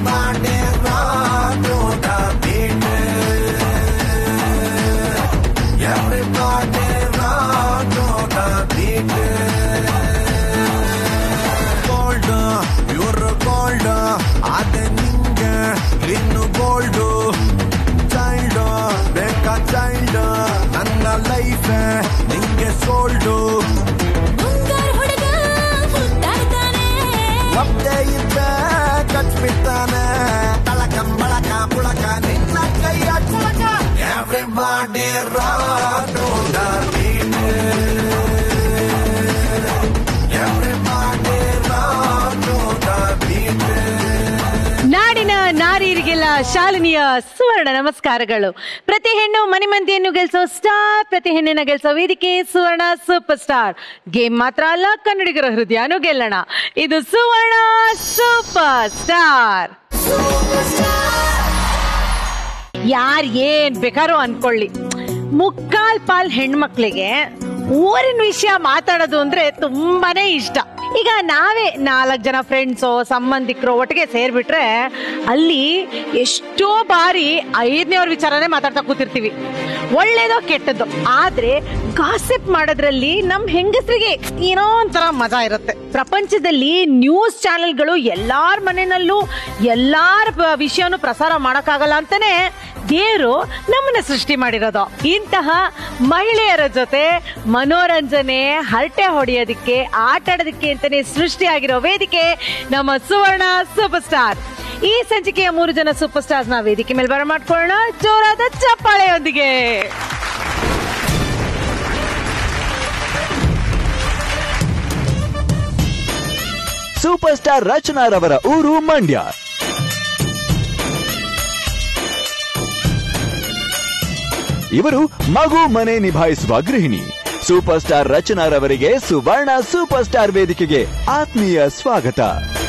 Everybody rock to the beat. Everybody rock to the beat. Gold ಇವರು gold ಅದೇ ನಿಂಗೆ ಇನ್ನು ಗೋಲ್ಡ್ ಚೈಲ್ಡ್ ಬೇಕಾ ಚೈಲ್ಡ್ ನನ್ನ ಲೈಫ್ ನಿಂಗೆ ಸೋಲ್ಡ್ ಮುಂಗಾರು ಹುಡುಗ ಹುಟ್ಟಾಡ್ತಾನೆ ಒಬ್ಬೇ ಇದ್ದೆ ಕಚ್ಬಿಡ್ತಾನೆ ತಳಕ ಬಳಕ ಪುಳಕ ನಿನ್ನ ಕೈಯ ಚುಳಕ ಎವ್ರಿಬಾಡಿ ರಾಡ್ ಎವ್ರಿಬಾಡಿ ರಾಡ್ ನಾಡಿನ ನಾರಿಯರಿಗೆಲ್ಲ ಶಾಲಿನಿಯ ಸುವರ್ಣ ನಮಸ್ಕಾರಗಳು ಪ್ರತಿ ಹೆಣ್ಣು ಮನೆ ಮಂದಿಯನ್ನು ಗೆಲ್ಸೋ ಸ್ಟಾರ್ ಪ್ರತಿ ಹೆಣ್ಣಿನ ಗೆಲ್ಸೋ ವೇದಿಕೆ ಸುವರ್ಣ ಸೂಪರ್ ಸ್ಟಾರ್ ಗೇಮ್ ಮಾತ್ರ ಅಲ್ಲ ಕನ್ನಡಿಗರ ಹೃದಯನೂ ಗೆಲ್ಲೋಣ ಇದು ಸುವರ್ಣ ಸೂಪರ್ ಸ್ಟಾರ್ ಯಾರ್ ಏನ್ ಬೇಕಾರೋ ಅನ್ಕೊಳ್ಳಿ ಮುಕ್ಕಾಲ್ ಪಾಲ್ ಹೆಣ್ಮಕ್ಳಿಗೆ ಊರಿನ ವಿಷಯ ಮಾತಾಡೋದು ಅಂದ್ರೆ ತುಂಬಾನೇ ಇಷ್ಟ ಈಗ ನಾವೇ ನಾಲ್ಕು ಜನ ಫ್ರೆಂಡ್ಸು ಸಂಬಂಧಿಕರು ಒಟ್ಟಿಗೆ ಸೇರ್ಬಿಟ್ರೆ ಅಲ್ಲಿ ಎಷ್ಟೋ ಬಾರಿ ಐದನೇವ್ರ ವಿಚಾರನೇ ಮಾತಾಡ್ತಾ ಕೂತಿರ್ತೀವಿ ಒಳ್ಳೇದೋ ಕೆಟ್ಟದ್ದೋ ಆದ್ರೆ ಗಾಸಿಪ್ ಮಾಡೋದ್ರಲ್ಲಿ ನಮ್ ಹೆಂಗಸರಿಗೆ ಏನೋ ಒಂಥರ ಮಜಾ ಇರುತ್ತೆ ಪ್ರಪಂಚದಲ್ಲಿ ನ್ಯೂಸ್ ಚಾನೆಲ್ಗಳು ಎಲ್ಲಾರ ಮನೆಯಲ್ಲೂ ಎಲ್ಲಾರ ಪ- ವಿಷಯನೂ ಪ್ರಸಾರ ಮಾಡಕ್ಕಾಗಲ್ಲ ಅಂತಾನೆ ದೇವರು ನಮ್ಮನ್ನ ಸೃಷ್ಟಿ ಮಾಡಿರೋದು ಇಂತಹ ಮಹಿಳೆಯರ ಜೊತೆ ಮನೋರಂಜನೆ ಹರಟೆ ಹೊಡೆಯೋದಕ್ಕೆ ಆಟ ಆಡೋದಕ್ಕೆ ಅಂತಾನೆ ಸೃಷ್ಟಿಯಾಗಿರೋ ವೇದಿಕೆ ನಮ್ಮ ಸುವರ್ಣ ಸೂಪರ್ ಸ್ಟಾರ್ ಈ ಸಂಚಿಕೆಯ ಮೂರು ಜನ ಸೂಪರ್ ಸ್ಟಾರ್ಸ್ ನ ವೇದಿಕೆ ಮೇಲೆ ಬರಮಾಡ್ಕೊಳ್ಳೋಣ ಜೋರಾದ ಚಪ್ಪಾಳೆಯೊಂದಿಗೆ ಸೂಪರ್ ಸ್ಟಾರ್ ರಚನಾರವರ ಊರು ಮಂಡ್ಯ ಇವರು ಮಗು ಮನೆ ನಿಭಾಯಿಸುವ ಗೃಹಿಣಿ ಸೂಪರ್ ಸ್ಟಾರ್ ರಚನಾರವರಿಗೆ ಸುವರ್ಣ ಸೂಪರ್ ಸ್ಟಾರ್ ವೇದಿಕೆಗೆ ಆತ್ಮೀಯ ಸ್ವಾಗತ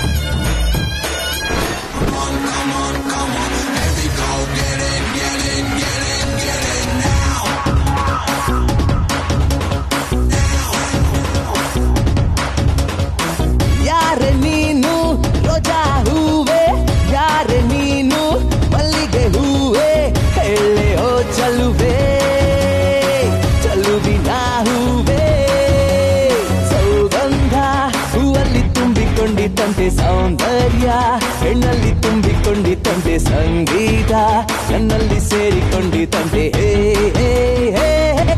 ಯಾರೆ ನೀನು ರೋಜಾ ಹೂವೆ ಯಾರೆ ನೀನು ಮಲ್ಲಿಗೆ ಹೂವೆ ಹೇಳೆ ಓ ಚಲುವೆ ಚಲುವಿನ ಹೂವೆ ಸೌಗಂಧ ಹೂವಲ್ಲಿ ತುಂಬಿಕೊಂಡಿದ್ದಂತೆ ಸೌಂದರ್ಯ ಹೆಣ್ಣಲ್ಲಿ ತುಂಬಿಕೊಂಡಿದ್ದಂತೆ ಸಂಗೀತ ನನ್ನಲ್ಲಿ ಸೇರಿಕೊಂಡಿದ್ದಂತೆ ಹೇ ಹೇ ಹೇ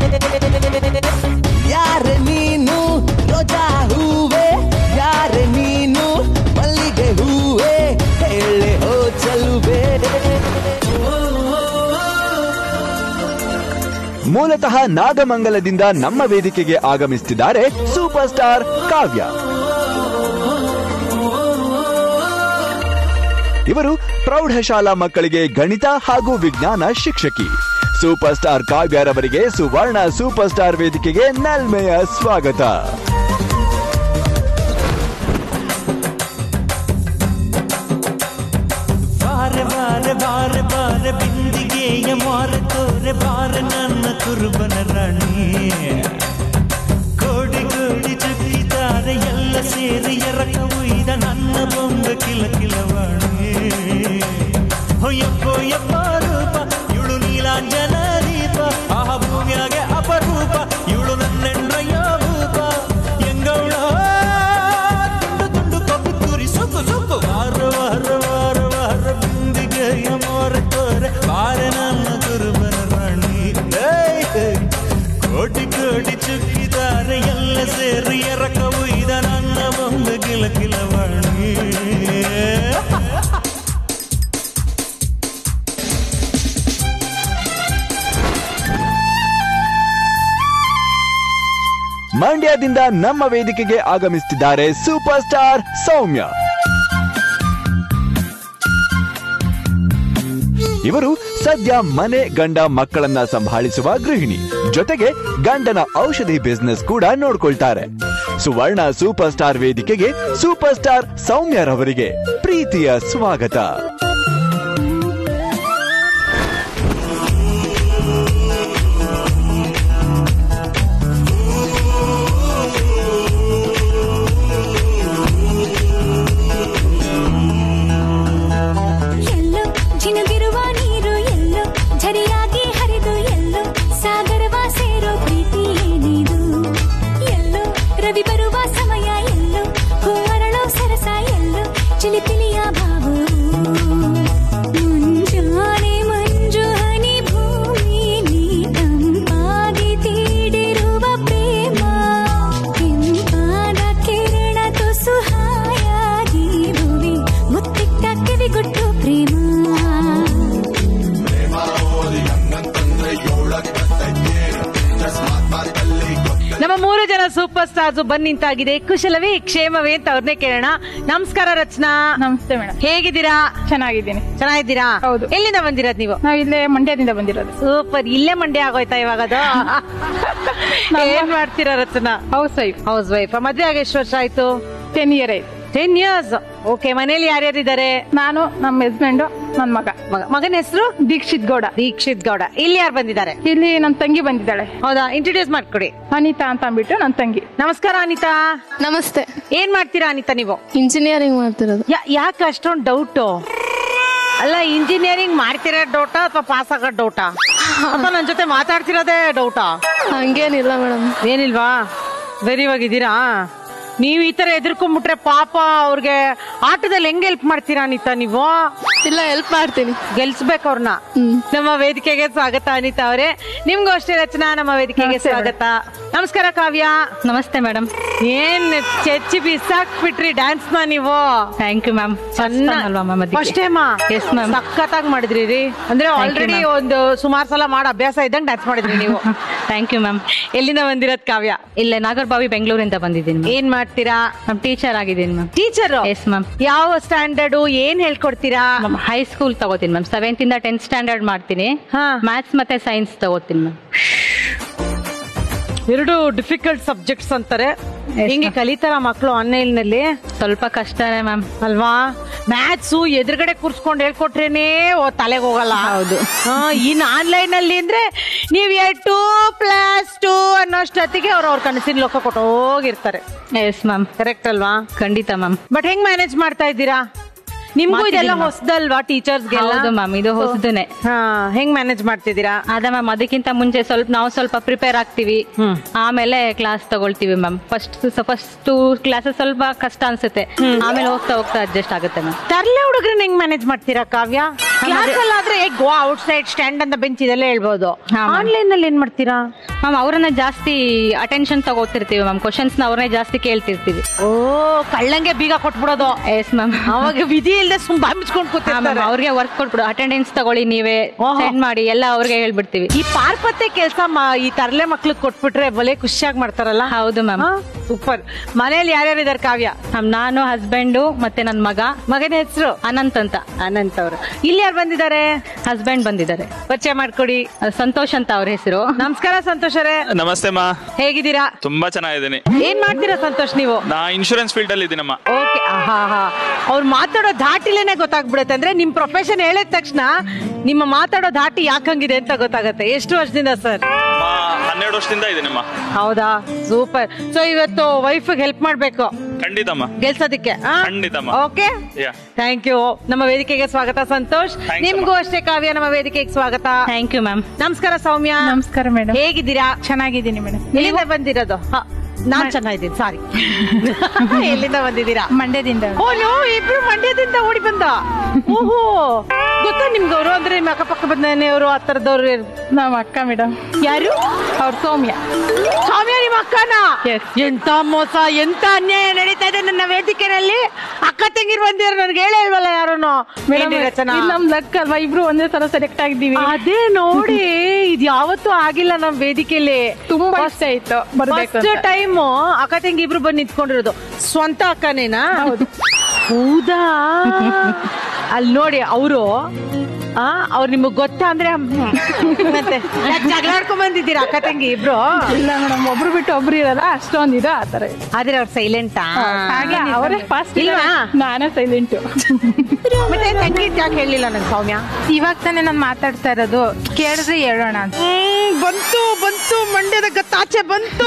ಯಾರೆ ನೀನು ರೋಜಾ ಹೂವೆ ಯಾರೆ ನೀನು ಮಲ್ಲಿಗೆ ಹೂವೆ ಹೇಳೆ ಹೋ ಚಲುವೆ ಮೂಲತಃ ನಾಗಮಂಗಲದಿಂದ ನಮ್ಮ ವೇದಿಕೆಗೆ ಆಗಮಿಸುತ್ತಿದ್ದಾರೆ ಸೂಪರ್ ಸ್ಟಾರ್ ಕಾವ್ಯ ಇವರು ಪ್ರೌಢಶಾಲಾ ಮಕ್ಕಳಿಗೆ ಗಣಿತ ಹಾಗೂ ವಿಜ್ಞಾನ ಶಿಕ್ಷಕಿ ಸೂಪರ್ ಸ್ಟಾರ್ ಕಾವ್ಯರವರಿಗೆ ಸುವರ್ಣ ಸೂಪರ್ ಸ್ಟಾರ್ ವೇದಿಕೆಗೆ ನಲ್ಮೆಯ ಸ್ವಾಗತ ಬಾರೆ ಬಾರೆ ಬಾರೆ ಬಾರೆ ಬಿಂದಿಗೆಯ ಮಾರೆ ತೋರೆ ಬಾರೆ ನನ್ನ ಕುರುಬನ ರಾಣಿ ಕೋಡಿ ಕೋಡಿ ಚುಕ್ಕಿದ್ದಾರೆ ಎಲ್ಲ ಸೇರಿ ಎರಕ ಉಯ್ದ ನನ್ನ ಬೊಂಬ ಕಿಲ ಕಿಲವಾಣಿ ಹೊಯ್ಯಪ್ಪೋ ಯಪ್ಪ ರೂಪ ಇವಳು ನೀಲಾಂಜನ ದೀಪ ಆಹ ಭೂಮಿಯಾಗೆ ಅಪರೂಪ ಇವಳು ನನ್ನೆಂಡ್ರಯ್ಯ ಭೂಪ ಎಂಗೌಳ ತುಂಡು ತುಂಡು ಕಬ್ಬು ತುರಿ ಸುಕ್ಕು ಸುಕ್ಕು ವಾರ ವಾರ ವಾರ ವಾರ ಬಿಂದಿಗೆಯ ಮೋರ ತೋರೆ ಬಾರ ನನ್ನ ಕುರುಬನ ರಾಣಿ ಏಯ್, ಏಯ್. ಕೋಟಿ ಕೋಟಿ ಚುಕ್ಕಿದ್ದಾರೆ ಎಲ್ಲ ಸೇರಿ ಎರಕ ಉಯ್ದ ನನ್ನ ಬೊಂಬ ಕಿಲ ಕಿಲವಾಣಿ ಮಂಡ್ಯದಿಂದ ನಮ್ಮ ವೇದಿಕೆಗೆ ಆಗಮಿಸುತ್ತಿದ್ದಾರೆ ಸೂಪರ್ ಸ್ಟಾರ್ ಸೌಮ್ಯ ಇವರು ಸದ್ಯ ಮನೆ ಗಂಡ ಮಕ್ಕಳನ್ನ ಸಂಭಾಳಿಸುವ ಗೃಹಿಣಿ ಜೊತೆಗೆ ಗಂಡನ ಔಷಧಿ ಬಿಸ್ನೆಸ್ ಕೂಡ ನೋಡ್ಕೊಳ್ತಾರೆ ಸುವರ್ಣ ಸೂಪರ್ ಸ್ಟಾರ್ ವೇದಿಕೆಗೆ ಸೂಪರ್ ಸ್ಟಾರ್ ಸೌಮ್ಯರವರಿಗೆ ಪ್ರೀತಿಯ ಸ್ವಾಗತ ಸೂಪರ್ ಸ್ಟಾರ್ಸ್ ಬಂದ್ ನಿಂತಾಗಿದೆ ಕುಶಲವೇ ಕ್ಷೇಮವೇ ಅಂತ ಅವ್ರನ್ನೇ ಕೇಳೋಣ ನಮಸ್ಕಾರ ರಚನಾ ನಮಸ್ತೆ ಮೇಡಮ್ ಹೇಗಿದ್ದೀರಾ ಚೆನ್ನಾಗಿದ್ದೀನಿ ಚೆನ್ನಾಗಿದ್ದೀರಾ ಹೌದು. ಎಲ್ಲಿಂದ ಬಂದಿರೋದ್ ನೀವು ನಾವು ಇಲ್ಲೇ ಮಂಡ್ಯದಿಂದ ಬಂದಿರೋದು ಸೂಪರ್ ಇಲ್ಲೇ ಮಂಡ್ಯ ಆಗೋಯ್ತಾ ಇವಾಗ ಅದು ಏನ್ ಮಾಡ್ತೀರಾ Rachana house wife house wife ಮದ್ವೆ ಆಗ ಎಷ್ಟು ವರ್ಷ ಆಯ್ತು ಟೆನ್ ಇಯರ್ ಆಯ್ತು ಟೆನ್ ಇಯರ್ಸ್ ಓಕೆ ಮನೇಲಿ ಯಾರ್ಯಾರು ಇದಾರೆ ನಾನು ನಮ್ಮ ಹಸ್ಬೆಂಡ್ ನನ್ನ ಮಗ ಮಗ- ಮಗನ ಹೆಸರು ದೀಕ್ಷಿತ್ ಗೌಡ ದೀಕ್ಷಿತ್ ಗೌಡ ಇಲ್ಲಿ ಯಾರು ಬಂದಿದ್ದಾರೆ ಇಲ್ಲಿ ನನ್ನ ತಂಗಿ ಬಂದಿದ್ದಾಳೆ ಹೌದಾ ಇಂಟ್ರೊಡ್ಯೂಸ್ ಮಾಡ್ಕೊಡಿ ಅನಿತಾ ಅಂತ ಅಂದ್ಬಿಟ್ಟು ನನ್ನ ತಂಗಿ ನಮಸ್ಕಾರ ಅನಿತಾ ನಮಸ್ತೆ ಏನ್ ಮಾಡ್ತೀರಾ ಅನಿತಾ ನೀವು ಇಂಜಿನಿಯರಿಂಗ್ ಮಾಡ್ತಿರೋದು ಯಾ- ಯಾಕೆ ಅಷ್ಟೊಂದು ಡೌಟು ಅಲ್ಲ ಇಂಜಿನಿಯರಿಂಗ್ ಮಾಡ್ತಿರೋ ಡೌಟಾ ಅಥವಾ ಪಾಸ್ ಆಗೋ ಡೌಟಾ ಅಥವಾ ನನ್ನ ಜೊತೆ ಮಾತಾಡ್ತಿರೋದೇ ಡೌಟಾ ಹಂಗೇನಿಲ್ಲ ಮೇಡಮ್ ಏನಿಲ್ವಾ ಧೈರ್ಯವಾಗಿದ್ದೀರಾ ನೀವು ಈ ತರ ಎದುರ್ಕೊಂಡ್ಬಿಟ್ರೆ ಪಾಪ ಅವ್ರಿಗೆ ಆಟದಲ್ಲಿ ಹೆಂಗ್ ಹೆಲ್ಪ್ ಮಾಡ್ತೀರಾ ಅನಿತಾ ನೀವು ಇಲ್ಲ ಹೆಲ್ಪ್ ಮಾಡ್ತೀನಿ ಗೆಲ್ಸ್ಬೇಕು ಅವ್ರನ್ನ ನಮ್ಮ ವೇದಿಕೆಗೆ ಸ್ವಾಗತ ಅನಿತಾ ಅವರೇ ನಿಮ್ಗೂ ಅಷ್ಟೇ ರಚನಾ ನಮ್ಮ ವೇದಿಕೆಗೆ ಸ್ವಾಗತ ನಮಸ್ಕಾರ ಕಾವ್ಯ ನಮಸ್ತೆ ಮೇಡಮ್ ಏನ್ ಚೆಚ್ಚಿ ಬಿಸಾಕ್ಬಿಟ್ರಿ ಡ್ಯಾನ್ಸ್ ನ ನೀವು ಥ್ಯಾಂಕ್ ಯು ಮ್ಯಾಮ್ ಅಲ್ವಾ ma'am first time Yes, ma'am. ಸಖತ್ತಾಗಿ ಮಾಡಿದ್ರಿ ರೀ ಅಂದ್ರೆ Thank you, ಆಲ್ರೆಡಿ ma'am. ಒಂದು ಸುಮಾರು ಸಲ ಮಾಡೋ ಅಭ್ಯಾಸ ಇದ್ದಂಗೆ ಡ್ಯಾನ್ಸ್ ಮಾಡಿದ್ರಿ ನೀವು ಥ್ಯಾಂಕ್ ಯು ಮ್ಯಾಮ್ ಎಲ್ಲಿಂದ ಬಂದಿರೋದ್ ಕಾವ್ಯ ಇಲ್ಲೇ ನಾಗರ್ಬಾವಿ ಬೆಂಗಳೂರಿಂದ ಬಂದಿದ್ದೀನಿ ಏನ್ ಮಾಡ್ತೀರಾ ಮ್ಯಾಮ್ ಟೀಚರ್ ಆಗಿದ್ದೀನಿ ಮ್ಯಾಮ್ ಟೀಚರ್ ಎಸ್ ಮ್ಯಾಮ್ ಯಾವ ಸ್ಟ್ಯಾಂಡರ್ಡ್ ಏನ್ ಹೇಳ್ಕೊಡ್ತೀರಾ ಮ್ಯಾಮ್ ಹೈಸ್ಕೂಲ್ ತಗೋತೀನಿ ಮ್ಯಾಮ್ ಸೆವೆಂತ್ ಇಂದ ಟೆಂತ್ ಸ್ಟ್ಯಾಂಡರ್ಡ್ ಮಾಡ್ತೀನಿ ಹಾ. ಮ್ಯಾಥ್ಸ್ ಮತ್ತೆ ಸೈನ್ಸ್ ತಗೋತೀನಿ ಮ್ಯಾಮ್ ಎರಡು ಡಿಫಿಕಲ್ಟ್ ಸಬ್ಜೆಕ್ಟ್ಸ್ ಅಂತಾರೆ Yes, ಹಿಂಗೆ ma'am. ಕಲಿತಾರ ಮಕ್ಕಳು ಆನ್ಲೈನ್ನಲ್ಲಿ ಸ್ವಲ್ಪ ಕಷ್ಟನೇ ಮ್ಯಾಮ್ ಅಲ್ವಾ ಮ್ಯಾಥ್ಸ್ ಎದುರುಗಡೆ ಕೂರ್ಸ್ಕೊಂಡು ಹೇಳ್ಕೊಟ್ರೇನೆ ತಲೆಗೆ ಹೋಗಲ್ಲ ಹೌದು. ಹಾ, ಇನ್ ಆನ್ಲೈನ್ ಅಲ್ಲಿ ಅಂದ್ರೆ ನೀವ್ ಟೂ ಪ್ಲಸ್ ಟೂ ಅನ್ನೋಷ್ಟೊತ್ತಿಗೆ ಅವ್ರು ಅವ್ರ ಕನಸಿನ ಲೋಕ ಕೊಟ್ಟೋಗಿರ್ತಾರೆ ಎಸ್ ಮ್ಯಾಮ್ ಕರೆಕ್ಟ್ ಅಲ್ವಾ ಖಂಡಿತ ಮ್ಯಾಮ್ ಬಟ್ ಹೆಂಗ್ ಮ್ಯಾನೇಜ್ ಮಾಡ್ತಾ ಇದ್ದೀರಾ ನಿಮ್ಗೂ ಮಾಡ್ತಿದೀನಿ ಇದೆಲ್ಲ ma'am. ಹೊಸದಲ್ವಾ ಟೀಚರ್ಸ್ಗೆಲ್ಲ ಹೌದು ಮ್ಯಾಮ್ ಇದು ಹೊಸದನೆ ಹಾ ಹೆಂಗ್ ಮ್ಯಾನೇಜ್ ಮಾಡ್ತಿದ್ದೀರಾ ಅದ ಮ್ಯಾಮ್ ಅದಕ್ಕಿಂತ ಮುಂಚೆ ಸ್ವಲ್ಪ ನಾವು ಸ್ವಲ್ಪ ಪ್ರಿಪೇರ್ ಆಗ್ತೀವಿ ಹ್ಮ್. ಆಮೇಲೆ ಕ್ಲಾಸ್ ತಗೊಳ್ತೀವಿ ma'am first first two classes ಸ್ವಲ್ಪ ಕಷ್ಟ ಅನ್ಸುತ್ತೆ ಆಮೇಲೆ ಹೋಗ್ತಾ ಹೋಗ್ತಾ ಅಡ್ಜಸ್ಟ್ ಆಗುತ್ತೆ ಮ್ಯಾಮ್ ತರ್ಲೆ ಹುಡುಗ್ರನ್ನ ಹೆಂಗ್ ಮ್ಯಾನೇಜ್ ಮಾಡ್ತೀರಾ ಕಾವ್ಯ ಕ್ಲಾಸ್ ಅಲ್ಲಾದ್ರೆ ಗೋ ಔಟ್ ಸೈಡ್ ಸ್ಟ್ಯಾಂಡ್ ಅಂತ ಬೆಂಚ್ ಇದೆಲ್ಲ ಹೇಳ್ಬೋದು ಹಾ, ma'am. ಆನ್ಲೈನ್ ಅಲ್ಲಿ ಏನ್ ಮಾಡ್ತೀರಾ ಮ್ಯಾಮ್ ಅವ್ರನ್ನ ಜಾಸ್ತಿ ಅಟೆನ್ಷನ್ ತಗೋತಿರ್ತೀವಿ ಮ್ಯಾಮ್ ಕ್ವಶನ್ಸ್ ನ ಅವ್ರನ್ನೇ ಜಾಸ್ತಿ ಕೇಳ್ತಿರ್ತೀವಿ ಓ ಕಳ್ಳಂಗೆ ಬೀಗ ಕೊಟ್ಬಿಡೋದು ಎಸ್ ಮ್ಯಾಮ್ ಅವಾಗ ವಿಧಿ ಇಲ್ದೆ ಸುಮ್ ಬಾಂಬಿಸ್ಕೊಂಡ್ ಕೂತಿರ್ತಾರೆ ಅವ್ರಿಗೆ ವರ್ಕ್ ಕೊಟ್ಬಿಡು ಅಟೆಂಡೆನ್ಸ್ ತಗೊಳ್ಳಿ ನೀವೇ ಓಹೋ. ಸೆಂಡ್ ಮಾಡಿ ಎಲ್ಲ ಅವ್ರಿಗೆ ಹೇಳ್ಬಿಡ್ತೀವಿ ಈ ಪಾರ್ಪತ್ತೆ ಕೆಲಸ ಈ ತರ್ಲೆ ಮಕ್ಳಿಗೆ ಕೊಟ್ಬಿಟ್ರೆ ಬಲೆ ಖುಷಿಯಾಗಿ ಮಾಡ್ತಾರಲ್ಲ ಹೌದು ಮ್ಯಾಮ್ ಸೂಪರ್ ಮನೇಲಿ ಯಾರ್ಯಾರು ಇದಾರೆ ಕಾವ್ಯ ಮ್ಯಾಮ್ ನಾನು ಹಸ್ಬೆಂಡು ಮತ್ತೆ ನನ್ನ ಮಗ ಮಗನ ಹೆಸರು ಅನಂತ್ ಅಂತ ಅನಂತ್ ಅವರು ಇಲ್ಲಿ ಯಾರು ಬಂದಿದ್ದಾರೆ ಹಸ್ಬೆಂಡ್ ಬಂದಿದ್ದಾರೆ ಪರಿಚಯ ಮಾಡ್ಕೊಡಿ ಅಹ್, ಸಂತೋಷ್ ಅಂತ ಅವ್ರ ಹೆಸರು ನಮಸ್ಕಾರ ಸಂತೋಷ್ ಅವರೇ ನಮಸ್ತೆ ಮಾ ಹೇಗಿದ್ದೀರಾ ತುಂಬಾ ಚೆನ್ನಾಗಿದ್ದೀನಿ ಏನ್ ಮಾಡ್ತೀರಾ ಸಂತೋಷ್ ನೀವು ನಾ ಇನ್ಶೂರೆನ್ಸ್ ಫೀಲ್ಡ್ ಅಲ್ಲಿ ಇದ್ದೀನಮ್ಮ ಓಕೆ ಹಾ ಹಾ ಅವ್ರು ಮಾತಾಡೋ ಧಾಟಿಲೇನೆ ಗೊತ್ತಾಗ್ಬಿಡುತ್ತೆ ಅಂದ್ರೆ ನಿಮ್ ಪ್ರೊಫೆಷನ್ ಹೇಳಿದ ತಕ್ಷಣ ನಿಮ್ಮ ಮಾತಾಡೋ ಧಾಟಿ ಯಾಕಂಗಿದೆ ಅಂತ ಗೊತ್ತಾಗತ್ತೆ ಎಷ್ಟು ವರ್ಷದಿಂದ ಸರ್ ಮಾ ಹನ್ನೆರಡು ವರ್ಷದಿಂದ ಇದ್ದೀನಮ್ಮ ಹೌದಾ ಸೂಪರ್ ಸೊ ಇವತ್ತು ವೈಫ್ ಹೆಲ್ಪ್ ಮಾಡ್ಬೇಕು ಖಂಡಿತಮ್ಮ ಗೆಲ್ಸೋದಿಕ್ಕೆ ಖಂಡಿತಮ್ಮ. Okay Yeah. ಥ್ಯಾಂಕ್ ಯು ನಮ್ಮ ವೇದಿಕೆಗೆ ಸ್ವಾಗತ ಸಂತೋಷ್ Thanks, ನಿಮ್ಗೂ ಅಮ್ಮ. ಅಷ್ಟೇ ಕಾವ್ಯ ನಮ್ಮ ವೇದಿಕೆಗೆ ಸ್ವಾಗತ ಥ್ಯಾಂಕ್ ಯು ಮ್ಯಾಮ್ ನಮಸ್ಕಾರ ಸೌಮ್ಯ ನಮಸ್ಕಾರ ಮೇಡಮ್ ಹೇಗಿದ್ದೀರಾ ಚೆನ್ನಾಗಿದ್ದೀನಿ ಮೇಡಮ್ ಎಲ್ಲಿಂದ ಬಂದಿರೋದು ಹ, ನಾನ್ ಚೆನ್ನಾಗಿದ್ದೀನಿ ಸಾರಿ ಎಲ್ಲಿಂದ ಬಂದಿದ್ದೀರಾ ಮಂಡ್ಯದಿಂದ ಓ ನೋ ಇಬ್ರು ಮಂಡ್ಯದಿಂದ ಓಡಿ ಬಂದ ಓಹೋ ಗೊತ್ತಾ ನಿಮ್ಗೆ ಅವರು ಅಂದ್ರೆ ನಿಮ್ಮ ಅಕ್ಕಪಕ್ಕ ಬಂದನೆಯವರು ಆ ತರದವ್ರು ನಮ್ಮ ಅಕ್ಕ ಮೇಡಮ್ ಯಾರು ಅವ್ರ ಸೌಮ್ಯ ಸೌಮ್ಯ ನಿಮ್ಮ ಅಕ್ಕನ Yes. ಎಂತ ಮೋಸ ಎಂತ ಅನ್ಯಾಯ ನಡೀತಾ ಇದೆ ನನ್ನ ವೇದಿಕೆನಲ್ಲಿ ಅಕ್ಕ ತಂಗಿರ್ ಬಂದಿರೋ ನನ್ಗೆ ಹೇಳೇ ಇಲ್ವಲ್ಲ ಯಾರೂನು ಮೇಡಮ್ ಏನ್ರಿ ರಚನಾ? ಇದು ನಮ್ ಲಕ್ ಅಲ್ವಾ ಇಬ್ರು ಒಂದೇ ಸಲ ಸೆಲೆಕ್ಟ್ ಆಗಿದ್ದೀವಿ ಅದೇ ನೋಡಿ ಇದು ಯಾವತ್ತೂ ಆಗಿಲ್ಲ ನಮ್ ವೇದಿಕೆಯಲ್ಲಿ ತುಂಬಾ ಇಷ್ಟ ಆಯ್ತು ಬರ್ಬೇಕು ಫಸ್ಟ್ ಅಂತ. ಟೈಮ್ ಅಕ್ಕ ತಂಗಿ ಇಬ್ರು ಬಂದು ನಿಂತ್ಕೊಂಡಿರೋದು ಸ್ವಂತ ಅಕ್ಕನೇನಾ ಹೌದು. ಹೌದಾ ಅಲ್ಲಿ ನೋಡಿ ಅವರು ಆ ಅವ್ರು ನಿಮಗ್ ಗೊತ್ತಾ ಅಂದ್ರೆ ಹ್ಮ್. ಮತ್ತೆ ಯಾಕ್ ಜಗಳ ಆಡ್ಕೊಂಡ್ ಬಂದಿದ್ದೀರಾ ಅಕ್ಕ ತಂಗಿ ಇಬ್ರು ಇಲ್ಲ ಮೇಡಮ್ ಒಬ್ರು ಬಿಟ್ಟು ಒಬ್ರು ಇರಲ್ಲ ಅಷ್ಟೊಂದು ಇದು ಆತರ ಇದೆ. ಆದ್ರೆ ಅವ್ರು ಸೈಲೆಂಟಾ ಹಾಗೆ ಅವರೇ ಫಾಸ್ಟ್ ಇಲ್ವಾ ನಾನೇ ಸೈಲೆಂಟ್ ಮತ್ತೆ ತಂಗಿ ಯಾಕೆ ಹೇಳಿಲ್ಲ ನನ್ ಸೌಮ್ಯ ಇವಾಗ ತಾನೇ ನಾನು ಮಾತಾಡ್ತಾ ಇರೋದು ಕೇಳಿದ್ರೆ ಹೇಳೋಣ ಅಂತ ಹ್ಮ್, ಬಂತು ಬಂತು ಮಂಡ್ಯದ ಗತ್ತಾಚೆ ಬಂತು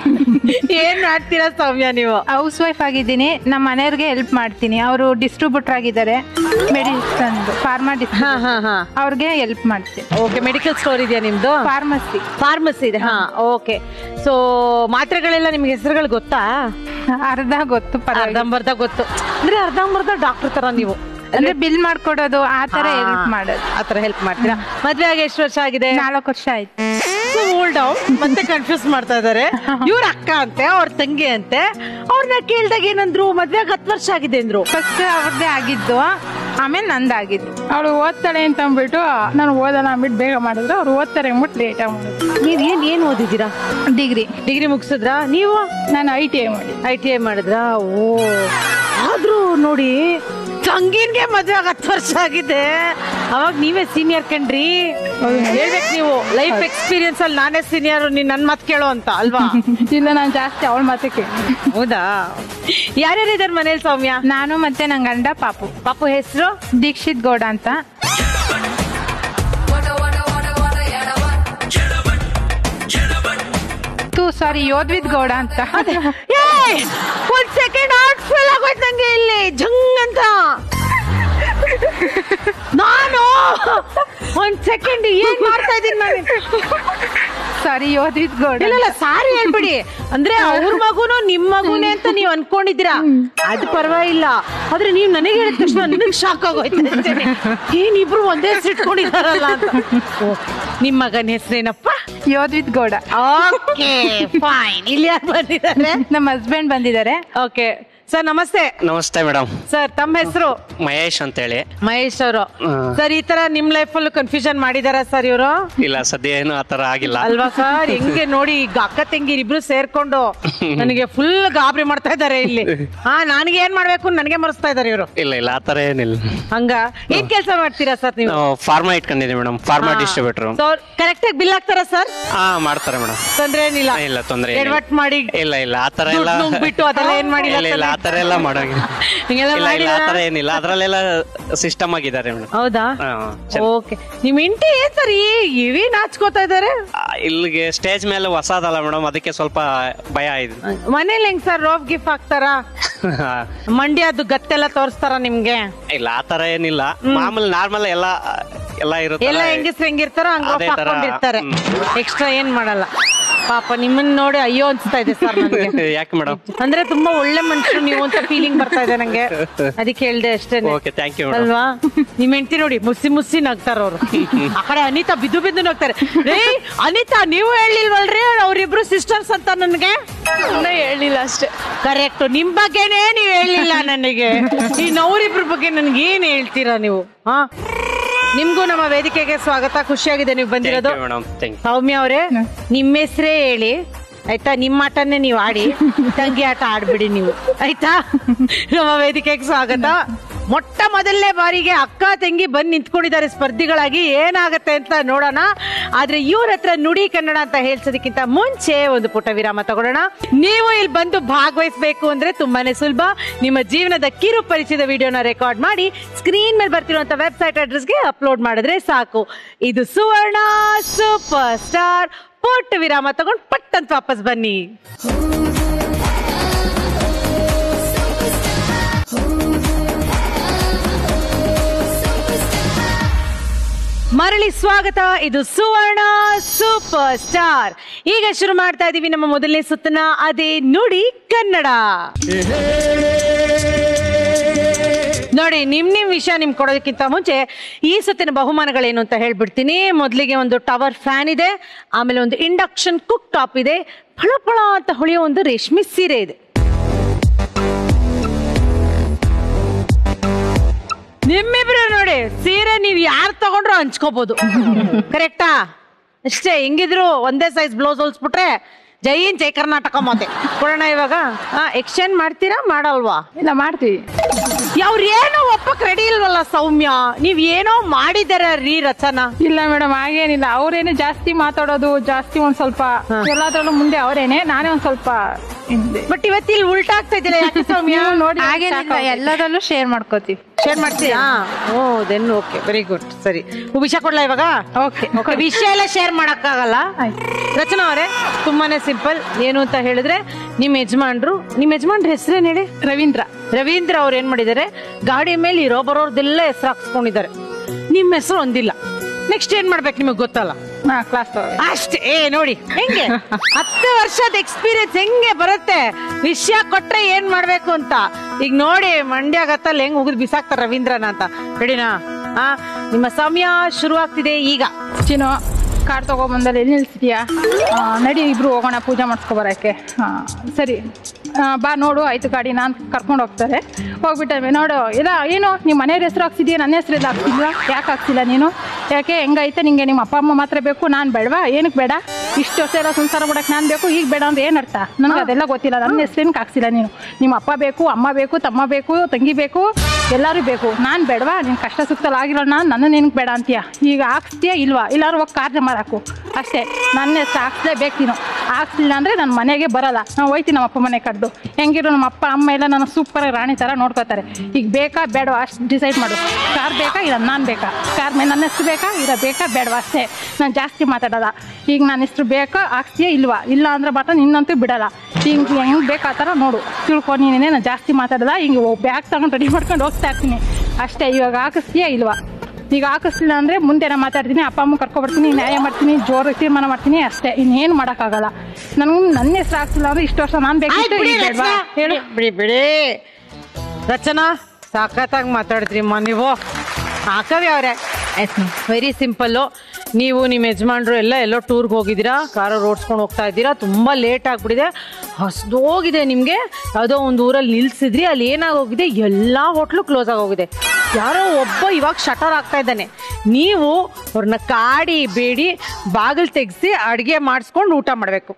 ಏನ್ ಮಾಡ್ತೀರಾ ಸೌಮ್ಯ ನೀವು ಹೌಸ್ ವೈಫ್ ಆಗಿದ್ದೀನಿ ನಮ್ಮ ಮನೆಯವ್ರಿಗೆ ಹೆಲ್ಪ್ ಮಾಡ್ತೀನಿ ಅವರು ಡಿಸ್ಟ್ರಿಬ್ಯೂಟರ್ ಆಗಿದ್ದಾರೆ ಮೆಡಿಸನ್ ಫಾರ್ಮಾ ಹಾ ಹಾ ಹಾ ಅವ್ರಿಗೆ ಹೆಲ್ಪ್ ಮಾಡ್ತೀನಿ ಓಕೆ ಮೆಡಿಕಲ್ ಸ್ಟೋರ್ ಇದೆಯಾ ನಿಮ್ದು ಫಾರ್ಮಸಿ ಫಾರ್ಮಸಿ ಇದೆ ಹಾ ಓಕೆ ಸೊ ಮಾತ್ರೆಗಳೆಲ್ಲ ನಿಮ್ಗೆ ಹೆಸರುಗಳು ಗೊತ್ತಾ ಅರ್ಧ ಗೊತ್ತು ಪರವಾಗಿಲ್ಲ. ಅರ್ಧಂಬರ್ಧ ಗೊತ್ತು ಅಂದ್ರೆ ಅರ್ಧಂಬರ್ಧ ಡಾಕ್ಟರ್ ತರ ನೀವು ಅಂದ್ರೆ ಬಿಲ್ ಮಾಡ್ಕೊಡೋದು ಆ ತರ ಹೆಲ್ಪ್ ಮಾಡೋದು ಆತರ ಹೆಲ್ಪ್ ಮಾಡ್ತೀರಾ ಮದ್ವೆ ಆಗಿ ಎಷ್ಟು ವರ್ಷ ಆಗಿದೆ ನಾಲ್ಕು ವರ್ಷ ಆಯ್ತು ಓಲ್ಡ್ ಮತ್ತೆ ಕನ್ಫ್ಯೂಸ್ ಮಾಡ್ತಾ ಇದಾರೆ ಇವ್ರ ಅಕ್ಕ ಅಂತೆ ಅವ್ರ ತಂಗಿ ಅಂತೆ ಅವ್ರನ್ನ ಕೇಳ್ದಾಗ ಏನಂದ್ರು ಮದ್ವೆ ಆಗಿ ಹತ್ತು ವರ್ಷ ಆಗಿದೆ ಅಂದ್ರು ಫಸ್ಟ್ ಅವ್ರದ್ದೇ ಆಗಿದ್ದು ಆಮೇಲೆ ನಂದಾಗಿದ್ದು ಅವಳು ಓದ್ತಾಳೆ ಅಂತ ಅಂದ್ಬಿಟ್ಟು ನಾನು ಓದೋಣ ಅಂದ್ಬಿಟ್ಟು ಬೇಗ ಮಾಡಿದ್ರು ಅವ್ರು ಓದ್ತಾರೆ ಅಂದ್ಬಿಟ್ಟು ಲೇಟಾಗಿ ಮಾಡಿದ್ರು ನೀವ್ ಏನ್ ಏನ್ ಓದಿದ್ದೀರಾ ಡಿಗ್ರಿ ಡಿಗ್ರಿ ಮುಗಿಸಿದ್ರಾ ನೀವು ನಾನು ಐ ಟಿ ಐ ಮಾಡಿ ಐ ಟಿ ಐ ಮಾಡಿದ್ರಾ ಓ ಆದ್ರೂ ನೋಡಿ ತಂಗಿನ್ಗೆ ಮದ್ವೆ ಆಗ ಹತ್ತು ವರ್ಷ ಆಗಿದೆ ಅವಾಗ ನೀವೇ ಸೀನಿಯರ್ ಕಣ್ರಿ ಹೇಳ್ಬೇಕು ನೀವು ಲೈಫ್ ಎಕ್ಸ್ಪೀರಿಯನ್ಸ್ ಅಲ್ಲಿ ನಾನೇ ಸೀನಿಯರ್ ನೀನ್ ನನ್ ಮಾತ್ ಕೇಳೋ ಅಂತ ಅಲ್ವಾ ಇಲ್ಲ ನಾನು ಜಾಸ್ತಿ ಅವಳ ಮಾತೆ ಕೇಳಿ ಹೌದಾ ಯಾರ್ಯಾರಿದಾರೆ ಮನೇಲಿ ಸೌಮ್ಯ ನಾನು ಮತ್ತೆ ನನ್ನ ಗಂಡ ಪಾಪು ಪಾಪು ಹೆಸರು ದೀಕ್ಷಿತ್ ಗೌಡ ಅಂತ ತೂ ಸಾರಿ ಯೋದ್ವಿತ್ ಗೌಡ ಅಂತ ಏಯ್! ಒಂದ್ ಸೆಕೆಂಡ್ ಹಾರ್ಟ್ ಫೇಲ್ ಆಗೋಯ್ತು ನಂಗೆ ಇಲ್ಲಿ ಜಂಗ್ ಅಂತ ನಾನು ಒಂದ್ ಸೆಕೆಂಡ್ ಏನ್ ಮಾಡ್ತಾ ಇದೀನಿ ನಾನು ಸಾರಿ ಯೋದ್ವಿತ್ ಗೌಡ ಇಲ್ಲ ಇಲ್ಲ ಸಾರಿ ಹೇಳ್ಬಿಡಿ ಅಂದ್ರೆ ಅವ್ರ ಮಗುನು ನಿಮ್ ಮಗುನೇ ಅಂತ ನೀವ್ ಅನ್ಕೊಂಡಿದ್ದೀರಾ ಅದು ಪರವಾಗಿಲ್ಲ ಆದ್ರೆ ನೀವ್ ನನಗೆ ಹೇಳಿದ ತಕ್ಷಣ ನನಗ್ ಶಾಕ್ ಆಗೋಯ್ತು ಅಷ್ಟೇನೆ. ಏನ್ ಇಬ್ರು ಒಂದೇ ಹೆಸರು ಇಟ್ಕೊಂಡಿದಾರಲ್ಲ ಅಂತ ಓ, ನಿಮ್ ಮಗನ ಹೆಸರೇನಪ್ಪ ಯೋದ್ವಿತ್ ಗೌಡ ಓಕೆ ಫೈನ್ ಇಲ್ಲಿ ಯಾರು ಬಂದಿದ್ದಾರೆ ನಮ್ಮ ಹಸ್ಬೆಂಡ್ ಬಂದಿದ್ದಾರೆ ಓಕೆ ಸರ್ ನಮಸ್ತೆ ನಮಸ್ತೆ ಮೇಡಮ್ ಸರ್ ತಮ್ಮ ಹೆಸರು ಮಹೇಶ್ ಅಂತೇಳಿ ಮಹೇಶ್ ಅವರು ಹಾ. ಸರ್ ಈ ತರ ನಿಮ್ ಲೈಫ್ ಅಲ್ಲೂ ಕನ್ಫ್ಯೂಷನ್ ಮಾಡಿದಾರ ಸರ್ ಇವರು ಇಲ್ಲ ಸದ್ಯ ಏನು ಆತರ ಆಗಿಲ್ಲ ಅಲ್ವಾ ಸರ್ ಹೆಂಗೆ ನೋಡಿ ಈಗ ಅಕ್ಕ ತಂಗಿರ್ ಇಬ್ರು ಸೇರ್ಕೊಂಡು ನನಗೆ ಫುಲ್ ಗಾಬರಿ ಮಾಡ್ತಾ ಇದಾರೆ ಇಲ್ಲಿ ಹಾ ನನಗೆ ಏನ್ ಮಾಡ್ಬೇಕು ನನಗೆ ಮರೆಸ್ತಾ ಇದಾರೆ ಇವರು ಇಲ್ಲ ಇಲ್ಲ ಆತರ ಏನಿಲ್ಲ ಹಂಗ ಏನ್ ಕೆಲಸ ಮಾಡ್ತೀರಾ ಸರ್ ನೀವು ನಾವು ಫಾರ್ಮಾ ಇಟ್ಕೊಂಡಿದ್ದೀವಿ ಮೇಡಮ್ ಫಾರ್ಮಾ ಡಿಸ್ಟ್ರಿಬ್ಯೂಟರ್ ಕರೆಕ್ಟ್ ಆಗಿ ಬಿಲ್ ಹಾಕ್ತಾರ ಸರ್ ಹಾ ಮಾಡ್ತಾರೆ ಮೇಡಮ್ ತೊಂದ್ರೆ ಏನಿಲ್ಲ ಇಲ್ಲ ತೊಂದ್ರೆ ಏನಿಲ್ಲ. ಎಡವಟ್ ಮಾಡಿ ಇಲ್ಲ ಇಲ್ಲ ಆತರ ದುಡ್ಡು ಎಲ್ಲ ನುಂಗ್ಬಿಟ್ಟು ಅದೆಲ್ಲ ಏನ್ ಮಾಡಿಲ್ಲ ಇಲ್ಲ ಇಲ್ಲ ತಾನೇ? ಆತರ ಎಲ್ಲ ಮಾಡೋಂಗಿಲ್ಲ ಹಿಂಗೆಲ್ಲ ಇಲ್ಲ ಇಲ್ಲ ಮಾಡಿದಾರಾ? ಆತರ ಏನಿಲ್ಲ ಅದ್ರಲ್ಲೆಲ್ಲ ಸಿಸ್ಟಮ್ ಆಗಿದ್ದಾರೆ ಮೇಡಮ್ ಹೌದಾ ಹಾ, ಚೆನ್ನ- ಓಕೆ ನಿಮ್ ಇಂಟಿ ಏನ್ ಸರ್ ಈ ಇವಿ ನಾಚ್ಕೋತಾ ಇದಾರೆ ಆ, ಇಲ್ಲಿಗೆ ಸ್ಟೇಜ್ ಮೇಲೆ ಹೊಸದಲ್ಲ ಮೇಡಮ್ ಅದಕ್ಕೆ ಸ್ವಲ್ಪ ಭಯ ಇದೆ ಮನೇಲಿ ಹೆಂಗ್ ಸರ್ ರೋಫ್ ಗಿಫ್ ಹಾಕ್ತಾರ ಮಂಡ್ಯದ್ದು ಗತ್ತೆಲ್ಲ ತೋರಿಸ್ತಾರ ನಿಮ್ಗೆ ಇಲ್ಲ ಆತರ ಏನಿಲ್ಲ ಮಾಮೂಲಿ ನಾರ್ಮಲ್ ಎಲ್ಲ ಎಲ್ಲ ಇರುತ್ತೆ ಎಲ್ಲ ಹೆಂಗಸ್ರು ಹೆಂಗಿರ್ತಾರೋ ಹಂಗ ಅದೇ ತರ, ಹಾಕೊಂಡಿರ್ತಾರೆ ಎಕ್ಸ್ಟ್ರಾ ಏನ್ ಮಾಡಲ್ಲ ಪಾಪ ನಿಮ್ಮನ್ನ ನೋಡಿ ಅಯ್ಯೋ ಅನ್ಸ್ತಾ ಇದೆ ಸರ್ ನನಗೆ ಯಾಕೆ ಮೇಡಮ್ ಅಂದ್ರೆ ತುಂಬಾ ಒಳ್ಳೆ ಮನುಷ್ಯರು ನೀವು ಅಂತ ಫೀಲಿಂಗ್ ಬರ್ತಾ ಇದೆ ನಂಗೆ ಅದಕ್ಕೆ ಹೇಳ್ದೆ ಅಷ್ಟೇ ಓಕೆ ಥ್ಯಾಂಕ್ ಯು ಮೇಡಮ್ ಅಲ್ವಾ ನಿಮ್ ಹೆಂಡತಿ ನೋಡಿ ಮುಸಿ ಮುಸಿ ನಗ್ತಾರ ಅವ್ರು ಆ ಕಡೆ ಅನಿತಾ ಬಿದ್ದು ಬಿದ್ದು ನಗ್ತಾರೆ ರೇ ಅನಿತಾ ನೀವು ಹೇಳಿಲ್ವಲ್ರಿ ಅವ್ರಿಬ್ರು ಸಿಸ್ಟರ್ಸ್ ಅಂತ ನನ್ಗೆ ಇನ್ನೂ ಹೇಳಿಲ್ಲ ಅಷ್ಟೇ ಕರೆಕ್ಟ್ ನಿಮ್ ಬಗ್ಗೆನೇ ನೀವ್ ಹೇಳಿಲ್ಲ ನನಗೆ ಈ ನವರಿಬ್ರ ಬಗ್ಗೆ ನನ್ಗೆ ಏನ್ ಹೇಳ್ತೀರಾ ನೀವು ಹಾ ನಿಮ್ಗೂ ನಮ್ಮ ವೇದಿಕೆಗೆ ಸ್ವಾಗತ ಖುಷಿಯಾಗಿದೆ ನೀವು ಬಂದಿರೋದು ಮೇಡಮ್ ಥ್ಯಾಂಕ್ ಸೌಮ್ಯ ಅವರೇ ನಿಮ್ಮ ಹೆಸರೇ ಹೇಳಿ ಆಯ್ತಾ ನಿಮ್ಮ ಆಟನೇ ನೀವು ಆಡಿ ತಂಗಿ ಆಟ ಆಡ್ಬಿಡಿ ನೀವು ಆಯ್ತಾ ನಮ್ಮ ವೇದಿಕೆಗೆ ಸ್ವಾಗತ ಮೊಟ್ಟ ಮೊದಲನೇ ಬಾರಿಗೆ ಅಕ್ಕ ತಂಗಿ ಬಂದು ನಿಂತ್ಕೊಂಡಿದ್ದಾರೆ ಸ್ಪರ್ಧಿಗಳಾಗಿ ಏನಾಗತ್ತೆ ಅಂತ ನೋಡೋಣ ಆದ್ರೆ ಇವ್ರ ಹತ್ರ ನುಡಿ ಕನ್ನಡ ಅಂತ ಹೇಳ್ಸೋದಕ್ಕಿಂತ ಮುಂಚೆ ಒಂದು ಪುಟ್ಟ ವಿರಾಮ ತಗೊಳ್ಳೋಣ ನೀವು ಇಲ್ಲಿ ಬಂದು ಭಾಗವಹಿಸಬೇಕು ಅಂದ್ರೆ ತುಂಬಾನೇ ಸುಲಭ ನಿಮ್ಮ ಜೀವನದ ಕಿರು ಪರಿಚಯದ ವಿಡಿಯೋನ ರೆಕಾರ್ಡ್ ಮಾಡಿ ಸ್ಕ್ರೀನ್ ಮೇಲೆ ಬರ್ತಿರುವಂತ ವೆಬ್ಸೈಟ್ ಅಡ್ರೆಸ್ಗೆ ಅಪ್ಲೋಡ್ ಮಾಡಿದ್ರೆ ಸಾಕು ಇದು ಸುವರ್ಣ ಸೂಪರ್ ಸ್ಟಾರ್ ಪುಟ್ಟ ವಿರಾಮ ತಗೊಂಡು ಪಟ್ ಅಂತ ವಾಪಸ್ ಬನ್ನಿ ಮರಳಿ ಸ್ವಾಗತ ಇದು ಸುವರ್ಣ ಸೂಪರ್ ಸ್ಟಾರ್ ಈಗ ಶುರು ಮಾಡ್ತಾ ಇದೀವಿ ನಮ್ಮ ಮೊದಲನೇ ಸುತ್ತನ ಅದೇ ನುಡಿ ಕನ್ನಡ ನೋಡಿ ನಿಮ್ ನಿಮ್ ವಿಷಯ ನಿಮ್ ಕೊಡೋದಕ್ಕಿಂತ ಮುಂಚೆ ಈ ಸುತ್ತಿನ ಬಹುಮಾನಗಳೇನು ಅಂತ ಹೇಳ್ಬಿಡ್ತೀನಿ ಮೊದಲಿಗೆ ಒಂದು ಟವರ್ ಫ್ಯಾನ್ ಇದೆ ಆಮೇಲೆ ಒಂದು ಇಂಡಕ್ಷನ್ ಕುಕ್ ಟಾಪ್ ಇದೆ ಫಳ ಫಳ ಅಂತ ಹೊಳೆಯೋ ಒಂದು ರೇಷ್ಮೆ ಸೀರೆ ಇದೆ ನಿಮ್ಮಿಬ್ರು ನೋಡಿ ಸೀರೆ ನೀವ್ ಯಾರು ತಗೊಂಡ್ರು ಹಂಚ್ಕೋಬಹುದು ಕರೆಕ್ಟಾ ಅಷ್ಟೇ ಹೆಂಗಿದ್ರು ಒಂದೇ ಸೈಜ್ ಬ್ಲೌಸ್ ಹೊಲ್ಸ್ಬಿಟ್ರೆ ಜೈ ಹಿಂದ್ ಜೈ ಕರ್ನಾಟಕ ಮಾತೆ ಕೊಡೋಣ ಇವಾಗ ಎಕ್ಸ್ಚೇಂಜ್ ಮಾಡ್ತೀರಾ ಮಾಡಲ್ವಾ ಇಲ್ಲ ಮಾಡ್ತೀವಿ ಅವ್ರ ಏನೋ ಒಪ್ಪಕ್ ರೆಡಿ ಇಲ್ವಲ್ಲ ಸೌಮ್ಯ ನೀವ್ ಏನೋ ಮಾಡಿದಾರ ರೀ ರಚನಾ ಇಲ್ಲ ಮೇಡಮ್ ಹಾಗೇನಿಲ್ಲ ಅವ್ರೇನೆ ಜಾಸ್ತಿ ಮಾತಾಡೋದು ಜಾಸ್ತಿ ಒಂದ್ ಸ್ವಲ್ಪ ಎಲ್ಲಾದ್ರಲ್ಲೂ ಮುಂದೆ ಅವರೇನೆ ನಾನೇ ಒಂದ್ ಸ್ವಲ್ಪ ಹಿಂದೆ ಬಟ್ ಇವತ್ತು ಇಲ್ಲಿ ಉಲ್ಟಾ ಆಗ್ತಾ ಇದ್ದೀರಾ ಯಾಕೆ ಸೌಮ್ಯ ನೀವು ನೋಡಿ ಹಾಗೇನಿಲ್ಲ ಎಲ್ಲದರಲ್ಲೂ ಶೇರ್ ಮಾಡ್ಕೋತೀವಿ ಶೇರ್ ಮಾಡ್ತೀರಾ oh then okay very good ಸರಿ ವಿಷಯ ಕೊಡ್ಲಾ ಇವಾಗ ಓಕೆ ಓಕೆ ವಿಷಯ ಎಲ್ಲ ಶೇರ್ ಮಾಡಕ್ಕಾಗಲ್ಲ ರಚನಾ ಅವರೇ ತುಂಬಾನೇ ಸಿಂಪಲ್ ಏನು ಅಂತ ಹೇಳಿದ್ರೆ ನಿಮ್ ಯಜಮಾನ್ರು ನಿಮ್ ಯಜಮಾನ್ರ ಹೆಸರೇನ್ ಹೇಳಿ ರವೀಂದ್ರ ರವೀಂದ್ರ ಅವ್ರು ಏನ್ ಮಾಡಿದ್ದಾರೆ ಗಾಡಿ ಮೇಲೆ ಇರೋ ಬರೋರ್ದೆಲ್ಲ ಹೆಸರು ಹಾಕ್ಸ್ಕೊಂಡಿದ್ದಾರೆ ನಿಮ್ ಹೆಸರು ಒಂದಿಲ್ಲ ನೆಕ್ಸ್ಟ್ ಏನ್ ಮಾಡ್ಬೇಕು ನಿಮಗ್ ಗೊತ್ತಲ್ಲ ಹಾ ಕ್ಲಾಸ್ ಅಷ್ಟೇ ಏ ನೋಡಿ ಹೆಂಗೆ ಹತ್ತು ವರ್ಷದ ಎಕ್ಸ್ಪೀರಿಯನ್ಸ್ ಹೆಂಗೆ ಬರುತ್ತೆ ವಿಷಯ ಕೊಟ್ರೆ ಏನ್ ಮಾಡ್ಬೇಕು ಅಂತ ಈಗ ನೋಡಿ ಮಂಡ್ಯ ಗತ್ತಲ್ಲಿ ಹೆಂಗ್ ಹೋಗುದು ಬಿಸಾಕ್ತಾರ ರವೀಂದ್ರನ ಅಂತ ರೆಡಿನಾ ಹಾ ನಿಮ್ಮ ಸಮಯ ಶುರು ಆಗ್ತಿದೆ ಈಗ ಚಿನ್ನು ಕಾರ್ ತಗೊಬಂದಲ್ಲಿ ಎಲ್ಲಿ ನಿಲ್ಸಿದ್ಯಾ ಆ, ನಡಿ ಇಬ್ರು ಹೋಗೋಣ ಪೂಜೆ ಮಾಡಿಸ್ಕೊಬರಕ್ಕೆ ಹಾಂ ಸರಿ ಆ, ಬಾ ನೋಡು ಆಯ್ತು ಗಾಡಿ ನಾನು ಕರ್ಕೊಂಡು ಹೋಗ್ತಾರೆ ಹೋಗ್ಬಿಟ್ಟೆ ನೋಡು ಇಲ್ಲ ಏನು ನಿಮ್ಮ ಮನೆಯವ್ರ ಹೆಸರು ಹಾಕ್ಸಿದ್ಯಾ ನನ್ನ ಹೆಸರು ಎಲ್ಲ ಹಾಕ್ಸಿಲ್ವಾ ಯಾಕೆ ಹಾಕ್ಸಿಲ್ಲ ನೀನು ಯಾಕೆ ಹೆಂಗೈತೆ ನಿಂಗೆ ನಿಮ್ಮ ಅಪ್ಪ ಅಮ್ಮ ಮಾತ್ರ ಬೇಕು ನಾನು ಬೇಡವಾ ಏನಕ್ಕೆ ಬೇಡ ಇಷ್ಟು ವರ್ಷ ಎಲ್ಲ ಸಂಸಾರ ಮಾಡಕ್ಕೆ ನಾನು ಬೇಕು ಈಗ ಬೇಡ ಅಂದ್ರೆ ಏನು ಅರ್ಥ ನನಗೆ ಅದೆಲ್ಲ ಗೊತ್ತಿಲ್ಲ ನನ್ನ ಹೆಸ್ರೇನಕ್ಕೆ ಹಾಕ್ಸಿಲ್ಲ ನೀನು ನಿಮ್ಮ ಅಪ್ಪ ಬೇಕು ಅಮ್ಮ ಬೇಕು ತಮ್ಮ ಬೇಕು ತಂಗಿ ಬೇಕು ಎಲ್ಲರೂ ಬೇಕು ನಾನು ಬೇಡವಾ ನಿನ್ ಕಷ್ಟ ಸುತ್ತಲ್ಲಿ ಆಗಿರೋಣ ನನ್ನ ನಿನಗೆ ಬೇಡ ಅಂತೀಯ ಈಗ ಹಾಕ್ಸ್ತೀಯ ಇಲ್ವಾ ಇಲ್ಲಾರು ಹೋಗಿ ಕಾರ್ಯ ಮಾರಾಕು ಅಷ್ಟೇ ನನ್ನ ಹೆಸ್ರು ಹಾಕ್ಸ್ಲೇಬೇಕು ನೀನು ಹಾಕ್ಸ್ಲಿಲ್ಲ ಅಂದರೆ ನನ್ನ ಮನೆಗೆ ಬರಲ್ಲ ನಾವು ಹೋಯ್ತೀನಿ ನಮ್ಮ ಅಪ್ಪ ಮನೆ ಕಡ್ದು ಹೆಂಗಿರು ನಮ್ಮ ಅಪ್ಪ ಅಮ್ಮ ಎಲ್ಲ ನನ್ನ ಸೂಪರಾಗಿ ರಾಣಿ ಥರ ನೋಡ್ಕೋತಾರೆ ಈಗ ಬೇಕಾ ಬೇಡವಾ ಅಷ್ಟು ಡಿಸೈಡ್ ಮಾಡು ಕಾರ್ ಬೇಕಾ ಇಲ್ಲ ನಾನು ಬೇಕಾ ಕಾರ್ ಮೇಲೆ ನನ್ನ ಹೆಸ್ರು ಬೇಕಾ ಇಲ್ಲ ಬೇಕಾ ಬೇಡವಾ ಅಷ್ಟೇ ನಾನು ಜಾಸ್ತಿ ಮಾತಾಡೋದ ಈಗ ನನ್ನ ಹೆಸ್ರು ಬೇಕಾ ಹಾಕ್ಸ್ತೀಯ ಇಲ್ವಾ ಇಲ್ಲ ಅಂದ್ರೆ ಮಾತ್ರ ನಿನ್ನಂತೂ ಬಿಡಲ್ಲ ಹಿಂಗೆ ಹೆಂಗೆ ಬೇಕಾ ಆ ಥರ ನೋಡು ತಿಳ್ಕೊ ನೀನೇ ನಾನು ಜಾಸ್ತಿ ಮಾತಾಡೋದ ಹಿಂಗೆ ಬ್ಯಾಗ್ ತಗೊಂಡು ರೆಡಿ ಮಾಡ್ಕೊಂಡು ಹೋಗ್ತಾ ಇರ್ತೀನಿ ಅಷ್ಟೇ ಇವಾಗ ಹಾಕಿಸ್ತೀಯ ಇಲ್ವಾ ಈಗ ಹಾಕಿಸ್ಲಿಲ್ಲ ಅಂದರೆ ಮುಂದೆ ನಾನು ಮಾತಾಡ್ತೀನಿ ಅಪ್ಪ ಅಮ್ಮ ಕರ್ಕೊಬರ್ತೀನಿ ನ್ಯಾಯ ಮಾಡ್ತೀನಿ ಜೋರು ತೀರ್ಮಾನ ಮಾಡ್ತೀನಿ ಅಷ್ಟೇ ಇನ್ನೇನು ಮಾಡೋಕ್ಕಾಗಲ್ಲ ನನಗೆ ನನ್ನ ಹೆಸ್ರು ಹಾಕ್ಸಿಲ್ಲ ಅಂದ್ರೆ ಇಷ್ಟು ವರ್ಷ ನಾನು ಬೇಕಿತ್ತು ಈಗ ಬೇಡ್ವಾ? ಹೇಳು ಬಿಡಿ ಬಿಡಿ ರಚನಾ ಸಖತ್ತಾಗಿ ಮಾತಾಡ್ತೀರಿಮ್ಮ ನೀವು ಹಾಕವಿ ಅವ್ರೆ ವೆರಿ ಸಿಂಪಲ್ಲು ನೀವು ನಿಮ್ಮ ಯಜಮಾನ್ರು ಎಲ್ಲ ಎಲ್ಲೋ ಟೂರ್ಗೆ ಹೋಗಿದ್ದೀರಾ ಕಾರಲ್ಲಿ ಓಡಿಸ್ಕೊಂಡು ಹೋಗ್ತಾ ಇದ್ದೀರಾ ತುಂಬ ಲೇಟ್ ಆಗ್ಬಿಟ್ಟಿದೆ ಹಸ್ದೋಗಿದೆ ನಿಮಗೆ ಯಾವುದೋ ಒಂದು ಊರಲ್ಲಿ ನಿಲ್ಸಿದ್ರಿ ಅಲ್ಲಿ ಏನಾಗೋಗಿದೆ ಎಲ್ಲ ಹೋಟ್ಲು ಕ್ಲೋಸ್ ಆಗೋಗಿದೆ ಯಾರೋ ಒಬ್ಬ ಇವಾಗ ಶಟರ್ ಆಗ್ತಾ ಇದ್ದಾನೆ ನೀವು ಅವ್ರನ್ನ ಕಾಡಿ ಬೇಡಿ ಬಾಗಿಲು ತೆಗೆಸಿ ಅಡುಗೆ ಮಾಡಿಸ್ಕೊಂಡು ಊಟ ಮಾಡಬೇಕು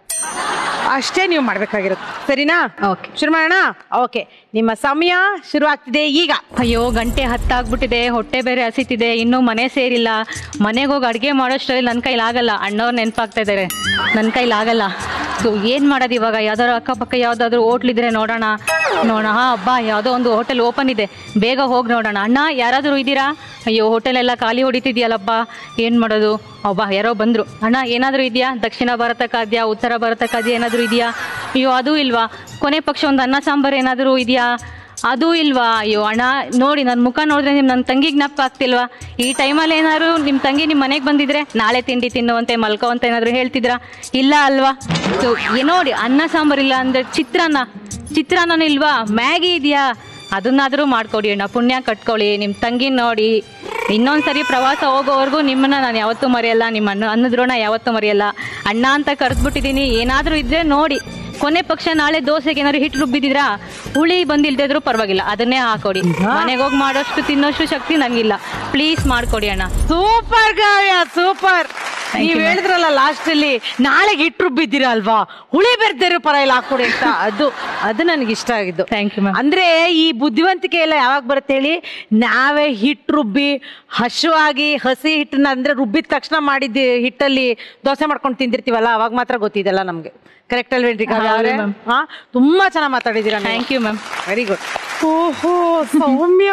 ಅಷ್ಟೇ ನೀವು ಮಾಡ್ಬೇಕಾಗಿರುತ್ತೆ ಸರಿನಾ ಓಕೆ ಶುರು ಮಾಡೋಣ ಓಕೆ ನಿಮ್ಮ ಸಮಯ ಶುರು ಆಗ್ತಿದೆ ಈಗ ಅಯ್ಯೋ ಗಂಟೆ ಹತ್ತಾಗ್ಬಿಟ್ಟಿದೆ ಹೊಟ್ಟೆ ಬೇರೆ ಹಸಿತಿದೆ ಇನ್ನೂ ಮನೆ ಸೇರಿಲ್ಲ ಮನೆಗೆ ಹೋಗಿ ಅಡುಗೆ ಮಾಡೋಷ್ಟರಲ್ಲಿ ನನ್ನ ಕೈಲಾಗಲ್ಲ ಅಣ್ಣವ್ರು ನೆನಪಾಗ್ತಾ ಇದ್ದಾರೆ ನನ್ನ ಕೈಲಾಗಲ್ಲ ಸೊ ಏನು ಮಾಡೋದು ಇವಾಗ ಯಾವ್ದಾದ್ರು ಅಕ್ಕಪಕ್ಕ ಯಾವುದಾದ್ರೂ ಹೋಟ್ಲಿದ್ರೆ ನೋಡೋಣ ನೋಡೋಣ ಹಾ ಅಬ್ಬಾ ಯಾವುದೋ ಒಂದು ಹೋಟೆಲ್ ಓಪನ್ ಇದೆ ಬೇಗ ಹೋಗಿ ನೋಡೋಣ ಅಣ್ಣ ಯಾರಾದರೂ ಇದ್ದೀರಾ ಅಯ್ಯೋ ಹೋಟೆಲ್ ಎಲ್ಲ ಖಾಲಿ ಹೊಡಿತಿದ್ಯಲ್ಲಪ್ಪ ಏನು ಮಾಡೋದು ಅಬ್ಬಾ ಯಾರೋ ಬಂದರು ಅಣ್ಣ ಏನಾದರೂ ಇದೆಯಾ ದಕ್ಷಿಣ ಭಾರತ ಖಾದ್ಯ ಉತ್ತರ ಭಾರತ ಖಾದ್ಯ ಏನಾದರೂ ಇದೆಯಾ ಅಯ್ಯೋ ಅದು ಇಲ್ವಾ ಕೊನೆ ಪಕ್ಷ ಒಂದು ಅನ್ನ ಸಾಂಬಾರು ಏನಾದರೂ ಇದೆಯಾ ಅದು ಇಲ್ವಾ ಅಯ್ಯೋ ಅಣ್ಣ ನೋಡಿ ನನ್ನ ಮುಖ ನೋಡಿದ್ರೆ ನಿಮ್ಮ ನನ್ನ ತಂಗಿಗೆ ಜ್ಞಾಪಕ ಆಗ್ತಿಲ್ವಾ ಈ ಟೈಮಲ್ಲಿ ಏನಾದ್ರು ನಿಮ್ಮ ತಂಗಿ ನಿಮ್ಮ ಮನೆಗೆ ಬಂದಿದ್ರೆ ನಾಳೆ ತಿಂಡಿ ತಿನ್ನುವಂತೆ ಮಲ್ಕೋ ಅಂತ ಏನಾದ್ರು ಹೇಳ್ತಿದ್ರಾ ಇಲ್ಲ ಅಲ್ವಾ ಸೊ ನೋಡಿ ಅನ್ನ ಸಾಂಬಾರು ಇಲ್ಲ ಅಂದ್ರೆ ಚಿತ್ರಾನ್ನ ಚಿತ್ರಾನ್ನ ಇಲ್ವಾ ಮ್ಯಾಗಿ ಇದೆಯಾ ಅದನ್ನಾದರೂ ಮಾಡ್ಕೊಡಿ ಅಣ್ಣ ಪುಣ್ಯ ಕಟ್ಕೊಳ್ಳಿ ನಿಮ್ಮ ತಂಗಿ ನೋಡಿ ಇನ್ನೊಂದ್ಸರಿ ಪ್ರವಾಸ ಹೋಗೋವರೆಗೂ ನಿಮ್ಮನ್ನ ನಾನು ಯಾವತ್ತೂ ಮರೆಯಲ್ಲ ನಿಮ್ಮ ಅನ್ನ ಅನ್ನದ್ರೋಣ ಯಾವತ್ತೂ ಮರೆಯಲ್ಲ ಅಣ್ಣ ಅಂತ ಕರೆದ್ಬಿಟ್ಟಿದ್ದೀನಿ ಏನಾದರೂ ಇದ್ರೆ ನೋಡಿ ಕೊನೆ ಪಕ್ಷ ನಾಳೆ ದೋಸೆಗೆ ಏನಾದ್ರು ಹಿಟ್ಟು ರುಬ್ಬಿದಿದ್ರಾ ಹುಳಿ ಬಂದಿಲ್ದೇ ಇದ್ರೂ ಪರವಾಗಿಲ್ಲ ಅದನ್ನೇ ಹಾಕೊಡಿ ಮನೆಗೆ ಹೋಗಿ ಮಾಡೋಷ್ಟು ತಿನ್ನೋಷ್ಟು ಶಕ್ತಿ ನಂಗಿಲ್ಲ ಪ್ಲೀಸ್ ಮಾಡ್ಕೊಡಿ ಅಣ್ಣ ಸೂಪರ್ ಕಾವ್ಯ ಸೂಪರ್ Thank ನೀವ್ you, ma'am. ಹೇಳಿದ್ರಲ್ಲ ಲಾಸ್ಟ್ ಅಲ್ಲಿ ನಾಳೆಗೆ ಇಟ್ಟು ರುಬ್ಬಿದ್ದೀರಾ ಅಲ್ವಾ ಹುಳಿ ಬೆರ್ದೇರು ಪರ ಇಲ್ಲ ಹಾಕೊಡಿ ಅಂತ ಅದು ಅದು ನನಗೆ ಇಷ್ಟ ಆಗಿದ್ದು ಥ್ಯಾಂಕ್ ಯು ಮ್ಯಾಮ್ ಅಂದ್ರೆ ಈ ಬುದ್ಧಿವಂತಿಕೆ ಎಲ್ಲ ಯಾವಾಗ ಬರುತ್ತೆ ಹೇಳಿ ನಾವೇ ಹಿಟ್ಟು ರುಬ್ಬಿ ಹಸುವಾಗಿ ಹಸಿ ಹಿಟ್ಟನ್ನ ಅಂದ್ರೆ ರುಬ್ಬಿದ ತಕ್ಷಣ ಮಾಡಿದ್ದ ಹಿಟ್ಟಲ್ಲಿ ದೋಸೆ ಮಾಡ್ಕೊಂಡು ತಿಂದಿರ್ತೀವಲ್ಲ ಅವಾಗ ಮಾತ್ರ ಗೊತ್ತಿದೆಲ್ಲ ನಮ್ಗೆ ಕರೆಕ್ಟ್ ಅಲ್ವೇನ್ರಿ ಕಾವ್ಯ ಅವ್ರೆ? ಹೌದು, ma'am. ಹಾ ತುಂಬಾ ಚೆನ್ನಾಗಿ ಮಾತಾಡಿದ್ದೀರಾ thank you ma'am very good ಓಹೋ ಸೌಮ್ಯ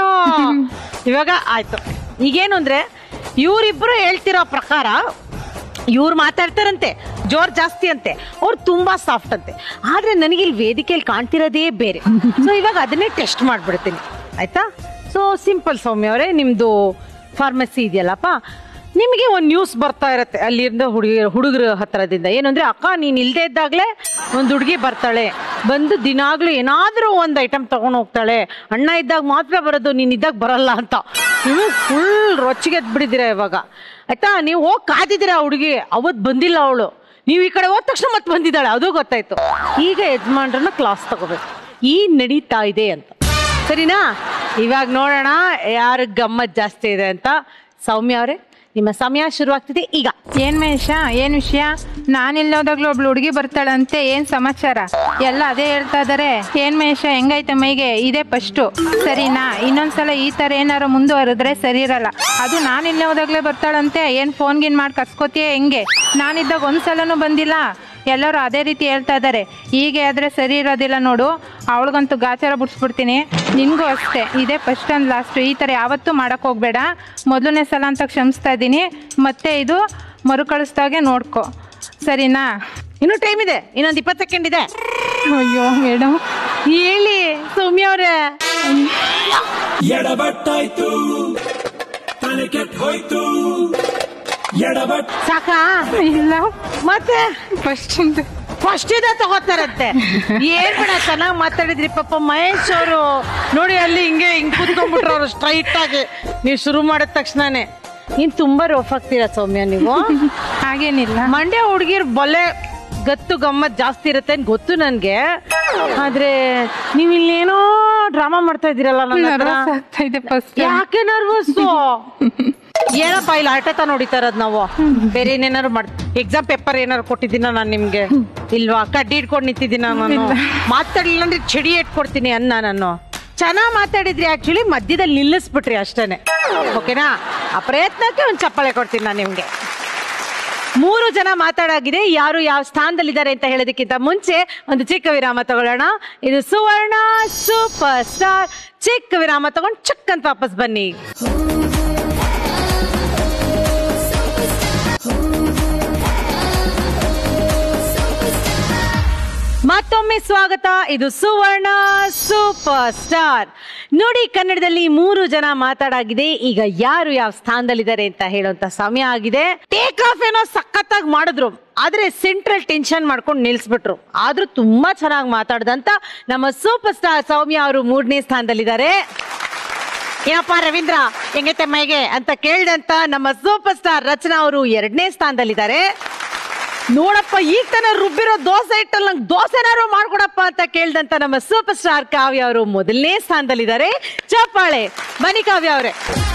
ಇವಾಗ ಆಯ್ತು ಈಗೇನು ಅಂದ್ರೆ ಇವರಿಬ್ರು ಹೇಳ್ತಿರೋ ಪ್ರಕಾರ ಇವ್ರು ಮಾತಾಡ್ತಾರಂತೆ ಜೋರ್ ಜಾಸ್ತಿ ಅಂತೆ ಅವ್ರು ತುಂಬಾ ಸಾಫ್ಟ್ ಅಂತೆ ಆದ್ರೆ ನನಗೆ ಇಲ್ಲಿ ವೇದಿಕೆಯಲ್ಲಿ ಕಾಣ್ತಿರೋದೇ ಬೇರೆ ಸೊ ಇವಾಗ ಅದನ್ನೇ ಟೆಸ್ಟ್ ಮಾಡ್ಬಿಡ್ತೀನಿ ಆಯ್ತಾ ಸೊ ಸಿಂಪಲ್ ಸೌಮ್ಯ ಅವರೇ ನಿಮ್ದು ಫಾರ್ಮಸಿ ಇದೆಯಲ್ಲಪ್ಪ ನಿಮಗೆ ಒಂದು ನ್ಯೂಸ್ ಬರ್ತಾ ಇರತ್ತೆ ಅಲ್ಲಿಂದ ಹುಡುಗಿ ಹುಡುಗರ ಹತ್ರದಿಂದ ಏನಂದ್ರೆ ಅಕ್ಕ ನೀನ್ ಇಲ್ದೇ ಇದ್ದಾಗಲೇ ಒಂದು ಹುಡುಗಿ ಬರ್ತಾಳೆ ಬಂದು ದಿನಾಗ್ಲೂ ಏನಾದ್ರೂ ಒಂದು ಐಟಮ್ ತಗೊಂಡು ಹೋಗ್ತಾಳೆ ಅಣ್ಣ ಇದ್ದಾಗ ಮಾತ್ರ ಬರೋದು ನೀನ್ ಇದ್ದಾಗ ಬರಲ್ಲ ಅಂತ ನೀವು ಫುಲ್ ರೊಚ್ಚಿಗೆ ಬಿಡಿದಿರ ಇವಾಗ ಆಯ್ತಾ ನೀವು ಹೋಗಿ ಕಾದಿದ್ದೀರಾ ಹುಡುಗಿ ಅವತ್ತು ಬಂದಿಲ್ಲ ಅವಳು ನೀವು ಈ ಕಡೆ ಹೋದ ತಕ್ಷಣ ಮತ್ತೆ ಬಂದಿದ್ದಾಳೆ ಅದು ಗೊತ್ತಾಯ್ತು ಈಗ ಯಜಮಾನ್ರನ್ನ ಕ್ಲಾಸ್ ತಗೋಬೇಕು ಈ ನಡೀತಾ ಇದೆ ಅಂತ ಸರಿನಾ ಇವಾಗ ನೋಡೋಣ ಯಾರ ಗಮ್ಮತ್ ಜಾಸ್ತಿ ಇದೆ ಅಂತ ಸೌಮ್ಯ ಅವರೇ ನಿಮ್ಮ ಸಮಯ ಶುರುವಾಗ್ತಿದೆ ಈಗ ಏನ್ ಮಹೇಶ ಏನ್ ವಿಷಯ ನಾನಿಲ್ಲೋದಾಗ್ಲೂ ಒಬ್ಳು ಹುಡುಗಿ ಬರ್ತಾಳಂತೆ ಏನ್ ಸಮಾಚಾರ ಎಲ್ಲ ಅದೇ ಹೇಳ್ತಾ ಇದಾರೆ ಏನ್ ಮಹೇಶ ಹೆಂಗೈತೆ ಮೈಗೆ ಇದೇ ಫಸ್ಟು ಸರಿನಾ ಇನ್ನೊಂದ್ಸಲ ಈ ತರ ಏನಾರು ಮುಂದುವರೆದ್ರೆ ಸರಿ ಇರಲ್ಲ ಅದು ನಾನಿಲ್ಲೋದಾಗ್ಲೇ ಬರ್ತಾಳಂತೆ ಏನ್ ಫೋನ್ ಗಿನ್ ಮಾಡಿ ಕಸ್ಕೋತೀಯ ಹೆಂಗೆ ನಾನಿದ್ದಾಗ ಒಂದ್ಸಲನೂ ಬಂದಿಲ್ಲ ಎಲ್ಲರೂ ಅದೇ ರೀತಿ ಹೇಳ್ತಾ ಇದ್ದಾರೆ ಹೀಗೆ ಆದ್ರೆ ಸರಿ ಇರೋದಿಲ್ಲ ನೋಡು ಅವಳಿಗಂತೂ ಗಾಚಾರ ಬಿಡಿಸ್ಬಿಡ್ತೀನಿ ನಿನ್ಗೂ ಅಷ್ಟೇ ಇದೇ ಫಸ್ಟ್ ಅಂಡ್ ಲಾಸ್ಟ್ ಈ ಥರ ಯಾವತ್ತೂ ಮಾಡಕ್ ಹೋಗ್ಬೇಡ ಮೊದಲನೇ ಸಲ ಅಂತ ಕ್ಷಮಿಸ್ತಾ ಇದ್ದೀನಿ ಮತ್ತೆ ಇದು ಮರುಕಳಿಸ್ದಾಗೆ ನೋಡ್ಕೊ ಸರಿನಾ ಇನ್ನು ಟೈಮ್ ಇದೆ ಇನ್ನೊಂದು ಇಪ್ಪತ್ತು ಸೆಕೆಂಡ್ ಇದೆ ಅಯ್ಯೋ ಮೇಡಮ್ ಹೇಳಿ ಸೌಮ್ಯ ಅವರೇ ಎಡಬಟ್ಟಾಯ್ತು ತಲೆ ಕೆಟ್ಟ ಹೋಯ್ತು ಎಡಬಟ್ ಸಾಕಾ ಇಲ್ಲ ಮತ್ತೆ ಫಸ್ಟ್ ಫಸ್ಟ್ ಇದೆ ತಗೋತಾರಂತೆ ಏನ್ ಬಿಡ ಚೆನ್ನಾಗಿ ಮಾತಾಡಿದ್ರಿ ಪಾಪ ಮಹೇಶ್ ಅವರು ನೋಡಿ ಅಲ್ಲಿ ಹಿಂಗೆ ಹಿಂಗ್ ಕೂತ್ಕೊಂಡ್ಬಿಟ್ರು ಅವ್ರು ಸ್ಟ್ರೈಟ್ ಆಗಿ ನೀವು ಶುರು ಮಾಡಿದ ತಕ್ಷಣನೇ ನೀನ್ ತುಂಬಾ ರೋಫ್ ಆಗ್ತೀರಾ ಸೌಮ್ಯ ನೀವು ಹಾಗೇನಿಲ್ಲ ಮಂಡ್ಯ ಹುಡುಗಿರ್ ಬೊಲೆ ಗತ್ತು ಗಮ್ಮತ್ ಜಾಸ್ತಿ ಇರುತ್ತೆ ಅಂತ ಗೊತ್ತು ನನ್ಗೆ ಆದ್ರೆ ನೀವ್ ಇಲ್ಲೇನೋ ಡ್ರಾಮಾ ಮಾಡ್ತಾ ಇದೀರಲ್ಲ ನನ್ನ ಹತ್ರ. Nervous ಆಗ್ತಾ ಇದೆ ಫಸ್ಟ್ ಯಾಕೆ ನರ್ವಸ್ ಏನಪ್ಪ ಇಲ್ಲಿ ಆಟತ ನೋಡಿತಾ ಇರೋದ್ ನಾವು ಬೇರೆ ಏನೇನಾರು ಮಾಡ್ ಎಕ್ಸಾಮ್ ಪೇಪರ್ ಏನಾರು ಕೊಟ್ಟಿದ್ದೀನ ನಾನು ನಿಮ್ಗೆ ಇಲ್ವಾ ಕಡ್ಡಿ ಇಟ್ಕೊಂಡು ನಿಂತಿದ್ದೀನ ನಾನು ಮಾತಾಡ್ಲಿಲ್ಲ ಅಂದ್ರೆ ಚಡಿ ಇಟ್ಕೊಡ್ತೀನಿ ಅನ್ನ ನಾನು ಚೆನ್ನಾಗ್ ಮಾತಾಡಿದ್ರಿ ಆಕ್ಚುಲಿ ಮಧ್ಯದಲ್ಲಿ ನಿಲ್ಲಿಸ್ಬಿಟ್ರಿ ಅಷ್ಟೇನೆ ಓಕೆನಾ ಆ ಪ್ರಯತ್ನಕ್ಕೆ ಒಂದ್ ಚಪ್ಪಾಳೆ ಕೊಡ್ತೀನಿ ನಾನು ನಿಮ್ಗೆ ಮೂರು ಜನ ಮಾತಾಡಾಗಿದೆ ಯಾರು ಯಾವ ಸ್ಥಾನದಲ್ಲಿದ್ದಾರೆ ಅಂತ ಹೇಳೋದಕ್ಕಿಂತ ಮುಂಚೆ ಒಂದು ಚಿಕ್ಕ ವಿರಾಮ ತಗೊಳ್ಳೋಣ ಇದು ಸುವರ್ಣ ಸೂಪರ್ ಸ್ಟಾರ್ ಚಿಕ್ಕ ವಿರಾಮ ತಗೊಂಡು ಚಕ್ ಅಂತ ವಾಪಸ್ ಬನ್ನಿ ಮತ್ತೊಮ್ಮೆ ಸ್ವಾಗತ ಇದು ಸುವರ್ಣ ಸೂಪರ್ ಸ್ಟಾರ್ ನೋಡಿ ಕನ್ನಡದಲ್ಲಿ ಮೂರು ಜನ ಮಾತಾಡಾಗಿದೆ ಈಗ ಯಾರು ಯಾವ ಸ್ಥಾನದಲ್ಲಿದ್ದಾರೆ ಅಂತ ಹೇಳುವಂತ ಸಮಯ ಆಗಿದೆ ಟೇಕ್ ಆಫ್ ಏನೋ ಸಖತ್ತಾಗಿ ಮಾಡಿದ್ರು ಆದ್ರೆ ಸೆಂಟ್ರಲ್ ಟೆನ್ಷನ್ ಮಾಡ್ಕೊಂಡು ನಿಲ್ಸ್ಬಿಟ್ರು ಆದ್ರೂ ತುಂಬಾ ಚೆನ್ನಾಗಿ ಮಾತಾಡ್ದಂತ ನಮ್ಮ ಸೂಪರ್ ಸ್ಟಾರ್ ಸೌಮ್ಯ ಅವರು ಮೂರನೇ ಸ್ಥಾನದಲ್ಲಿದ್ದಾರೆ ಏನಪ್ಪ ರವೀಂದ್ರ ಹೆಂಗೈತೆ ಮೈಗೆ ಅಂತ ಕೇಳ್ದಂತ ನಮ್ಮ ಸೂಪರ್ ಸ್ಟಾರ್ ರಚನಾ ಅವರು ಎರಡನೇ ಸ್ಥಾನದಲ್ಲಿದ್ದಾರೆ ನೋಡಪ್ಪ ಈಗ ತಾನೇ ರುಬ್ಬಿರೋ ದೋಸೆ ಇಟ್ಟಲ್ಲಿ ನಂಗೆ ದೋಸೆನಾರು ಮಾಡ್ಕೊಡಪ್ಪ ಅಂತ ಕೇಳ್ದಂತ ನಮ್ಮ ಸೂಪರ್ ಸ್ಟಾರ್ ಕಾವ್ಯ ಅವರು ಮೊದಲನೇ ಸ್ಥಾನದಲ್ಲಿದ್ದಾರೆ ಚಪ್ಪಾಳೆ ಬನ್ನಿ ಕಾವ್ಯ ಅವರೇ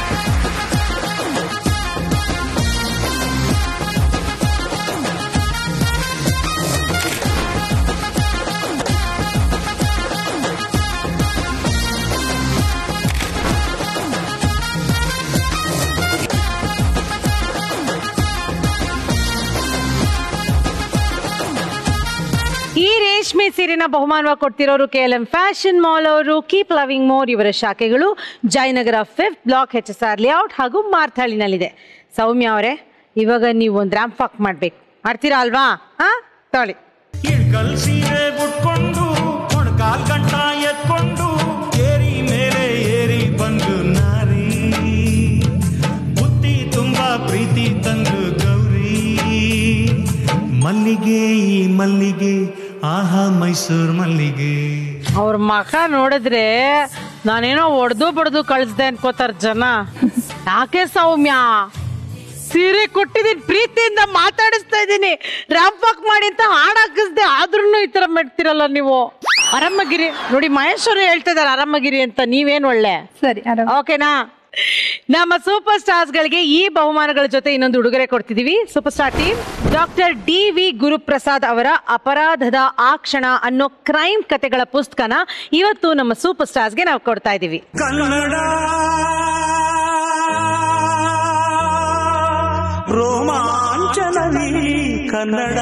ಈ ರೇಷ್ಮೆ ಸೀರೆನ ಬಹುಮಾನವಾಗಿ ಕೊಡ್ತಿರೋರು K L M fashion mall ಅವರು ಕೀಪ್ ಲವಿಂಗ್ ಮೋರ್ ಇವರ ಶಾಖೆಗಳು Jayanagar fifth block H S R layout ಹಾಗೂ ಮಾರ್ಥಾಳಿನಲ್ಲಿದೆ ಸೌಮ್ಯ ಅವರೇ ಇವಾಗ ನೀವು ಒಂದು ರ್ಯಾಂಪ್ ವಾಕ್ ಮಾಡ್ಬೇಕು ಮಾಡ್ತೀರಾ ಅಲ್ವಾ ಹಾ ತೊಳಿ ಇಳ್ಕಲ್ ಸೀರೆ ಉಟ್ಕೊಂಡು ಮೊಣಕಾಲ್ ಗಂಟ ಎತ್ಕೊಂಡು ಏರಿ ಮೇಲೆ ಏರಿ ಬಂದು ನಾರಿ ಬುತ್ತಿ ತುಂಬಾ ಪ್ರೀತಿ ತಂದು ಗೌರಿ ಮಲ್ಲಿಗೆ ಈ ಮಲ್ಲಿಗೆ ಆಹಾ ಮೈಸೂರ್ ಮಲ್ಲಿಗೆ ಅವ್ರ ಮಖ ನೋಡಿದ್ರೆ ನಾನೇನೋ ಒಡ್ದು ಬಡ್ದು ಕಳಿಸ್ದೆ ಅನ್ಕೋತಾರ ಜನ ಯಾಕೆ ಸೌಮ್ಯ ಸೀರೆ ಕೊಟ್ಟಿದ್ದೀನಿ ಪ್ರೀತಿಯಿಂದ ಮಾತಾಡಿಸ್ತಾ ಇದ್ದೀನಿ ರ್ಯಾಂಪ್ ವಾಕ್ ಮಾಡಿ ಅಂತ ಹಾಡ್ ಹಾಕಿಸ್ದೆ ಆದ್ರೂ ಈ ತರ ಮಾಡ್ತಿರಲ್ಲ ನೀವು ಆರಾಮಗಿರಿ ನೋಡಿ ಮಹೇಶ್ವರಿ ಹೇಳ್ತಾ ಇದಾರೆ ಆರಾಮಗಿರಿ ಅಂತ ನೀವೇನ್ ಒಳ್ಳೆ ಸರಿ ಓಕೆನಾ ನಮ್ಮ ಸೂಪರ್ ಸ್ಟಾರ್ಸ್ ಗಳಿಗೆ ಈ ಬಹುಮಾನಗಳ ಜೊತೆ ಇನ್ನೊಂದು ಉಡುಗೊರೆ ಕೊಡ್ತಿದೀವಿ super star team doctor D V Guruprasad ಅವರ ಅಪರಾಧದ ಆ ಕ್ಷಣ ಅನ್ನೋ ಕ್ರೈಮ್ ಕತೆಗಳ ಪುಸ್ತಕನ ಇವತ್ತು ನಮ್ಮ ಸೂಪರ್ ಸ್ಟಾರ್ಸ್ಗೆ ನಾವು ಕೊಡ್ತಾ ಇದೀವಿ ಕನ್ನಡ ರೋಮಾಂಚನವಿ ಕನ್ನಡ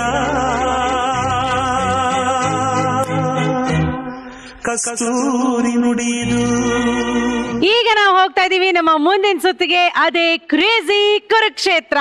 ಕಸ್ತೂರಿ ನುಡಿದು ಈಗ ನಾವು ಹೋಗ್ತಾ ಇದೀವಿ ನಮ್ಮ ಮುಂದಿನ ಸುತ್ತಿಗೆ ಅದೇ ಕ್ರೇಜಿ ಕುರುಕ್ಷೇತ್ರ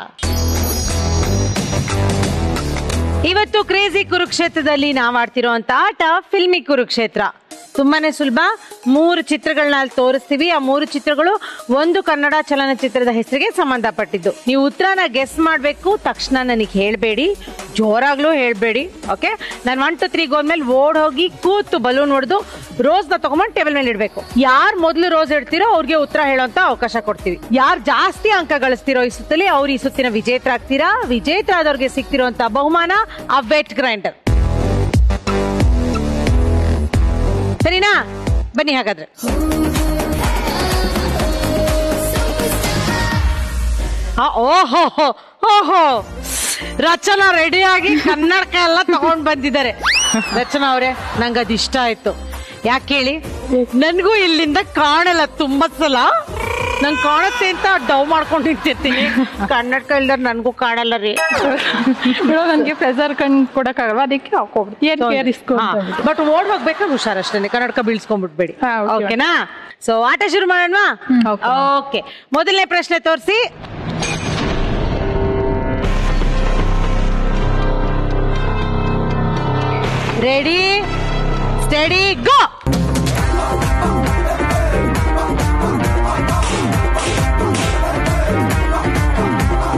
ಇವತ್ತು ಕ್ರೇಜಿ ಕುರುಕ್ಷೇತ್ರದಲ್ಲಿ ನಾವು ಆಡ್ತಿರೋಂತ ಆಟ ಫಿಲ್ಮಿ ಕುರುಕ್ಷೇತ್ರ ತುಂಬಾನೇ ಸುಲಭ ಮೂರು ಚಿತ್ರಗಳನ್ನ ಅಲ್ಲಿ ತೋರಿಸ್ತೀವಿ ಆ ಮೂರು ಚಿತ್ರಗಳು ಒಂದು ಕನ್ನಡ ಚಲನಚಿತ್ರದ ಹೆಸರಿಗೆ ಸಂಬಂಧಪಟ್ಟಿದ್ದು ನೀವು ಉತ್ತರನ ಗೆಸ್ ಮಾಡಬೇಕು ತಕ್ಷಣ ನನಗೆ ಹೇಳಬೇಡಿ ಜೋರಾಗ್ಲೂ ಹೇಳಬೇಡಿ ಓಕೆ ನಾನು ಒನ್ ಟು ತ್ರೀ ಗೋದ್ಮೇಲೆ ಓಡ್ ಹೋಗಿ ಕೂತು ಬಲೂನ್ ಹೊಡೆದು ರೋಸ್ನ ತಗೊಂಬಂದು ಟೇಬಲ್ ಮೇಲೆ ಇಡಬೇಕು ಯಾರು ಮೊದಲು ರೋಸ್ ಇಡ್ತೀರೋ ಅವ್ರಿಗೆ ಉತ್ತರ ಹೇಳೋಂತ ಅವಕಾಶ ಕೊಡ್ತೀವಿ ಯಾರು ಜಾಸ್ತಿ ಅಂಕ ಗಳಿಸ್ತಿರೋ ಈ ಸುತ್ತಲಿ ಅವ್ರು ಈ ಸುತ್ತಿನ ವಿಜೇತರ ಆಗ್ತೀರಾ ವಿಜೇತರ ಆದವ್ರಿಗೆ ಸಿಗ್ತಿರೋಂತ ಬಹುಮಾನ ಆ ವೆಟ್ ಗ್ರೈಂಡರ್ ಸರಿನಾ ಬನ್ನಿ ಹಾಗಾದ್ರೆ ಆ, ಓಹೋ ಹೋ, ಓಹೋ ರಚನಾ ರೆಡಿಯಾಗಿ ಕನ್ನಡಕ ಎಲ್ಲ ತಗೊಂಡ್ ಬಂದಿದ್ದಾರೆ ರಚನಾ ಅವರೇ ನಂಗೆ ಅದು ಇಷ್ಟ ಆಯ್ತು ಯಾಕೆ ಹೇಳಿ ನನ್ಗೂ ಇಲ್ಲಿಂದ ಕಾಣಲ್ಲ ತುಂಬಾ ಸಲ ನಂಗೆ ಕಾಣುತ್ತೆ ಅಂತ ಡವ್ ಮಾಡ್ಕೊಂಡು ನಿಂತಿರ್ತೀನಿ ಕನ್ನಡಕ ಇಲ್ದಾರ ನನ್ಗೂ ಕಾಣಲ್ಲ ರೀ ಬಿಡೋ ನನಗೆ ಪ್ರೆಸರ್ ಕಣ್ ಕೊಡಕ್ಕಾಗಲ್ಲ ಅದಕ್ಕೆ ಹಾಕೋಬಿಡ್ತು ಏನ್ ಕೇರ್ ಇಸ್ಕೊಂಡು ಬಟ್ ಓಡ್ ಹೋಗ್ಬೇಕಾದ್ರೆ ಹುಷಾರಷ್ಟೇ ಕನ್ನಡಕ ಬೀಳ್ಸ್ಕೊಂಡ್ಬಿಡ್ಬೇಡಿ okay. ಓಕೆನಾ ಸೊ ಆಟ ಶುರು ಮಾಡೋಣ ಓಕೆ ಮೊದಲನೇ ಪ್ರಶ್ನೆ ತೋರಿಸಿ ರೆಡಿ ಸ್ಟಡಿ ಗೋ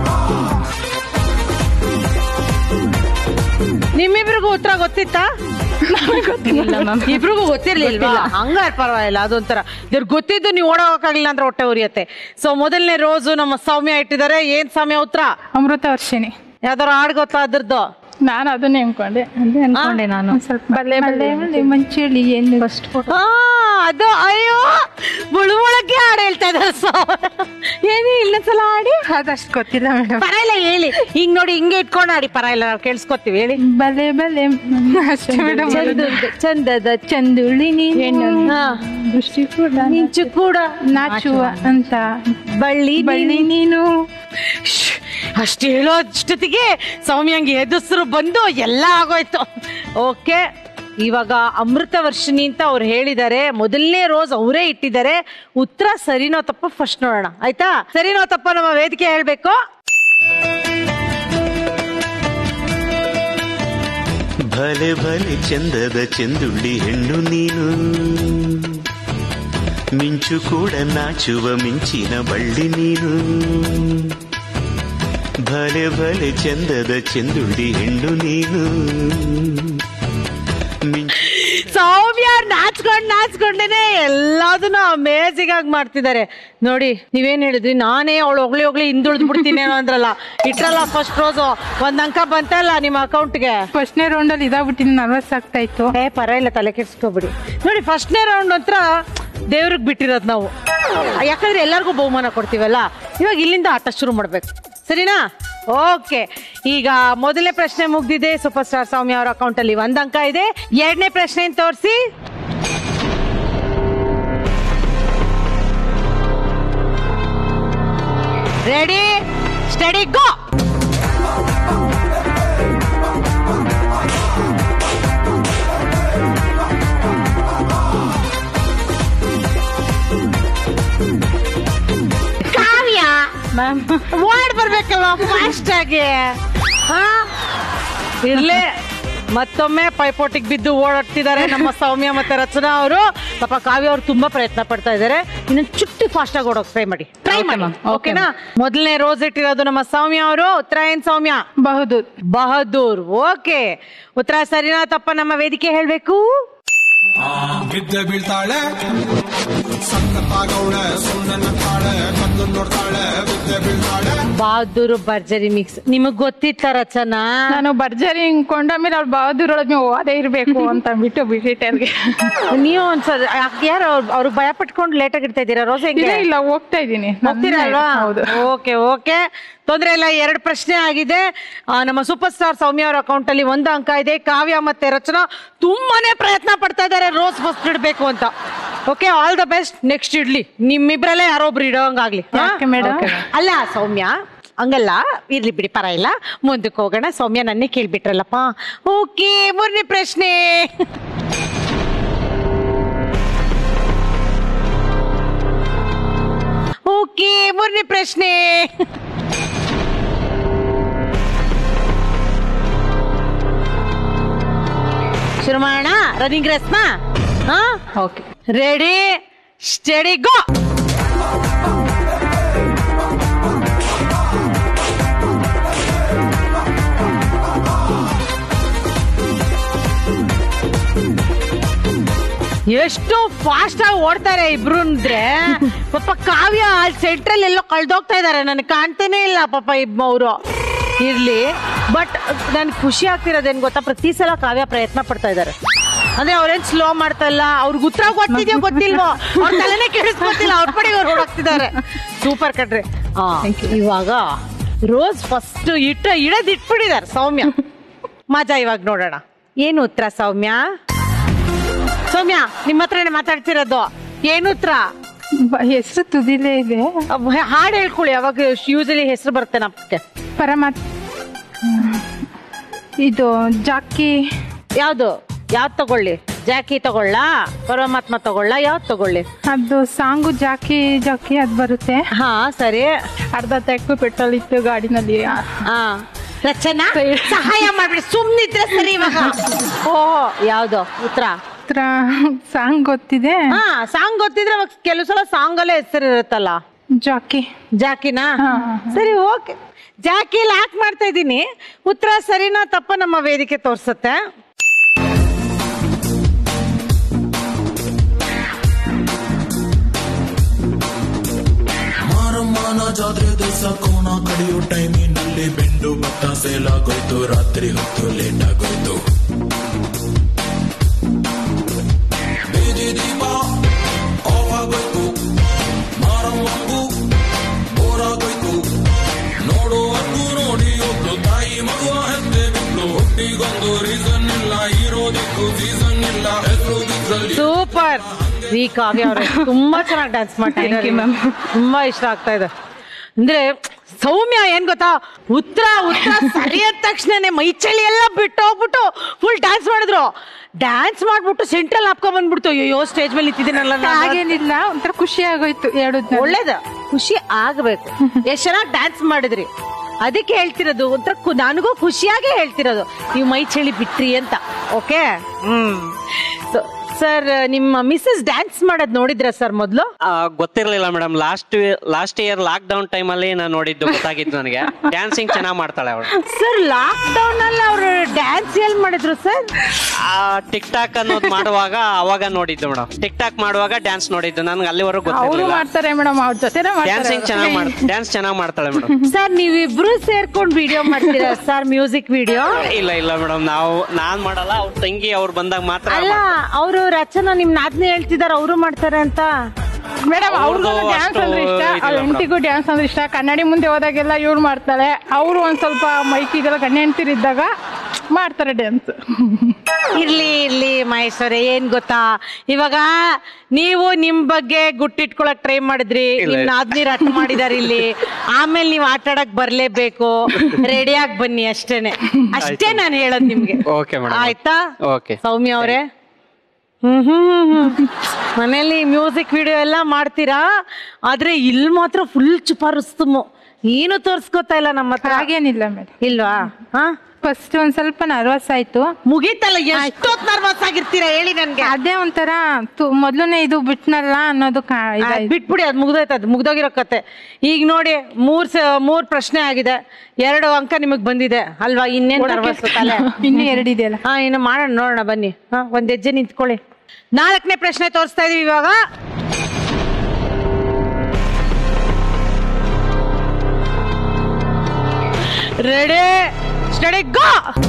ನಿಮ್ಮಿಬ್ರಿಗೂ ಉತ್ತರ ಗೊತ್ತಿತ್ತಾ ಇಲ್ಲ ಮ್ಯಾಮ್ ಇಬ್ರಿಗೂ ಗೊತ್ತಿರ್ಲಿಲ್ವಾ ಹಂಗಾರ ಪರವಾಗಿಲ್ಲ ಅದೊಂಥರ ಇವ್ರು ಗೊತ್ತಿದ್ದು ನೀವು ಓಡೋಗಕ್ಕಾಗಿಲ್ಲ ಅಂದ್ರೆ ಹೊಟ್ಟೆ ಉರಿಯತ್ತೆ ಸೊ ಮೊದಲನೇ ರೋಸು ನಮ್ಮ ಸೌಮ್ಯ ಇಟ್ಟಿದ್ದಾರೆ ಏನ್ ಸೌಮ್ಯ ಉತ್ತರ ಅಮೃತ ವರ್ಷಿಣಿ ಯಾವ್ದಾರು ಹಾಡ್ ಗೊತ್ತಾ ಅದ್ರದ್ದು ನಾನು ಅದನ್ನೇ ಅನ್ಕೊಂಡೆ ಅದೇ ಅನ್ಕೊಂಡೆ ನಾನು ಸ್ವಲ್ಪ ಬಲ್ಲೆ ಬಲ್ಲೆ ಬಲ್ಲೆ ಮಂಚಳಿ ಏನು ಫಸ್ಟ್ ಫೋಟೋ ಆ, ಅದು ಅಯ್ಯೋ ಮುಳುಮುಳಕ್ಕೆ ಹಾಡು ಹೇಳ್ತಾ ಇದ್ದಾರೆ ಸೌಮ್ಯ ಏನೇ ಇನ್ನೊಂದ್ಸಲ ಹಾಡಿ ಅದಷ್ಟು ಗೊತ್ತಿಲ್ಲ ಮೇಡಮ್ ಪರವಾಗಿಲ್ಲ ಹೇಳಿ ಹಿಂಗ್ ನೋಡಿ ಹಿಂಗೆ ಇಟ್ಕೊಂಡು ಹಾಡಿ ಪರವಾಗಿಲ್ಲ ನಾವು ಕೇಳಿಸ್ಕೊತೀವಿ ಹೇಳಿ ಬಲೆ ಬಲೆ ಅಷ್ಟೇ ಮೇಡಮ್ ಚಂದದ- ಚಂದದ ಚಂದುಳಿ ನೀನು ಹಾ. ದೃಷ್ಟಿ ಕೂಡ ಮಿಂಚು ಕೂಡ ನಾಚುವ ಅಂತ ಬಳ್ಳಿ ಬಳ್ಳಿ ನೀನು ಶ್ಶ್, ಅಷ್ಟು ಹೇಳೋಷ್ಟೊತ್ತಿಗೆ ಸೌಮ್ಯಂಗೆ ಎದುಸ್ರು ಬಂದು ಎಲ್ಲ ಆಗೋಯ್ತು ಓಕೆ ಇವಾಗ ಅಮೃತ ವರ್ಷಿಣಿ ಅಂತ ಅವ್ರು ಹೇಳಿದ್ದಾರೆ ಮೊದಲನೇ ರೋಸ್ ಅವರೇ ಇಟ್ಟಿದ್ದಾರೆ ಉತ್ತರ ಸರಿನೋ ತಪ್ಪ ಫಸ್ಟ್ ನೋಡೋಣ ಆಯ್ತಾ ಸರಿನೋ ತಪ್ಪ ನಮ್ಮ ವೇದಿಕೆ ಹೇಳ್ಬೇಕು ಭಲೆ ಭಲೆ ಚಂದದ ಚೆಂದುಳ್ಳಿ ಹೆಣ್ಣು ನೀನು ಮಿಂಚು ಕೂಡ ನಾಚುವ ಮಿಂಚಿನ ಬಳ್ಳಿ ನೀನು ಭಲೆ ಭಲೆ ಚಂದದ ಚೆಂದುಳ್ಳಿ ಹೆಣ್ಣು ನೀನು ಮಿಂಚು ಸೌಮ್ಯ ಅವ್ರು ನಾಚ್ಕೊಂಡ್ ನಾಚ್ಕೊಂಡೇನೆ ಎಲ್ಲದನ್ನು ಅಮೇಜಿಂಗ್ ಆಗಿ ಮಾಡ್ತಿದ್ದಾರೆ ನೋಡಿ ನೀವೇನ್ ಹೇಳಿದ್ರಿ ನಾನೇ ಅವಳು ಹೊಗ್ಳಿ ಹೊಗ್ಳಿ ಹಿಂದುಳಿದ್ ಬಿಡ್ತೀನಿ ಏನೋ ಅಂದ್ರಲ್ಲ ಇಟ್ರಲ್ಲ ಫಸ್ಟ್ ರೋಸು ಒಂದ್ ಅಂಕ ಬಂತಲ್ಲ ನಿಮ್ಮ ಅಕೌಂಟ್ಗೆ ಫಸ್ಟ್ನೇ ರೌಂಡಲ್ಲಿ ಇದಾಗ್ಬಿಟ್ಟಿನಿ ನರ್ವಸ್ ಆಗ್ತಾ ಇತ್ತು ಏ ಪರವಾಗಿಲ್ಲ ತಲೆ ಕೆಡ್ಸ್ಕೊಬಿಡಿ ನೋಡಿ ಫಸ್ಟ್ನೇ ರೌಂಡ್ ಹತ್ರ ದೇವ್ರಿಗೆ ಬಿಟ್ಟಿರೋದು ನಾವು ಯಾಕಂದ್ರೆ ಎಲ್ಲರಿಗೂ ಬಹುಮಾನ ಕೊಡ್ತೀವಲ್ಲ ಇವಾಗ ಇಲ್ಲಿಂದ ಆಟ ಶುರು ಮಾಡ್ಬೇಕು ಸರಿನಾ ಓಕೆ ಈಗ ಮೊದಲನೇ ಪ್ರಶ್ನೆ ಮುಗ್ದಿದೆ ಸೂಪರ್ ಸ್ಟಾರ್ ಸೌಮ್ಯ ಅವರ ಅಕೌಂಟ್ ಅಲ್ಲಿ ಒಂದ್ ಅಂಕ ಇದೆ ಎರಡನೇ ಪ್ರಶ್ನೆ ತೋರಿಸಿ ready steady go Kavya ma'am ಓಡ್ ಬರ್ಬೇಕಲ್ಲ ಫಾಸ್ಟ್ ಆಗಿ ಹಾ ಇರ್ಲಿ ಮತ್ತೊಮ್ಮೆ ಪೈಪೋಟಿಗೆ ಬಿದ್ದು ಓಡಾಡ್ತಿದ್ದಾರೆ ನಮ್ಮ ಸೌಮ್ಯ ಮತ್ತೆ ರಚನಾ ಅವರು ಪಾಪ ಕಾವ್ಯ ಅವರು ತುಂಬಾ ಪ್ರಯತ್ನ ಪಡ್ತಾ ಇದ್ದಾರೆ ಇನ್ನೊಂದು ಚುಟ್ಟಿ ಫಾಸ್ಟ್ ಆಗಿ ಓಡೋಕ್ ಟ್ರೈ ಮಾಡಿ ಟ್ರೈ Okay, ಮಾಡಿ ma'am. Okay, ಓಕೆನಾ ಮೊದಲನೇ ರೋಸ್ ಇಟ್ಟಿರೋದು ನಮ್ಮ ಸೌಮ್ಯ ಅವರು ಉತ್ತರ ಏನ್ ಸೌಮ್ಯ ಬಹುದು ಬಹದ್ದೂರ್ ಓಕೆ ಉತ್ತರ ಸರಿನಾ ತಪ್ಪ ನಮ್ಮ ವೇದಿಕೆ ಹೇಳ್ಬೇಕು ಬಿದ್ದೆ ಬೀಳ್ತಾಳೆ ಸಕ್ಕತ್ತಾಗವಳೆ ಸುಮ್ಮನೆ ತಾಳೆ ಬಂದು ನೋಡ್ತಾಳೆ ಬಿದ್ದೆ ಬೀಳ್ತಾಳೆ ಬಹದ್ದೂರು ಭರ್ಜರಿ ಮಿಕ್ಸ್ ನಿಮಗ್ ಗೊತ್ತಿತ್ತ ರಚನಾ ನಾನು ಭರ್ಜರಿ ಹಿಂಕೊಂಡ ಆಮೇಲೆ ಅವ್ಳು ಬಹದ್ದೂರ್ ಒಳಗೆ ಓದೇ ಇರ್ಬೇಕು ಅಂತ ಬಿಟ್ಟು ಬಿಟ್ಟಿಟ್ಟೆ ಅವ್ರಿಗೆ ನೀವು ಒಂದ್ಸಲ ಯಾರು ಅವ್ರಿಗೆ ಭಯ ಪಟ್ಕೊಂಡು ಲೇಟ್ ಆಗಿ ಇಡ್ತಾ ಇದ್ದೀರಾ ರೋಸ್ ಹೆಂಗೆ ಇಲ್ಲ ಇಲ್ಲ ಹೋಗ್ತಾ ಇದ್ದೀನಿ ಹೋಗ್ತೀರಲ್ವಾ ಹೌದು ಓಕೆ ಓಕೆ ತೊಂದ್ರೆ ಇಲ್ಲ ಎರಡು ಪ್ರಶ್ನೆ ಆಗಿದೆ ಆ, ನಮ್ಮ ಸೂಪರ್ ಸ್ಟಾರ್ ಸೌಮ್ಯ ಅವರ ಅಕೌಂಟ್ ಅಲ್ಲಿ ಒಂದು ಅಂಕ ಇದೆ ಕಾವ್ಯ ಮತ್ತೆ ರಚನಾ ತುಂಬಾನೇ ಪ್ರಯತ್ನ ಪಡ್ತಾ ಇದ್ದಾರೆ ರೋಸ್ ಫಸ್ಟ್ ಇಡ್ಬೇಕು ಅಂತ okay all the best next ಇಡ್ಲಿ ನಿಮ್ಮಿಬ್ರಲ್ಲೇ ಯಾರೋ ಒಬ್ರು ಇಡೋಂಗಾಗ್ಲಿ ಹಾ? ಯಾಕೆ madam? Okay. ಅಲ್ಲ ಸೌಮ್ಯ ಹಂಗಲ್ಲ ಇರ್ಲಿ ಬಿಡಿ ಪರ ಇಲ್ಲ ಮುಂದಕ್ಕೆ ಹೋಗೋಣ ಸೌಮ್ಯ ನನ್ನೇ ಕೇಳ್ಬಿಟ್ರಲ್ಲಪ್ಪ ಓಕೆ ಮೂರನೇ ಪ್ರಶ್ನೆ ಓಕೆ ಮೂರನೇ ಪ್ರಶ್ನೆ ಶುರು ಮಾಡೋಣ ರನ್ನಿಂಗ್ ರೇಸ್ನ ಹಾ ಓಕೆ ರೆಡಿ ಸ್ಟಡಿ ಗೋ ಎಷ್ಟು ಫಾಸ್ಟ್ ಆಗಿ ಓಡ್ತಾರೆ ಇಬ್ರು ಅಂದ್ರೆ ಪಾಪ ಕಾವ್ಯ ಅಲ್ಲಿ ಸೆಂಟ್ರಲ್ ಎಲ್ಲೋ ಕಳ್ದೋಗ್ತಾ ಇದಾರೆ ನನಗೆ ಕಾಣ್ತೇನೆ ಇಲ್ಲ ಪಾಪ ಇಬ್ಬರು ಇರ್ಲಿ ಬಟ್ ನನ್ಗೆ ಖುಷಿ ಆಗ್ತಿರೋದೇನ್ ಗೊತ್ತಾ ಪ್ರತಿ ಸಲ ಕಾವ್ಯ ಪ್ರಯತ್ನ ಪಡ್ತಾ ಇದಾರೆ ಅಂದ್ರೆ ಅವ್ರೇನ್ ಸ್ಲೋ ಮಾಡ್ತಾ ಇಲ್ಲ ಅವ್ರಿಗೆ ಉತ್ತರ ಗೊತ್ತಿದ್ಯೋ ಗೊತ್ತಿಲ್ವೋ ಅವ್ರ ತಲೆನೇ ಕೆಡಿಸ್ಕೊತಿಲ್ಲ ಅವ್ರ ಪಡೆಗೆ ಅವ್ರು ಓಡಾಗ್ತಿದ್ದಾರೆ ಸೂಪರ್ ಕಣ್ರಿ ಆ, ಇವಾಗ ರೋಸ್ ಫಸ್ಟ್ ಇಟ್ಟ ಇಡದ್ ಇಟ್ಬಿಟ್ಟಿದ್ದಾರೆ ಸೌಮ್ಯ ಮಜಾ ಇವಾಗ ನೋಡೋಣ ಏನು ಉತ್ತರ ಸೌಮ್ಯ ಸೌಮ್ಯ ನಿಮ್ಮ ಹತ್ರನೇ ಮಾತಾಡ್ತಿರೋದು ಏನು ಉತ್ತರ ಹೆಸರು ತುದಿಲೇ ಇದೆ ಅವ್ ಹಾಡು ಹೇಳ್ಕೊಳ್ಳಿ ಅವಾಗ ಯೂಸಲಿ ಹೆಸರು ಬರುತ್ತೆ ನಮ್ಗೆ ಪರಮಾತ್ ಇದು ಜಾಕಿ ಯಾವ್ದು ಯಾವ್ದು ತಗೊಳ್ಳಿ ಜಾಕಿ ತಗೊಳ್ಳ ಪರಮಾತ್ಮ ತಗೊಳ್ಳ ಯಾವ್ದು ತಗೊಳ್ಳಿ ಅದು ಸಾಂಗು ಜಾಕಿ ಜಾಕಿ ಅದು ಬರುತ್ತೆ ಹಾ ಸರಿ ಅರ್ಧ ತೆಕ್ಕು ಪೆಟ್ರೋಲ್ ಇತ್ತು ಗಾಡಿನಲ್ಲಿ ಹಾ ರಚನಾ ಸಹಾಯ ಮಾಡ್ಬಿಡಿ ಸುಮ್ನಿದ್ರೆ ಸರಿ ಇವಾಗ ಓ ಯಾವ್ದು ಉತ್ತರ ಹತ್ರ ಸಾಂಗ್ ಗೊತ್ತಿದೆ ಹಾ ಸಾಂಗ್ ಗೊತ್ತಿದ್ರೆ ಅವಾಗ ಕೆಲವು ಸಲ ಸಾಂಗ್ ಅಲ್ಲೇ ಹೆಸರು ಇರುತ್ತಲ್ಲ ಜಾಕಿ ಜಾಕಿನಾ ಹಾ. ಸರಿ ಓಕೆ ಜಾಕಿ ಲಾಕ್ ಮಾಡ್ತಾ ಇದ್ದೀನಿ ಉತ್ತರ ಸರಿನಾ ತಪ್ಪ ನಮ್ಮ ವೇದಿಕೆ ತೋರ್ಸುತ್ತೆ ಜಾತ್ರೆ ದಿವಸ ಕೋಣ ಕಡಿಯೋ ಟೈಮಿನಲ್ಲಿ ಬೆಂಡು ಭತ್ತ ಸೇಲಾಗೋಯ್ತು ರಾತ್ರಿ ಹೊತ್ತು ಲೇಟ್ ಆಗೋಯ್ತು ಬೀದಿ ದೀಪ ಆಫ್ ಆಗೋಯ್ತು ಮಾರಮ್ಮಂಗೂ ಬೋರ್ ಆಗೋಯ್ತು ನೋಡುವಕ್ಕೂ ನೋಡಿ ಒಬ್ಳು ತಾಯಿ ಮಗುವ ಹೆತ್ತೆ ಬಿಟ್ಲು ಹುಟ್ಟಿಗೊಂದು ರೀಸನ್ ಇಲ್ಲ ಇರೋದಕ್ಕೂ ಸೀಸನ್ ಇಲ್ಲ ಹೆಸರು ದಿಕ್ರಲ್ಲಿ ಸೂಪರ್ ಈ ಕಾವ್ಯ ಅವ್ರೆ ತುಂಬಾ ಚೆನ್ನಾಗಿ ಡ್ಯಾನ್ಸ್ ಮಾಡ್ತಿದ್ದಾರೆ ತುಂಬಾ ಇಷ್ಟ ಆಗ್ತಾ ಇದೆ ಅಂದ್ರೆ ಸೌಮ್ಯ ಏನ್ ಗೊತ್ತಾ ಉತ್ತರ ಉತ್ತರ ಸರಿಯಾದ ತಕ್ಷಣನೇ ಮೈ ಚಳಿ ಎಲ್ಲ ಬಿಟ್ಟು ಹೋಗ್ಬಿಟ್ಟು ಫುಲ್ ಡ್ಯಾನ್ಸ್ ಮಾಡಿದ್ರು ಡ್ಯಾನ್ಸ್ ಮಾಡ್ಬಿಟ್ಟು ಸೆಂಟ್ರಲ್ ಹಾಪ್ಕೊಂಡ್ ಬಂದ್ಬಿಡ್ತು ಅಯ್ಯೋ ಸ್ಟೇಜ್ ಮೇಲೆ ನಿಂತಿದ್ದೀನಲ್ಲ ನಾನು. ಹಾಗೇನಿಲ್ಲ ಒಂಥರ ಖುಷಿ ಆಗೋಯ್ತು ಹೇಳುದ್ ಒಳ್ಳೇದು ಖುಷಿ ಆಗ್ಬೇಕು ಎಷ್ಟ್ ಚೆನ್ನಾಗಿ ಡ್ಯಾನ್ಸ್ ಮಾಡಿದ್ರಿ ಅದಕ್ಕೆ ಹೇಳ್ತಿರೋದು ಒಂಥರ ಕು- ನನಗೂ ಖುಷಿಯಾಗೆ ಹೇಳ್ತಿರೋದು ನೀವು ಮೈ ಚಳಿ ಬಿಟ್ರಿ ಅಂತ ಓಕೆ ಹ್ಮ್ ಸರ್ ನಿಮ್ಮ ಮಿಸ್ಸಸ್ ಡ್ಯಾನ್ಸ್ ಮಾಡೋದ್ ನೋಡಿದ್ರ ಸರ್ ಮೊದ್ಲು ಆ, ಗೊತ್ತಿರ್ಲಿಲ್ಲ madam last last year lockdown time ಅಲ್ಲಿ ನಾನು ನೋಡಿದ್ದು ಗೊತ್ತಾಗಿತ್ತು ನನಗೆ ಡ್ಯಾನ್ಸಿಂಗ್ ಚೆನ್ನಾಗಿ ಮಾಡ್ತಾಳೆ ಅವಳು ಸರ್ ಲಾಕ್ ಡೌನ್ ಅಲ್ಲಿ ಅವ್ರು ಡ್ಯಾನ್ಸ್ ಎಲ್ ಮಾಡಿದ್ರು ಸರ್ ಟಿಕ್ ಟಾಕ್ ಅನ್ನೋದು ಮಾಡುವಾಗ ಅವಾಗ ನೋಡಿದ್ದು ಮೇಡಮ್ ಟಿಕ್ ಟಾಕ್ ಮಾಡುವಾಗ ಡ್ಯಾನ್ಸ್ ನೋಡಿದ್ದು ನನ್ಗೆ ಅಲ್ಲಿವರೆಗೂ ಅವರು ಗೊತ್ತಿರಲಿಲ್ಲ ಮಾಡ್ತಾರೆ ಮೇಡಮ್ ಅವ್ರ ಜೊತೆನೆ ಡ್ಯಾನ್ಸಿಂಗ್ ಚೆನ್ನಾಗಿ ಮಾಡ್ ಡ್ಯಾನ್ಸ್ ಚೆನ್ನಾಗಿ ಮಾಡ್ತಾಳೆ ಮೇಡಮ್ ಸರ್ ನೀವಿಬ್ರು ಸೇರ್ಕೊಂಡು ವಿಡಿಯೋ ಮಾಡ್ತೀರಾ ಸರ್ ಮ್ಯೂಸಿಕ್ ವಿಡಿಯೋ ಇಲ್ಲ ಇಲ್ಲ ಮೇಡಮ್ ನಾವು ನಾನ್ ಮಾಡಲ್ಲ ಅವ್ರ ತಂಗಿ ಅವ್ರು ಬಂದಾಗ ಮಾತ್ರ ಅಲ್ಲ ಅವರು ರಚನಾ ನಿಮ್ ನಾದ್ನಿ ಹೇಳ್ತಿದಾರ ಅವರು ಮಾಡ್ತಾರೆ ಅಂತ ಮೇಡಮ್ ಅವ್ರಿಗೂ ಅವ್ರ್ದು ಡ್ಯಾನ್ಸ್ ಅಷ್ಟು ಅಂದ್ರೆ ಇಷ್ಟ ಇದಿಲ್ಲ ಅವ್ರ madam. ಹೆಂಡತಿಗೂ ಡ್ಯಾನ್ಸ್ ಅಂದ್ರೆ ಇಷ್ಟ ಕನ್ನಡಿ ಮುಂದೆ ಹೋದಾಗೆಲ್ಲ ಇವ್ರು ಮಾಡ್ತಾಳೆ ಅವರು ಒಂದ್ ಸ್ವಲ್ಪ ಮೈಕಿಗೆಲ್ಲ ಗಂಡ ಹೆಂಡ್ತಿರಿದ್ದಾಗ ಮಾಡ್ತಾರೆ ಡ್ಯಾನ್ಸ್ ಇರ್ಲಿ ಇರ್ಲಿ ಮಹೇಶ್ವರ ಏನ್ ಗೊತ್ತಾ ಇವಾಗ ನೀವು ನಿಮ್ ಬಗ್ಗೆ ಗುಟ್ಟಿಟ್ಕೊಳಕ್ ಟ್ರೈ ಮಾಡಿದ್ರಿ ಇಲ್ಲ. ನಿಮ್ ನಾದ್ನಿ ರಟ್ ಮಾಡಿದಾರೆ ಇಲ್ಲಿ ಆಮೇಲೆ ನೀವ್ ಆಟ ಆಡಕ್ ಬರ್ಲೇಬೇಕು ರೆಡಿ ಆಗಿ ಬನ್ನಿ ಅಷ್ಟೇನೆ ಅಷ್ಟೇ ನಾನು ಹೇಳೋದ್ ನಿಮ್ಗೆ ಓಕೆ ಮೇಡಮ್ ಆಯ್ತಾ ಓಕೆ ಸೌಮ್ಯ ಅವರೇ ಹ್ಮ್ ಹ್ಮ್ ಹ್ಮ್ ಹ್ಮ್. ಮನೇಲಿ ಮ್ಯೂಸಿಕ್ ವಿಡಿಯೋ ಎಲ್ಲ ಮಾಡ್ತೀರಾ ಆದ್ರೆ ಇಲ್ಲಿ ಮಾತ್ರ ಫುಲ್ ಚುಪಾರುಸ್ತುಮು ಏನು ತೋರ್ಸ್ಕೊತಾ ಇಲ್ಲ ನಮ್ಮ ಹತ್ರ ಹಾಗೇನಿಲ್ಲ ಮೇಡಮ್ ಇಲ್ವಾ ಹಾ ಫಸ್ಟ್ ಒಂದ್ ಸ್ವಲ್ಪ ನರ್ವಸ್ ಆಯ್ತು ಮುಗೀತಲ್ಲ ಎಷ್ಟೊತ್ ನರ್ವಸ್ ಆಗಿರ್ತೀರಾ ಹೇಳಿ ನನ್ಗೆ ಅದೇ ಒಂಥರ ತು- ಮೊದ್ಲನೇ ಇದು ಬಿಟ್ನಲ್ಲ ಅನ್ನೋದು ಕಾ- ಅದ್ ಇದಾಯ್ತು. ಬಿಟ್ಬಿಡಿ ಅದು ಮುಗ್ದೋಯ್ತು ಅದು ಮುಗ್ದೋಗಿರೋ ಕತೆ ಈಗ ನೋಡಿ ಮೂರ್ ಸ ಮೂರ್ ಪ್ರಶ್ನೆ ಆಗಿದೆ ಎರಡು ಅಂಕ ನಿಮಗ್ ಬಂದಿದೆ ಅಲ್ವಾ ಇನ್ನೇನ್ nervous ತಲೆ ಇನ್ನು ಎರಡಿದೆಯಲ್ಲ ಹಾ ಇನ್ನು ಮಾಡೋಣ ನೋಡೋಣ ಬನ್ನಿ ಹಾ ಒಂದ್ ಹೆಜ್ಜೆ ನಿಂತ್ಕೊಳ್ಳಿ ನಾಲ್ಕನೇ ಪ್ರಶ್ನೆ ತೋರಿಸ್ತಾ ಇದೀವಿ ಇವಾಗ ರೆಡಿ ಸ್ಟಡಿ ಗೋ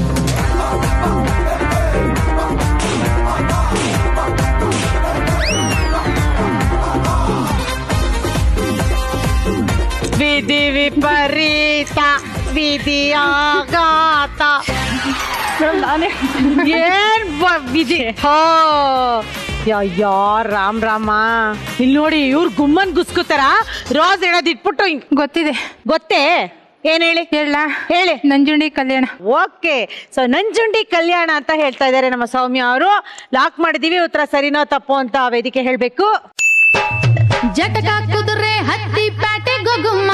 ವಿಧಿ ವಿಪರೀತ ವಿಧಿಯಾಘಾತ ನಾನೇ ಏನ್ ಬ- ವಿಧಿ ಹೋ ಯಾ ರಾಮ್ ರಾಮ ಇಲ್ಲಿ ನೋಡಿ ಇವ್ರು ಗುಮ್ಮನ್ ಗುಸ್ಕುತಾರ ರೋಸ್ ಹೇಳೋದ್ ಇಟ್ಬಿಟ್ಟು ಹಿಂಗ್ ಗೊತ್ತಿದೆ ಗೊತ್ತೇ ಏನ್ ಹೇಳಿ ಹೇಳ ಹೇಳಿ ನಂಜುಂಡಿ ಕಲ್ಯಾಣ ಓಕೆ ಸೊ ನಂಜುಂಡಿ ಕಲ್ಯಾಣ ಅಂತ ಹೇಳ್ತಾ ಇದ್ದಾರೆ ನಮ್ಮ ಸೌಮ್ಯ ಅವರು ಲಾಕ್ ಮಾಡಿದೀವಿ ಉತ್ತರ ಸರಿನೋ ತಪ್ಪು ಅಂತ ವೇದಿಕೆ ಹೇಳ್ಬೇಕು ಜಟಕ ಕುದುರೆ ಹತ್ತಿ ಪ್ಯಾಟೆ ಗೊಗುಮ್ಮ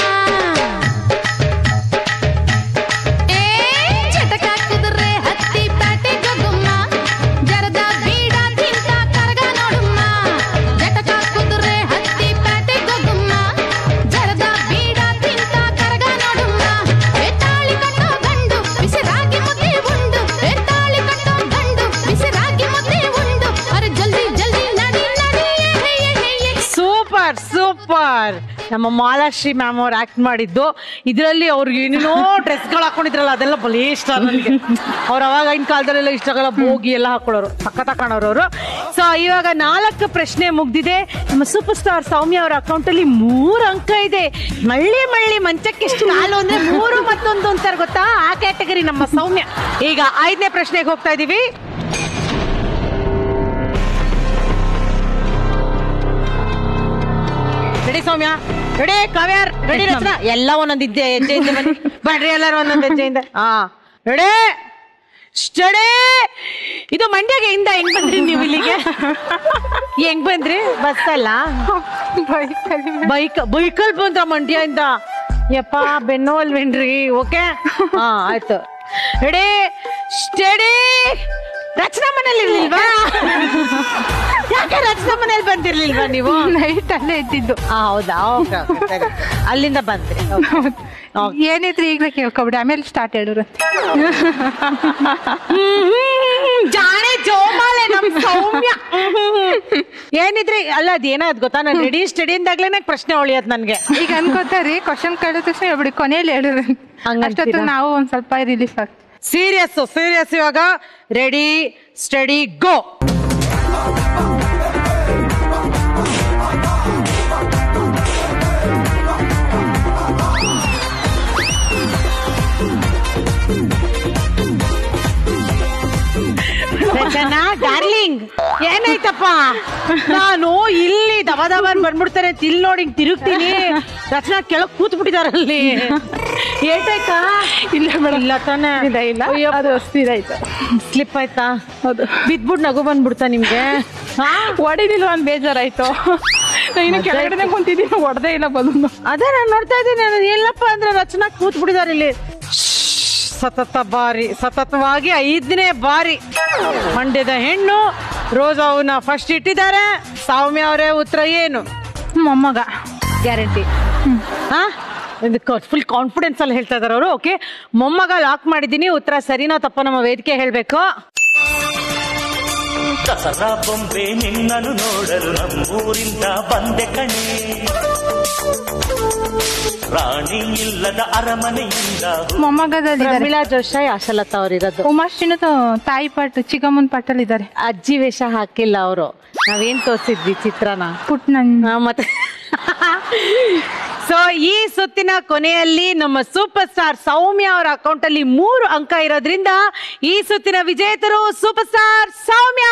ಏ ಜಟಕ ಕುದುರೆ ಹತ್ತಿ ಪ್ಯಾಟೆ ಗೊಗುಮ್ಮ ಜರದ ಬೀಡ ತಿಂತ ಕರಗ ನೋಡುಮ್ಮ ಜಟಕ ಕುದುರೆ ಹತ್ತಿ ಪ್ಯಾಟೆ ಗೊಗುಮ್ಮ ಜರದ ಬೀಡ ತಿಂತ ಕರಗ ನೋಡುಮ್ಮ ಏ ತಾಳಿ ಕಟ್ಟೋ ಗಂಡು ಬಿಸಿರಾಗಿ ಮುದ್ದೆ ಉಂಡು ಏ ತಾಳಿ ಕಟ್ಟೋ ಗಂಡು ಬಿಸಿರಾಗಿ ಮುದ್ದೆ ಉಂಡು ಅರೆ ಜಲ್ದಿ ಜಲ್ದಿ ನಡಿ ನಡಿ ಏ, ಏ, ಏ, ಏ, ಏ. ಸೂಪರ್ ಸೂಪರ್ ನಮ್ಮ ಮಾಲಾಶ್ರೀ ಮ್ಯಾಮ್ ಅವ್ರು ಆಕ್ಟ್ ಮಾಡಿದ್ದು ಇದರಲ್ಲಿ ಅವ್ರಿಗೆ ಏನೇನೋ ಡ್ರೆಸ್ಗಳು ಹಾಕೊಂಡಿದ್ರಲ್ಲ ಅದೆಲ್ಲ ಬಲೇ ಇಷ್ಟ ನನಗೆ ಅವ್ರು ಅವಾಗಿನ ಕಾಲದಲ್ಲೆಲ್ಲ ಇಷ್ಟಗಲ್ಲ ಬೋಗಿ ಎಲ್ಲ ಹಾಕೊಳ್ಳೋರು ಸಖತ್ ಕಾಣೋರು ಅವರು ಸೊ ಇವಾಗ ನಾಲ್ಕು ಪ್ರಶ್ನೆ ಮುಗ್ದಿದೆ ನಮ್ಮ ಸೂಪರ್ ಸ್ಟಾರ್ ಸೌಮ್ಯ ಅವರ ಅಕೌಂಟ್ ಅಲ್ಲಿ ಮೂರು ಅಂಕ ಇದೆ ಮಳ್ಳಿ ಮಳ್ಳಿ ಮಂಚಕ್ಕೆ ಎಷ್ಟು ಕಾಲು ಅಂದ್ರೆ ಮೂರು ಮತ್ತೊಂದು ಅಂತಾರೆ ಗೊತ್ತಾ ಆ ಕ್ಯಾಟಗರಿ ನಮ್ಮ ಸೌಮ್ಯ ಈಗ ಐದನೇ ಪ್ರಶ್ನೆಗೆ ಹೋಗ್ತಾ ಇದೀವಿ ready Soumya ready Kavya ready Rachana ಎಲ್ಲ ಒಂದೊಂದು ಇದ್ದೆ ಹೆಜ್ಜೆಯಿಂದ ಬನ್ನಿ ಬನ್ರಿ ಎಲ್ಲರೂ ಒಂದೊಂದು ಹೆಜ್ಜೆಯಿಂದ ಹಾ ರೆಡಿ ಸ್ಟಡಿ ಇದು ಮಂಡ್ಯಗೆ ಇಂದ ಹೆಂಗ್ ಬಂದ್ರಿ ನೀವು ಇಲ್ಲಿಗೆ ಹೆಂಗ್ ಬಂದ್ರಿ ಬಸ್ ಅಲ್ಲ ಬೈಕ್ ಬೈಕಲ್ ಬಂದ್ರ ಮಂಡ್ಯದಿಂದ ಯಪ್ಪ ಬೆನ್ನು ಅಲ್ವೇನ್ರಿ ಓಕೆ ಹಾ ಆಯ್ತು ರೆಡಿ ಸ್ಟಡಿ ರಚನಾ ಮನೇಲಿ ಇರ್ಲಿಲ್ವಾ ಯಾಕೆ ರಚನಾ ಮನೇಲಿ ಬಂದಿರ್ಲಿಲ್ವಾ ನೀವು ನೈಟ್ ಅಲ್ಲೇ ಇದ್ದಿದ್ದು ಆ, ಹೌದಾ ಓಕೆ ಓಕೆ ಸರಿ ಅಲ್ಲಿಂದ ಬಂದ್ರಿ Okay. ಏನಿದ್ರೆ ಈಗಲೇ ಕೇಳ್ಕೊಬಿಡಿ ಆಮೇಲೆ ಸ್ಟಾರ್ಟ್ ಹೇಳಿದ್ರು ಹ್ಮ್, ಹ್ಮ್, ಹ್ಮ್, ಜಾಣೆ ಜೋಮಾಲೆ ನಮ್ ಸೌಮ್ಯ ಹ್ಮ್, ಹ್ಮ್, ಹ್ಮ್. ಏನಿದ್ರೆ ಅಲ್ಲ ಅದೇನಾದ್ ಗೊತ್ತಾ ನಾನು ರೆಡಿ ಸ್ಟಡಿ ಅಂದಾಗ್ಲೇನೆ ಪ್ರಶ್ನೆ ಉಳಿಯೋದ್ ನನ್ಗೆ ಈಗ ಅನ್ಕೋತಾರಿ ಕ್ವಶನ್ ಕೇಳಿದ ತಕ್ಷಣ ಹೇಳ್ಬಿಡಿ ಕೊನೆಯಲ್ಲಿ ಹೇಳಿದ್ರಿ ಅಷ್ಟೊತ್ತು ನಾವು ಒಂದ್ ಸ್ವಲ್ಪ ರಿಲೀಫ್ ಆಗ್ತೀವಿ ಸೀರಿಯಸ್ ಸೀರಿಯಸ್ ಇವಾಗ ರೆಡಿ ಸ್ಟಡಿ ಗೋ ಡಾರ್ಲಿಂಗ್ ಏನಾಯ್ತಪ್ಪ ನಾನು ಇಲ್ಲಿ ದಬ ದಬ ಅಂತ ಬಂದ್ಬಿಡ್ತಾರೆ ಅಂತ ಇಲ್ಲಿ ನೋಡಿ ಹಿಂಗ್ ತಿರುಗ್ತೀನಿ ರಚನಾ ಕೆಳಗ್ ಕೂತ್ ಬಿಟ್ಟಿದಾರಲ್ಲಿ ಏಟಾಯ್ತಾ ಇಲ್ಲ ಮೇಡಮ್ ಇಲ್ಲ ತಾನೇ ಇಲ್ಲ ಇಲ್ಲ ಅದು ಇದಾಯ್ತು ಸ್ಲಿಪ್ ಆಯ್ತಾ ಹೌದು ಬಿದ್ಬಿಟ್ಟು ನಗು ಬಂದ್ಬಿಡ್ತಾ ನಿಮ್ಗೆ ಹಾ ಹೊಡಿಲಿಲ್ಲ ಒಂದ್ ಬೇಜಾರಾಯ್ತು ಇನ್ನು ಕೆಳಗಡೆ ಕುಂತಿದ್ದೀನಿ ಹೊಡೆದೇ ಇಲ್ಲ ಬಲೂನು ಅದೇ ನಾನು ನೋಡ್ತಾ ಇದ್ದೀನಿ ನಾನು ಎಲ್ಲಪ್ಪ ಅಂದ್ರೆ ರಚನಾ ಕೂತ್ ಬಿಟ್ಟಿದ್ದಾರೆ ಇಲ್ಲಿ ಸತತ ಬಾರಿ ಸತತವಾಗಿ ಐದನೇ ಬಾರಿ ಮಂಡ್ಯದ ಹೆಣ್ಣು ರೋಜಾವನ್ನ ಫಸ್ಟ್ ಇಟ್ಟಿದ್ದಾರೆ ಸೌಮ್ಯ ಅವರೇ ಉತ್ತರ ಏನು ಮೊಮ್ಮಗ ಗ್ಯಾರಂಟಿ ಹಾ ಫುಲ್ ಕಾನ್ಫಿಡೆನ್ಸ್ ಅಲ್ಲಿ ಹೇಳ್ತಾ ಇದಾರೆ ಅವರು ಓಕೆ ಮೊಮ್ಮಗ ಲಾಕ್ ಮಾಡಿದ್ದೀನಿ ಉತ್ತರ ಸರಿನಾ ತಪ್ಪ ನಮ್ಮ ವೇದಿಕೆ ಹೇಳ್ಬೇಕು ದಸರಾ ಬೊಂಬೆ ನಿನ್ನನ್ನು ನೋಡಲು ನಮ್ಮೂರಿಂದ ಬಂದೆ ಕಣೆ ರಾಣಿ ಇಲ್ಲದ ಅರಮನೆಯಿಂದ ಮೊಮ್ಮಗದಲ್ಲಿದ್ದಾರೆ ಪ್ರಮೀಳಾ ಜೋಶಾಯ್ ಆಶಲತಾ ಅವರಿರೋದು ಉಮಾಶ್ರೀನದು ತಾಯಿ ಪಾಟ್ ಚಿಕ್ಕಮ್ಮನ ಪಾಟಲ್ಲಿ ಇದ್ದಾರೆ ಅಜ್ಜಿ ವೇಷ ಹಾಕಿಲ್ಲ ಅವರು ನಾವೇನ್ ತೋರಿಸಿದ್ವಿ ಚಿತ್ರನ ಪುಟ್ ನನ್ ಹಾ, ಮತ್ತೆ ಸೊ ಈ ಸುತ್ತಿನ ಕೊನೆಯಲ್ಲಿ ನಮ್ಮ ಸೂಪರ್ ಸ್ಟಾರ್ ಸೌಮ್ಯ ಅವರ ಅಕೌಂಟ್ ಅಲ್ಲಿ ಮೂರು ಅಂಕ ಇರೋದ್ರಿಂದ ಈ ಸುತ್ತಿನ ವಿಜೇತರು ಸೂಪರ್ ಸ್ಟಾರ್ ಸೌಮ್ಯ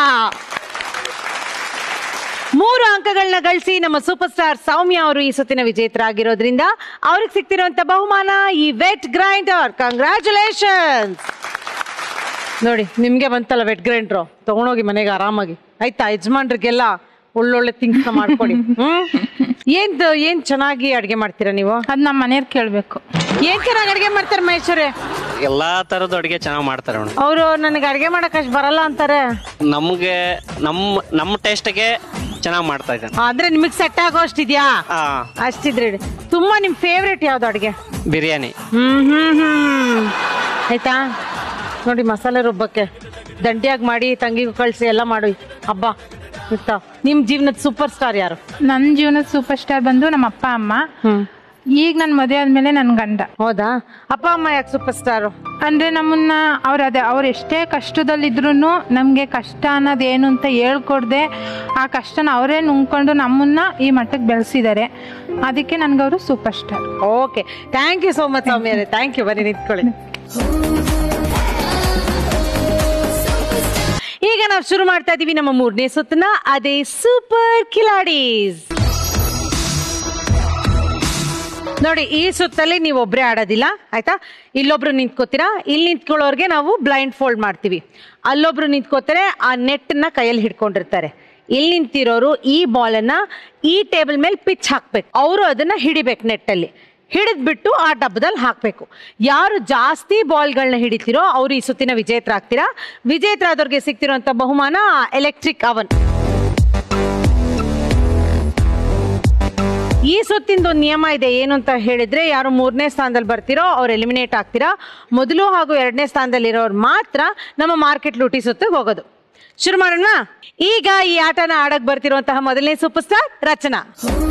ಮೂರು ಅಂಕಗಳನ್ನ ಗಳಿಸಿ ನಮ್ಮ ಸೂಪರ್ ಸ್ಟಾರ್ ಸೌಮ್ಯ ಅವರು ಈ ಸುತ್ತಿನ ವಿಜೇತರಾಗಿರೋದ್ರಿಂದ ಅವ್ರಿಗೆ ಸಿಗ್ತಿರುವಂತ ಬಹುಮಾನ ಈ ವೆಟ್ ಗ್ರೈಂಡರ್ ಕಂಗ್ರ್ಯಾಚುಲೇಷನ್ಸ್ ನೋಡಿ ನಿಮ್ಗೆ ಬಂತಲ್ಲ ವೆಟ್ ಗ್ರೈಂಡ್ರು ತಗೊಂಡೋಗಿ ಮನೆಗೆ ಆರಾಮಾಗಿ ಆಯ್ತಾ ಯಜಮಾನ್ರಿಗೆಲ್ಲ ಒಳ್ಳೊಳ್ಳೆ ಥಿಂಗ್ಸ್ ಮಾಡ್ಕೊಡಿ ಹ್ಮ್ ಏನ್ ಏನ್ ಚೆನ್ನಾಗಿ ಅಡ್ಗೆ ಮಾಡ್ತೀರಾ ನೀವು ಅದ್ ನಮ್ಮ ಮನೆಯವ್ರು ಕೇಳ್ಬೇಕು ಏನ್ ಚೆನ್ನಾಗಿ ಅಡ್ಗೆ ಮಾಡ್ತಾರೆ ಮಹೇಶ್ವರೇ ಎಲ್ಲಾ ತರದ ಅಡುಗೆ ಚೆನ್ನಾಗಿ ಮಾಡ್ತಾರೆ ಮೇಡಮ್ ಅವರು ನನಗೆ ಅಡ್ಗೆ ಮಾಡಕ್ ಅಷ್ಟ್ ಬರಲ್ಲ ಅಂತಾರೆ ನಮ್ಗೆ ನಮ್ಮ ನಮ್ಮ ಟೇಸ್ಟ್ಗೆ ಚೆನ್ನಾಗಿ ಮಾಡ್ತಾ ಇದ್ದಾನೆ ಅಂದ್ರೆ ನಿಮಗ್ ಸೆಟ್ ಆಗೋ ಅಷ್ಟಿದ್ಯಾ ಆ ಅಷ್ಟಿದ್ರೆ ಇಡಿ. ತುಂಬಾ ನಿಮ್ ಫೇವ್ರೇಟ್ ಯಾವ್ದು ಅಡ್ಗೆ ಬಿರಿಯಾನಿ ಹ್ಮ್ ಹ್ಮ್ ಹ್ಮ್ ಆಯ್ತಾ ನೋಡಿ ಮಸಾಲೆ ರುಬ್ಬಕ್ಕೆ ದಂಡಿಯಾಗಿ ಮಾಡಿ ತಂಗಿಗೂ ಕಳ್ಸಿ ಎಲ್ಲ ಮಾಡಿ ಹಬ್ಬ ಗೊತ್ತಾ ನಿಮ್ ಜೀವನದ ಸೂಪರ್ ಸ್ಟಾರ್ ಯಾರು ನನ್ನ ಜೀವನದ ಸೂಪರ್ ಸ್ಟಾರ್ ಬಂದು ನಮ್ಮ ಅಪ್ಪ ಅಮ್ಮ ಈಗ ನನ್ ಮದುವೆ ಆದ್ಮೇಲೆ ನನ್ ಗಂಡ ಹೌದಾ ಅಪ್ಪ ಅಮ್ಮ ಯಾಕೆ ಸೂಪರ್ ಸ್ಟಾರ್ ಅಂದ್ರೆ ನಮ್ಮನ್ನ ಅವ್ರ ಅದೇ ಅವ್ರು ಎಷ್ಟೇ ಕಷ್ಟದಲ್ಲಿದ್ರು ನಮ್ಗೆ ಕಷ್ಟ ಅನ್ನೋದು ಏನು ಅಂತ ಹೇಳ್ಕೊಡ್ದೆ ಆ ಕಷ್ಟನ ಅವರೇ ನುಂಗ್ಕೊಂಡು ನಮ್ಮನ್ನ ಈ ಮಟ್ಟಕ್ಕೆ ಬೆಳೆಸಿದ್ದಾರೆ ಅದಕ್ಕೆ ನನ್ಗವರು super star okay thank you so much Soumya thank you ಬನ್ನಿ ನಿಂತ್ಕೊಳ್ಳಿ ಈಗ ನಾವು ಶುರು ಮಾಡ್ತಾ ಇದೀವಿ ನಮ್ಮ ಮೂರನೇ ಸುತ್ತನ ಅದೇ ಸೂಪರ್ ಕಿಲಾಡೀಸ್ ನೋಡಿ ಈ ಸುತ್ತಲ್ಲಿ ನೀವು ಒಬ್ರೇ ಆಡೋದಿಲ್ಲ ಆಯ್ತಾ ಇಲ್ಲೊಬ್ರು ನಿಂತ್ಕೋತೀರಾ ಇಲ್ಲಿ ನಿಂತ್ಕೊಳ್ಳೋರ್ಗೆ ನಾವು ಬ್ಲೈಂಡ್ ಫೋಲ್ಡ್ ಮಾಡ್ತೀವಿ ಅಲ್ಲೊಬ್ರು ನಿಂತ್ಕೋತಾರೆ ಆ ನೆಟ್ನ ಕೈಯಲ್ಲಿ ಹಿಡ್ಕೊಂಡಿರ್ತಾರೆ ಇಲ್ಲಿ ನಿಂತಿರೋರು ಈ ಬಾಲನ್ನ ಈ ಟೇಬಲ್ ಮೇಲೆ ಪಿಚ್ ಹಾಕ್ಬೇಕು ಅವರು ಅದನ್ನ ಹಿಡಿಬೇಕು ನೆಟ್ಟಲ್ಲಿ ಹಿಡಿದ್ಬಿಟ್ಟು ಆ ಡಬ್ಬದಲ್ಲಿ ಹಾಕಬೇಕು ಯಾರು ಜಾಸ್ತಿ ಬಾಲ್ಗಳನ್ನ ಹಿಡಿತೀರೋ ಅವರು ಈ ಸುತ್ತಿನ ವಿಜೇತರಾಗ್ತೀರಾ ವಿಜೇತರಾದವ್ರಿಗೆ ಸಿಗ್ತಿರುವಂತ ಬಹುಮಾನ ಎಲೆಕ್ಟ್ರಿಕ್ ಅವನ್ ಈ ಸುತ್ತಿಂದ ಒಂದು ನಿಯಮ ಇದೆ ಏನು ಅಂತ ಹೇಳಿದ್ರೆ ಯಾರು ಮೂರನೇ ಸ್ಥಾನದಲ್ಲಿ ಬರ್ತಿರೋ ಅವ್ರು ಎಲಿಮಿನೇಟ್ ಆಗ್ತೀರಾ ಮೊದಲು ಹಾಗೂ ಎರಡನೇ ಸ್ಥಾನದಲ್ಲಿರೋರು ಮಾತ್ರ ನಮ್ಮ ಮಾರ್ಕೆಟ್ ಲೂಟಿ ಸುತ್ತಿಗೆ ಹೋಗೋದು ಶುರು ಮಾಡೋಣ ಈಗ ಈ ಆಟನ ಆಡಕ್ ಬರ್ತಿರುವಂತಹ ಮೊದಲನೇ ಸೂಪರ್ ಸ್ಟಾರ್ ರಚನಾ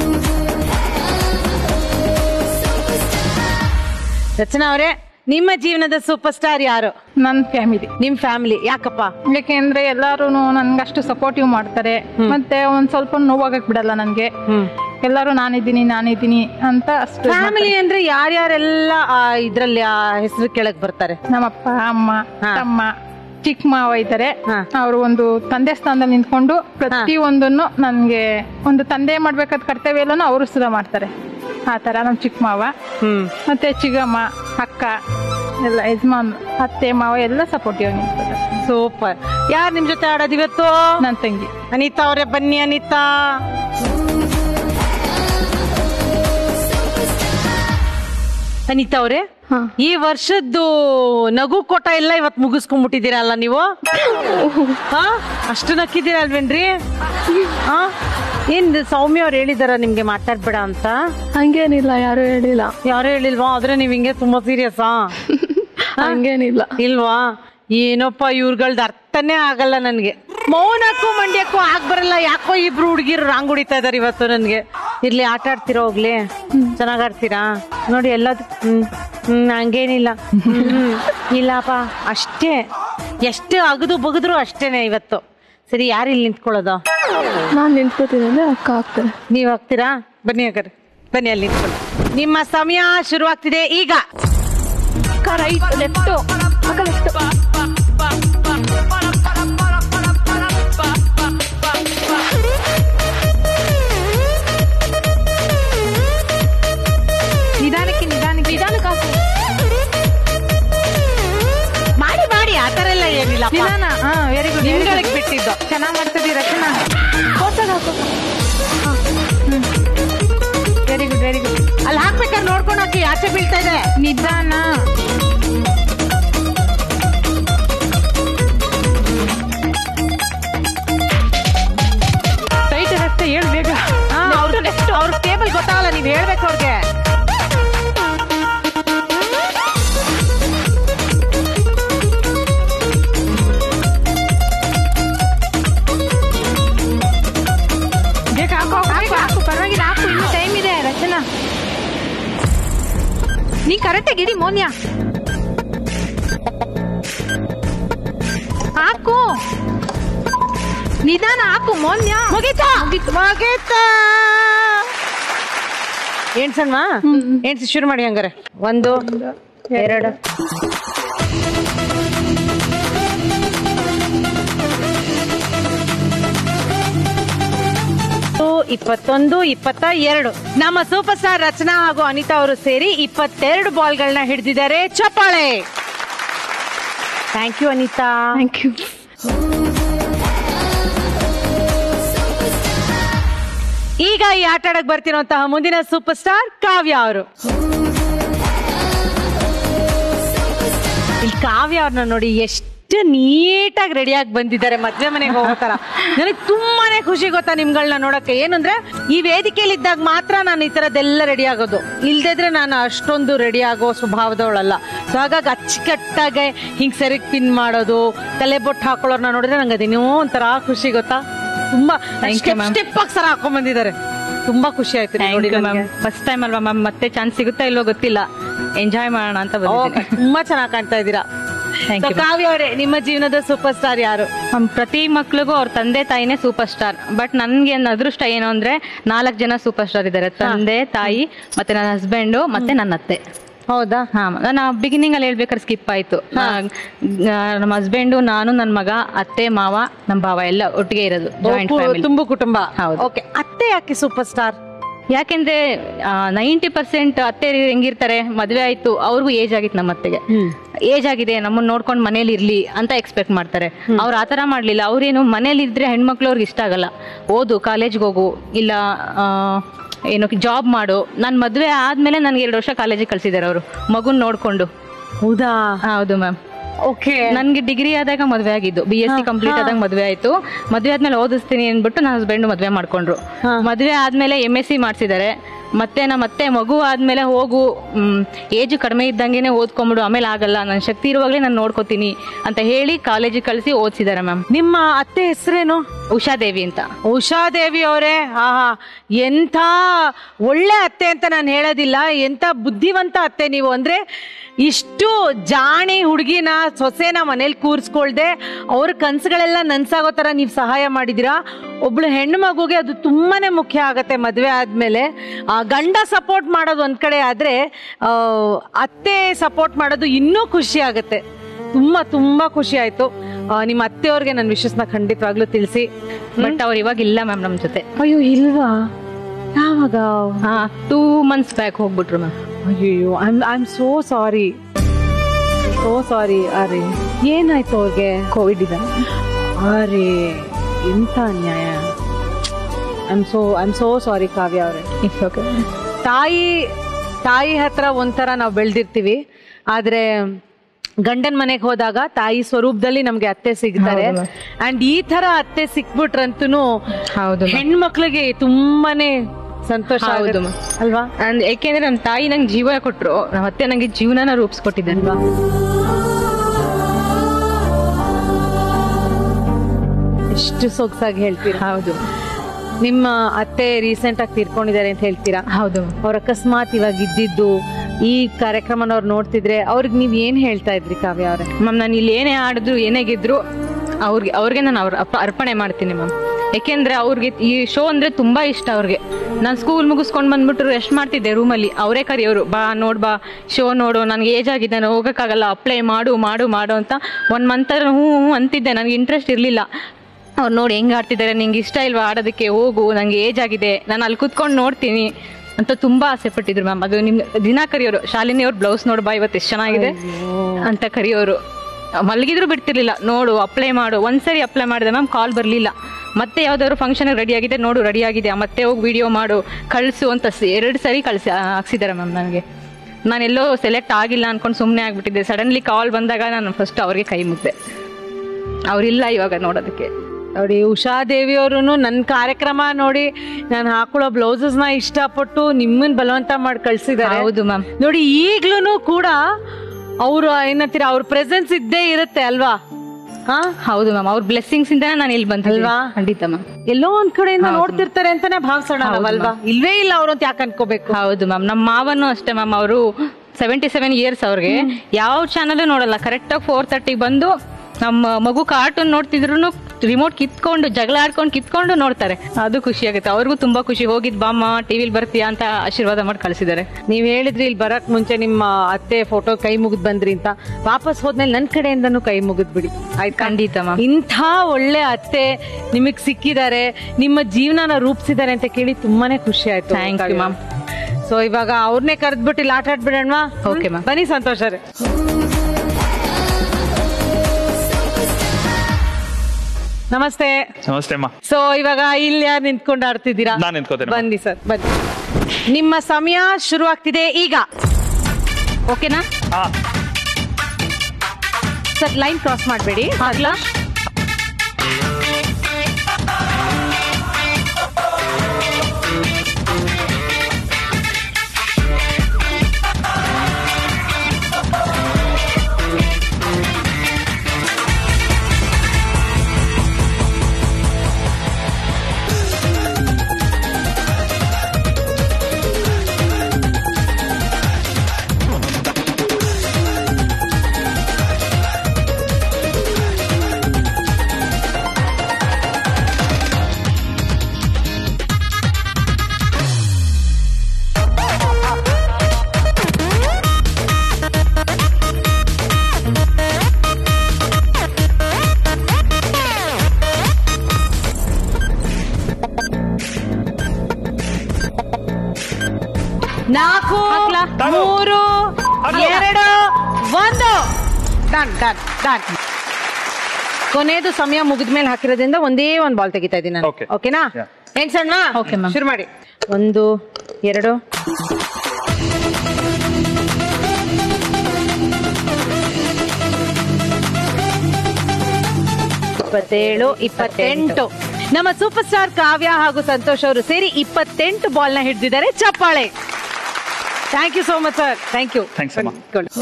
ರಚನಾ ಅವರೇ ನಿಮ್ಮ ಜೀವನದ ಸೂಪರ್ ಸ್ಟಾರ್ ಯಾರು ನನ್ನ ಫ್ಯಾಮಿಲಿ ನಿಮ್ ಫ್ಯಾಮಿಲಿ ಯಾಕಪ್ಪ ಯಾಕೆಂದ್ರೆ ಎಲ್ಲಾರು ನನ್ಗಷ್ಟು ಸಪೋರ್ಟಿವ್ ಮಾಡ್ತಾರೆ ಮತ್ತೆ ಒಂದ್ ಸ್ವಲ್ಪ ನೋವಾಗಕ್ ಬಿಡಲ್ಲ ನನ್ಗೆ ಎಲ್ಲಾರು ನಾನಿದ್ದೀನಿ ನಾನಿದ್ದೀನಿ ಅಂತ ಅಷ್ಟು ಫ್ಯಾಮಿಲಿ ಅಂದ್ರೆ ಯಾರ್ಯಾರೆಲ್ಲ ಆ ಇದ್ರಲ್ಲಿ ಆ ಹೆಸರು ಕೆಳಗ್ ಬರ್ತಾರೆ ನಮ್ಮಪ್ಪ ಅಮ್ಮ ತಮ್ಮ ಚಿಕ್ಕ ಮಾವ ಇದ್ದಾರೆ ಅವರು ಒಂದು ತಂದೆ ಸ್ಥಾನದಲ್ಲಿ ನಿಂತ್ಕೊಂಡು ಪ್ರತಿ ಒಂದನ್ನು ನನ್ಗೆ ಒಂದು ತಂದೆ ಮಾಡ್ಬೇಕಾದ ಕರ್ತವ್ಯ ಎಲ್ಲಾನು ಅವರು ಸುಧಾ ಮಾಡ್ತಾರೆ ಆ ತರ ನಮ್ ಚಿಕ್ಕ ಮಾವ ಮತ್ತೆ ಚಿಗಮ್ಮ ಅಕ್ಕ ಎಲ್ಲ ಯಜಮಾನ್ ಅತ್ತೆ ಮಾವ ಎಲ್ಲ ಸಪೋರ್ಟಿವ್ ನಿಂತ್ಕೊತಾರೆ ಸೂಪರ್ ಯಾರು ನಿಮ್ ಜೊತೆ ಆಡೋದು ಇವತ್ತು ನನ್ ತಂಗಿ ಅನಿತಾ ಅವರೇ ಬನ್ನಿ ಅನಿತಾ ಅನಿತಾ ಅವರೇ ಈ ವರ್ಷದ್ದು ನಗು ಕೋಟ ಎಲ್ಲ ಇವತ್ ಮುಗಿಸ್ಕೊಂಡ್ಬಿಟ್ಟಿದ್ದೀರಲ್ಲ ನೀವು ಹಾ ಅಷ್ಟು ನಕ್ಕಿದ್ದೀರ ಅಲ್ವೇನ್ರಿ ಹಾ ಏನ್ ಸೌಮ್ಯ ಅವ್ರು ಹೇಳಿದಾರ ನಿಮ್ಗೆ ಮಾತಾಡ್ಬೇಡ ಅಂತ ಹಂಗೇನಿಲ್ಲ ಯಾರು ಹೇಳಿಲ್ಲ ಯಾರು ಹೇಳಿಲ್ವಾ ಆದ್ರೆ ನೀವ್ ಹಿಂಗೆ ತುಂಬಾ ಸೀರಿಯಸ್ಸಾ ಹಂಗೇನಿಲ್ಲ ಇಲ್ವಾ ಏನಪ್ಪ ಇವ್ರಗಳ್ದು ಅರ್ಥನೇ ಆಗಲ್ಲ ನನ್ಗೆ ಮೌನಕ್ಕೂ ಮಂಡ್ಯಕ್ಕೂ ಆಗ್ ಬರಲ್ಲ ಯಾಕೋ ಇಬ್ರು ಹುಡುಗಿರು ರಾಂಗ್ ಹೊಡಿತಾ ಇದಾರೆ ಇವತ್ತು ನನ್ಗೆ ಇರ್ಲಿ ಆಟ ಆಡ್ತೀರಾ ಹೋಗ್ಲಿ ಚೆನ್ನಾಗ್ ಆಡ್ತೀರಾ ನೋಡಿ ಎಲ್ಲದ್ ಹ್ಮ್ ಹ್ಮ್ ಹಂಗೇನಿಲ್ಲ ಹ್ಮ್ ಇಲ್ಲಪ್ಪ ಅಷ್ಟೇ ಎಷ್ಟು ಅಗದು ಬಗದ್ರು ಅಷ್ಟೇನೆ ಇವತ್ತು ಸರಿ ಯಾರು ಇಲ್ಲಿ ನಿಂತ್ಕೊಳ್ಳೋದು ನಾನು ನಿಂತ್ಕೋತೀನಿ ಅಂದ್ರೆ ಅಕ್ಕ ಆಗ್ತಾರೆ ನೀವ್ ಆಗ್ತೀರಾ ಬನ್ನಿ ಹಾಗಾದ್ರೆ ಬನ್ನಿ ಅಲ್ಲಿ ನಿಂತ್ಕೊಳ್ಳಿ ನಿಮ್ಮ ಸಮಯ ಶುರುವಾಗ್ತಿದೆ ಈಗ ರೈಟ್ ಲೆಫ್ಟ್ ಅಕ್ಕ ಲೆಫ್ಟ್ ನಿಧಾನಕ್ಕೆ ನಿಧಾನಕ್ಕೆ ನಿಧಾನಕ್ಕೆ ಹಾಕು ಮಾಡಿ ಮಾಡಿ ಆತರ ಎಲ್ಲ ಏನಿಲ್ಲ ನಿಧಾನ ಹಾ ವೆರಿ ಗುಡ್ ನಿಮ್ಗಳಿಗೆ ಬಿಟ್ಟಿದ್ದು ಚೆನ್ನಾಗ್ ಮಾಡ್ತದಿ ರಚನಾ ಫೋರ್ಸಾಗಿ ಹಾಕು ವೆರಿ ಗುಡ್ ವೆರಿ ಗುಡ್ ಅಲ್ಲಿ ಹಾಕ್ಬೇಕಾದ್ರೆ ನೋಡ್ಕೊಂಡು ಹಾಕಿ ಆಚೆ ಬೀಳ್ತಾ ಇದೆ ನಿಧಾನ ಟೈಟ್ ಅಷ್ಟೇ ಹೇಳು ಬೇಗ ಹಾ, ಅವ್ರ್- ಅವ್ರ ಟೇಬಲ್ ಗೊತ್ತಾಗಲ್ಲ ನೀವ್ ಹೇಳ್ಬೇಕು ಅವ್ರಿಗೆ ಬೇಗ ಹಾಕು ಹಾಕು ಹಾಕು ಪರವಾಗಿಲ್ಲ ಹಾಕು ಇನ್ನು ಟೈಮ್ ಇದೆ ರಚನಾ ನೀ ಕರೆಕ್ಟಾಗಿ ಇಡಿ ಮೌನ್ಯ ಹಾಕು ನಿಧಾನ ಹಾಕು ಮೌನ್ಯ ಮುಗೀತಾ ಮುಗೀತಾ ಎಣ್ಸಣ್ವಾ ಎಣ್ಸಿ ಶುರು ಮಾಡಿ ಹಂಗಾರೆ ಒಂದು ಎರಡು ಇಪ್ಪತ್ತೊಂದು ಇಪ್ಪತ್ತ ಎರಡು ನಮ್ಮ ಸೂಪರ್ ಸ್ಟಾರ್ ರಚನಾ ಹಾಗೂ ಅನಿತಾ ಅವರು ಸೇರಿ ಇಪ್ಪತ್ತೆರಡು ಬಾಲ್ಗಳನ್ನ ಹಿಡಿದಿದ್ದಾರೆ ಚಪ್ಪಾಳೆ thank you Anitha thank you ಈಗ ಈ ಆಟ ಆಡಕ್ ಬರ್ತಿರುವಂತಹ ಮುಂದಿನ ಸೂಪರ್ ಸ್ಟಾರ್ ಕಾವ್ಯ ಅವರು ಇಲ್ಲಿ ಕಾವ್ಯ ಅವ್ರನ್ನ ನೋಡಿ ಎಷ್ಟು ನೀಟಾಗಿ ರೆಡಿಯಾಗಿ ಬಂದಿದ್ದಾರೆ ಮದ್ವೆ ಮನೆಗೆ ಹೋಗೋ ತರ ನನಗೆ ತುಂಬಾನೇ ಖುಷಿ ಗೊತ್ತಾ ನಿಮ್ಗಳನ್ನ ನೋಡಕ್ಕೆ ಏನಂದ್ರೆ ಈ ವೇದಿಕೆಯಲ್ಲಿ ಇದ್ದಾಗ ಮಾತ್ರ ನಾನು ಈ ತರದೆಲ್ಲ ರೆಡಿ ಆಗೋದು ಇಲ್ದಿದ್ರೆ ನಾನು ಅಷ್ಟೊಂದು ರೆಡಿ ಆಗೋ ಸ್ವಭಾವದವಳಲ್ಲ ಸೊ ಹಾಗಾಗಿ ಅಚ್ಚುಕಟ್ಟಾಗೆ ಹಿಂಗ್ ಸೆರಗ್ ಪಿನ್ ಮಾಡೋದು ತಲೆ ಬೊಟ್ಟು ಹಾಕೊಳ್ಳೋರ್ನ ನೋಡಿದ್ರೆ ನಂಗೆ ಅದೇನೋ ಒಂಥರ ಖುಷಿ ಗೊತ್ತಾ ತುಂಬಾ ಸ್ಟೆಪ್ ಸ್ಟೆಪ್ ಆಗಿ ಸರ ಹಾಕೊಂಡ್ ಬಂದಿದ್ದಾರೆ ತುಂಬಾ ಖುಷಿ ಆಯ್ತು ನೀವ್ ನೋಡಿ ಮ್ಯಾಮ್ ನನ್ಗೆ. ಫಸ್ಟ್ ಟೈಮ್ ಅಲ್ವಾ ಮ್ಯಾಮ್ ಮತ್ತೆ ಚಾನ್ಸ್ ಸಿಗುತ್ತಾ ಇಲ್ವೋ ಗೊತ್ತಿಲ್ಲ ಎಂಜಾಯ್ ಮಾಡೋಣ ಅಂತ ಓ, ಬಂದಿದ್ದೀನಿ ತುಂಬಾ ಚೆನ್ನಾಗಿ ಕಾಣ್ತಾ ಇದ್ದೀರಾ Thank So, you, ma'am. ಕಾವ್ಯ ಅವರೇ ನಿಮ್ಮ ಜೀವನದ ಸೂಪರ್ ಸ್ಟಾರ್ ಯಾರು ಮ್ಯಾಮ್, ಪ್ರತಿ ಮಕ್ಳಿಗೂ ಅವ್ರ ತಂದೆ ತಾಯಿನೇ ಸೂಪರ್ ಸ್ಟಾರ್ ಬಟ್ ನನ್ಗೆ ಒಂದ್ ಅದೃಷ್ಟ ಏನು ಅಂದ್ರೆ ನಾಲ್ಕು ಜನ ಸೂಪರ್ ಸ್ಟಾರ್ ಇದ್ದಾರೆ ತಂದೆ ತಾಯಿ ಮತ್ತೆ ನನ್ನ ಹಸ್ಬೆಂಡು ಮತ್ತೆ ನನ್ನ ಅತ್ತೆ ಹೌದಾ ಹಾ ನಾನು ಬಿಗಿನಿಂಗ್ ಅಲ್ಲಿ ಹೇಳ್ಬೇಕಾದ್ರೆ ಸ್ಕಿಪ್ ಆಯ್ತು ಆ, ಆ, ನಮ್ಮ ಹಸ್ಬೆಂಡು ನಾನು ನನ್ನ ಮಗ ಅತ್ತೆ ಮಾವ ನಮ್ಮ ಭಾವ ಎಲ್ಲ ಒಟ್ಟಿಗೆ ಇರೋದು ಜಾಯಿಂಟ್ ಫ್ಯಾಮಿಲಿ ತುಂಬು ಕುಟುಂಬ ಹೌದು. ಓಕೆ ಅತ್ತೆ ಯಾಕೆ ಸೂಪರ್ ಸ್ಟಾರ್ ಯಾಕೆಂದ್ರೆ ನೈಂಟಿ ಪರ್ಸೆಂಟ್ ಅತ್ತೆ ಹೆಂಗಿರ್ತಾರೆ ಮದ್ವೆ ಆಯ್ತು ಅವ್ರಿಗೂ ಏಜ್ ಆಗಿತ್ತು ನಮ್ಮ ಅತ್ತೆಗೆ ಏಜ್ ಆಗಿದೆ ನಮ್ಮನ್ನ ನೋಡ್ಕೊಂಡು ಮನೇಲಿ ಇರ್ಲಿ ಅಂತ ಎಕ್ಸ್ಪೆಕ್ಟ್ ಮಾಡ್ತಾರೆ ಅವ್ರು ಆತರ ಮಾಡ್ಲಿಲ್ಲ ಅವ್ರೇನು ಮನೇಲಿ ಇದ್ರೆ ಹೆಣ್ಮಕ್ಳು ಅವ್ರಿಗೆ ಇಷ್ಟ ಆಗಲ್ಲ ಓದು ಕಾಲೇಜ್ಗೆ ಹೋಗು ಇಲ್ಲ ಆ, ಏನು ಜಾಬ್ ಮಾಡು ನಾನು ಮದ್ವೆ ಆದ್ಮೇಲೆ ನನ್ಗೆ ಎರಡು ವರ್ಷ ಕಾಲೇಜಿಗೆ ಕಳ್ಸಿದ್ದಾರೆ ಅವರು ಮಗುನ್ ನೋಡ್ಕೊಂಡು ಹೌದಾ ಹೌದು ಮ್ಯಾಮ್ ಓಕೆ ನನ್ಗೆ ಡಿಗ್ರಿ ಆದಾಗ ಮದ್ವೆ ಆಗಿದ್ದು ಬಿ ಎಸ್ ಸಿ ಕಂಪ್ಲೀಟ್ ಆದಾಗ ಮದ್ವೆ ಆಯ್ತು ಮದ್ವೆ ಆದ್ಮೇಲೆ ಓದಿಸ್ತೀನಿ ಅನ್ಬಿಟ್ಟು ನನ್ನ ಹಸ್ಬೆಂಡ್ ಮದ್ವೆ ಮಾಡ್ಕೊಂಡ್ರು ಮದ್ವೆ ಆದ್ಮೇಲೆ ಎಂ ಎಸ್ ಸಿ ಮಾಡ್ಸಿದ್ದಾರೆ ಮತ್ತೆ ನಮ್ಮ ಮತ್ತೆ ಮಗು ಆದ್ಮೇಲೆ ಹೋಗು ಏಜ್ ಕಡಿಮೆ ಇದ್ದಂಗೆನೆ ಓದ್ಕೊಂಬಿಡು ಆಮೇಲೆ ಆಗಲ್ಲ ನನ್ನ ಶಕ್ತಿ ಇರುವಾಗಲೇ ನಾನು ನೋಡ್ಕೋತೀನಿ ಅಂತ ಹೇಳಿ ಕಾಲೇಜಿಗೆ ಕಳಿಸಿ ಓದಿಸಿದ್ದಾರೆ ಮ್ಯಾಮ್ ನಿಮ್ಮ ಅತ್ತೆ ಹೆಸರೇನು ಉಷಾದೇವಿ ಅಂತ ಉಷಾದೇವಿ ಅವರೇ ಆಹಾ ಎಂಥ ಒಳ್ಳೆ ಅತ್ತೆ ಅಂತ ನಾನು ಹೇಳೋದಿಲ್ಲ ಎಂಥ ಬುದ್ಧಿವಂತ ಅತ್ತೆ ನೀವು ಅಂದ್ರೆ ಇಷ್ಟು ಜಾಣಿ ಹುಡುಗಿನ ಸೊಸೆನ ಮನೇಲಿ ಕೂರಿಸ್ಕೊಳ್ದೆ ಅವ್ರ ಕನ್ಸುಗಳೆಲ್ಲ ನನ್ಸಾಗೋ ತರ ನೀವು ಸಹಾಯ ಮಾಡಿದಿರಾ ಒಬ್ಳು ಹೆಣ್ಣು ಮಗುಗೆ ಅದು ತುಂಬಾನೇ ಮುಖ್ಯ ಆಗತ್ತೆ ಮದುವೆ ಆದ್ಮೇಲೆ ಆ, ಗಂಡ ಸಪೋರ್ಟ್ ಮಾಡೋದು ಒಂದ್ ಕಡೆ ಆದ್ರೆ ಆ, ಅತ್ತೆ ಸಪೋರ್ಟ್ ಮಾಡೋದು ಇನ್ನೂ ಖುಷಿ ಆಗತ್ತೆ ತುಂಬಾ ತುಂಬಾ ಖುಷಿ ಆಯ್ತು ಆ, ನಿಮ್ಮ ಅತ್ತೆಯವ್ರಿಗೆ ನನ್ನ ವಿಶ್ವಸ್ನ ಖಂಡಿತವಾಗ್ಲೂ ತಿಳಿಸಿ ಬಟ್ ಅವ್ರು ಇವಾಗ ಇಲ್ಲ ಮ್ಯಾಮ್ ನಮ್ಮ ಜೊತೆ ಅಯ್ಯೋ ಇಲ್ವಾ ಯಾವಾಗ ಹಾ ಟೂ ಮಂತ್ಸ್ ಬ್ಯಾಕ್ ಹೋಗ್ಬಿಟ್ರು ಮ್ಯಾಮ್ ಅಯ್ಯೋ I I am so sorry so sorry ಅರೆ ಏನಾಯ್ತು ಅವ್ರಿಗೆ ಕೋವಿಡ್ ಇದೆ ಅರೆ ಎಂತ ಅನ್ಯಾಯ I am so I am so sorry Kavya ಅವರೇ ಇಟ್ಸ್ ಓಕೆ ತಾಯಿ ತಾಯಿ ಹತ್ರ ಒಂಥರ ನಾವು ಬೆಳೆದಿರ್ತೀವಿ ಆದ್ರೆ ಗಂಡನ್ ಮನೆಗೆ ಹೋದಾಗ ತಾಯಿ ಸ್ವರೂಪದಲ್ಲಿ ನಮ್ಗೆ ಅತ್ತೆ ಸಿಗ್ತಾರೆ ಹೌದು. ಅಂಡ್ ಈ ತರ ಅತ್ತೆ ಸಿಕ್ಬಿಟ್ರಂತೂ ಹೌದು ma'am. ಹೆಣ್ಮಕ್ಳಿಗೆ ತುಂಬಾನೇ ಸಂತೋಷ ಹೌದು ಆಗುತ್ತೆ. ma'am. ಅಲ್ವಾ ಅಂದ್ ಯಾಕೆಂದ್ರೆ ನಮ್ಮ ತಾಯಿ ನಂಗೆ ಜೀವ ಕೊಟ್ರು ನಮ್ಮ ಅತ್ತೆ ನಂಗೆ ಜೀವನನ ರೂಪಿಸ್ಕೊಟ್ಟಿದ್ದೆ ಅಲ್ವಾ ಎಷ್ಟು ಸೊಗಸಾಗಿ ಹೇಳ್ತೀರಾ ಹೌದು ನಿಮ್ಮ ಅತ್ತೆ ರೀಸೆಂಟ್ ಆಗಿ ತೀರ್ಕೊಂಡಿದ್ದಾರೆ ಅಂತ ಹೇಳ್ತೀರಾ ಹೌದು ಅವ್ರ ಅಕಸ್ಮಾತ್ ಇವಾಗ ಇದ್ದಿದ್ದು ಈ ಕಾರ್ಯಕ್ರಮನ ಅವ್ರು ನೋಡ್ತಿದ್ರೆ ಅವ್ರಿಗೆ ನೀವ್ ಏನ್ ಹೇಳ್ತಾ ಇದ್ರಿ ಕಾವ್ಯ ಅವ್ರೆ ಮ್ಯಾಮ್ ನಾನು ಇಲ್ಲಿ ಏನೇ ಆಡಿದ್ರು ಏನೇ ಗೆದ್ರು ಅವ್ರಿಗೆ ಅವ್ರಿಗೆ ನಾನು ಅವ್ರ ಅಪ್ಪ ಅರ್ಪಣೆ ಮಾಡ್ತೀನಿ ಮ್ಯಾಮ್ ಯಾಕೆಂದ್ರೆ ಅವ್ರಿಗೆ ಈ ಶೋ ಅಂದ್ರೆ ತುಂಬಾ ಇಷ್ಟ ಅವ್ರಿಗೆ ನಾನು ಸ್ಕೂಲ್ ಮುಗಿಸ್ಕೊಂಡು ಬಂದ್ಬಿಟ್ಟು ರೆಸ್ಟ್ ಮಾಡ್ತಿದ್ದೆ ರೂಮಲ್ಲಿ ಅವರೇ ಕರಿಯೋರು ಬಾ ನೋಡ್ ಬಾ ಶೋ ನೋಡು ನನಗೆ ಏಜ್ ಆಗಿದೆ ನಾನು ಹೋಗೋಕ್ಕಾಗಲ್ಲ ಅಪ್ಲೈ ಮಾಡು ಮಾಡು ಮಾಡು ಅಂತ ಒನ್ ಮಂತ್ ಹ್ಞೂ ಹ್ಞೂ ಅಂತಿದ್ದೆ ನನಗೆ ಇಂಟ್ರೆಸ್ಟ್ ಇರಲಿಲ್ಲ ಅವ್ರು ನೋಡಿ ಹೆಂಗ್ ಆಡ್ತಿದ್ದಾರೆ ನಿಂಗೆ ಇಷ್ಟ ಇಲ್ವಾ ಆಡೋದಕ್ಕೆ ಹೋಗು ನಂಗೆ ಏಜ್ ಆಗಿದೆ ನಾನು ಅಲ್ಲಿ ಕುತ್ಕೊಂಡು ನೋಡ್ತೀನಿ ಅಂತ ತುಂಬಾ ಆಸೆ ಪಟ್ಟಿದ್ರು ಮ್ಯಾಮ್ ಅದು ನಿಮ್ ದಿನ ಕರಿಯೋರು ಶಾಲಿನಿ ಅವ್ರ ಬ್ಲೌಸ್ ನೋಡ್ಬಾ ಇವತ್ತು ಎಷ್ಟು ಚೆನ್ನಾಗಿದೆ ಅಂತ ಕರಿಯೋರು ಮಲಗಿದ್ರು ಬಿಡ್ತಿರ್ಲಿಲ್ಲ ನೋಡು ಅಪ್ಲೈ ಮಾಡು ಒಂದ್ಸರಿ ಅಪ್ಲೈ ಮಾಡಿದೆ ಮ್ಯಾಮ್ ಕಾಲ್ ಬರಲಿಲ್ಲ ಮತ್ತೆ ಯಾವ್ದಾದ್ರು ಫಂಕ್ಷನ್ ರೆಡಿ ಆಗಿದೆ ನೋಡು ರೆಡಿ ಆಗಿದೆ ಮತ್ತೆ ಹೋಗಿ ವಿಡಿಯೋ ಮಾಡು ಕಳಿಸು ಅಂತ ಸ- ಎರಡು ಸರಿ ಕಳಿಸಿ ಹಾಕ್ಸಿದ್ದಾರೆ ಮ್ಯಾಮ್ ನನಗೆ ನಾನೆಲ್ಲೋ ಸೆಲೆಕ್ಟ್ ಆಗಿಲ್ಲ ಅನ್ಕೊಂಡು ಸುಮ್ಮನೆ ಆಗ್ಬಿಟ್ಟಿದ್ದೆ ಸಡನ್ಲಿ ಕಾಲ್ ಬಂದಾಗ ನಾನು ಫಸ್ಟ್ ಅವ್ರಿಗೆ ಕೈ ಮುಗ್ದೆ ಅವರಿಲ್ಲ ಇವಾಗ ನೋಡೋದಕ್ಕೆ ನೋಡಿ ಉಷಾದೇವಿ ಅವರು ನನ್ನ ಕಾರ್ಯಕ್ರಮ ನೋಡಿ ನಾನು ಹಾಕೊಳ್ಳೋ ಬ್ಲೌಸಸ್ ನ ಇಷ್ಟಪಟ್ಟು ನಿಮ್ಮನ್ ಬಲವಂತ ಮಾಡಿ ಕಳ್ಸಿದ್ದಾರೆ ಹೌದು ಮ್ಯಾಮ್ ನೋಡಿ ಈಗ್ಲೂ ಕೂಡ ಅವ್ರು ಏನಂತೀರ ಅವ್ರ ಪ್ರೆಸೆನ್ಸ್ ಇದ್ದೇ ಇರುತ್ತೆ ಅಲ್ವಾ ಹಾ ಹೌದು ಮ್ಯಾಮ್ ಅವ್ರ ಬ್ಲೆಸ್ಸಿಂಗ್ಸ್ ಇಂದ ನಾನು ಇಲ್ಲಿ ಬಂದಿಲ್ವಾ ಖಂಡಿತ ಮ್ಯಾಮ್ ಎಲ್ಲೋ ಒಂದ್ ಕಡೆಯಿಂದ ನೋಡ್ತಿರ್ತಾರೆ ಅಂತಾನೆ ಭಾವಿಸೋಣ ನಾವಲ್ವಾ ಇಲ್ವೇ ಇಲ್ಲ ಅವ್ರು ಅಂತ ಯಾಕೆ ಅನ್ಕೋಬೇಕು ಹೌದು ಮ್ಯಾಮ್ ನಮ್ಮ ಮಾವನು ಅಷ್ಟೇ ಮ್ಯಾಮ್ ಅವರು ಸೆವೆಂಟಿ ಸೆವೆನ್ ಇಯರ್ಸ್ ಅವ್ರಿಗೆ ಯಾವ ಚಾನಲ್ ನೋಡಲ್ಲ ಕರೆಕ್ಟಾಗಿ ಫೋರ್ ತರ್ಟಿಗೆ ಬಂದು ನಮ್ಮ ಮಗು ಕಾರ್ಟೂನ್ ನೋಡ್ತಿದ್ರು ರಿಮೋಟ್ ಕಿತ್ಕೊಂಡು ಜಗಳ ಆಡ್ಕೊಂಡು ಕಿತ್ಕೊಂಡು ನೋಡ್ತಾರೆ ಅದು ಖುಷಿ ಆಗುತ್ತೆ ಅವ್ರಿಗೂ ತುಂಬಾ ಖುಷಿ ಹೋಗಿದ್ ಬಾಮ್ಮ ಟಿವಿಲಿ ಬರ್ತೀಯಾ ಅಂತ ಆಶೀರ್ವಾದ ಮಾಡಿ ಕಳಿಸಿದ್ದಾರೆ ನೀವ್ ಹೇಳಿದ್ರಿ ಇಲ್ಲಿ ಬರಕ್ ಮುಂಚೆ ನಿಮ್ಮ ಅತ್ತೆ ಫೋಟೋ ಕೈ ಮುಗಿದ್ ಬಂದ್ರಿ ಅಂತ ವಾಪಸ್ ಹೋದ್ಮೇಲೆ ನನ್ ಕಡೆಯಿಂದನೂ ಕೈ ಮುಗಿದ್ ಬಿಡಿ ಆಯ್ತು ಖಂಡಿತ ಮ್ಯಾಮ್ ಇಂಥ ಒಳ್ಳೆ ಅತ್ತೆ ನಿಮಗ್ ಸಿಕ್ಕಿದ್ದಾರೆ ನಿಮ್ಮ ಜೀವನನ ರೂಪಿಸಿದ್ದಾರೆ ಅಂತ ಕೇಳಿ ತುಂಬಾನೇ ಖುಷಿ ಆಯ್ತು Thank you, ma'am. ಸೊ ಇವಾಗ ಅವ್ರನ್ನೇ ಕರೆದ್ಬಿಟ್ಟು ಇಲ್ಲಿ ಆಟ ಆಡ್ಬಿಡೋಣ Okay, ma'am. ಬನ್ನಿ ಸಂತೋಷ ರೀ ನಮಸ್ತೆ ನಮಸ್ತೆ ಅಮ್ಮ ಸೊ ಇವಾಗ ಇಲ್ಲಿ ಯಾರು ನಿಂತ್ಕೊಂಡು ಆಡ್ತಿದ್ದೀರಾ ನಾನ್ ನಿಂತ್ಕೋತೀನಿ. ಬನ್ನಿ ಸರ್ ಬನ್ನಿ ನಿಮ್ಮ ಸಮಯ ಶುರುವಾಗ್ತಿದೆ ಈಗ ಓಕೆನಾ ಹಾ ಸರ್ ಲೈನ್ ಕ್ರಾಸ್ ಮಾಡಬೇಡಿ ಆಗ್ಲಾ ನಾಲ್ಕು ಮೂರು ಎರಡು ಒಂದು ಡನ್ ಡನ್ ಡನ್ ಕೊನೆಯದು ಸಮಯ ಮುಗಿದ್ಮೇಲೆ ಹಾಕಿರೋದ್ರಿಂದ ಒಂದೇ ಒಂದು ಬಾಲ್ ತೆಗಿತಾ ಇದ್ದೀನಿ ನಾನು Okay. ಓಕೆನಾ Yeah. ಏನ್ ಸಣ್ಣ Okay, ma'am. ಶುರು ಮಾಡಿ ಒಂದು ಎರಡು ಇಪ್ಪತ್ತೇಳು ಇಪ್ಪತ್ತೆಂಟು ನಮ್ಮ ಸೂಪರ್ ಸ್ಟಾರ್ ಕಾವ್ಯ ಹಾಗೂ ಸಂತೋಷ್ ಅವರು ಸೇರಿ ಇಪ್ಪತ್ತೆಂಟು ಬಾಲ್ ನ ಹಿಡಿದಿದ್ದಾರೆ ಚಪ್ಪಾಳೆ thank you so much sir thank you Thanks, ಅಮ್ಮ.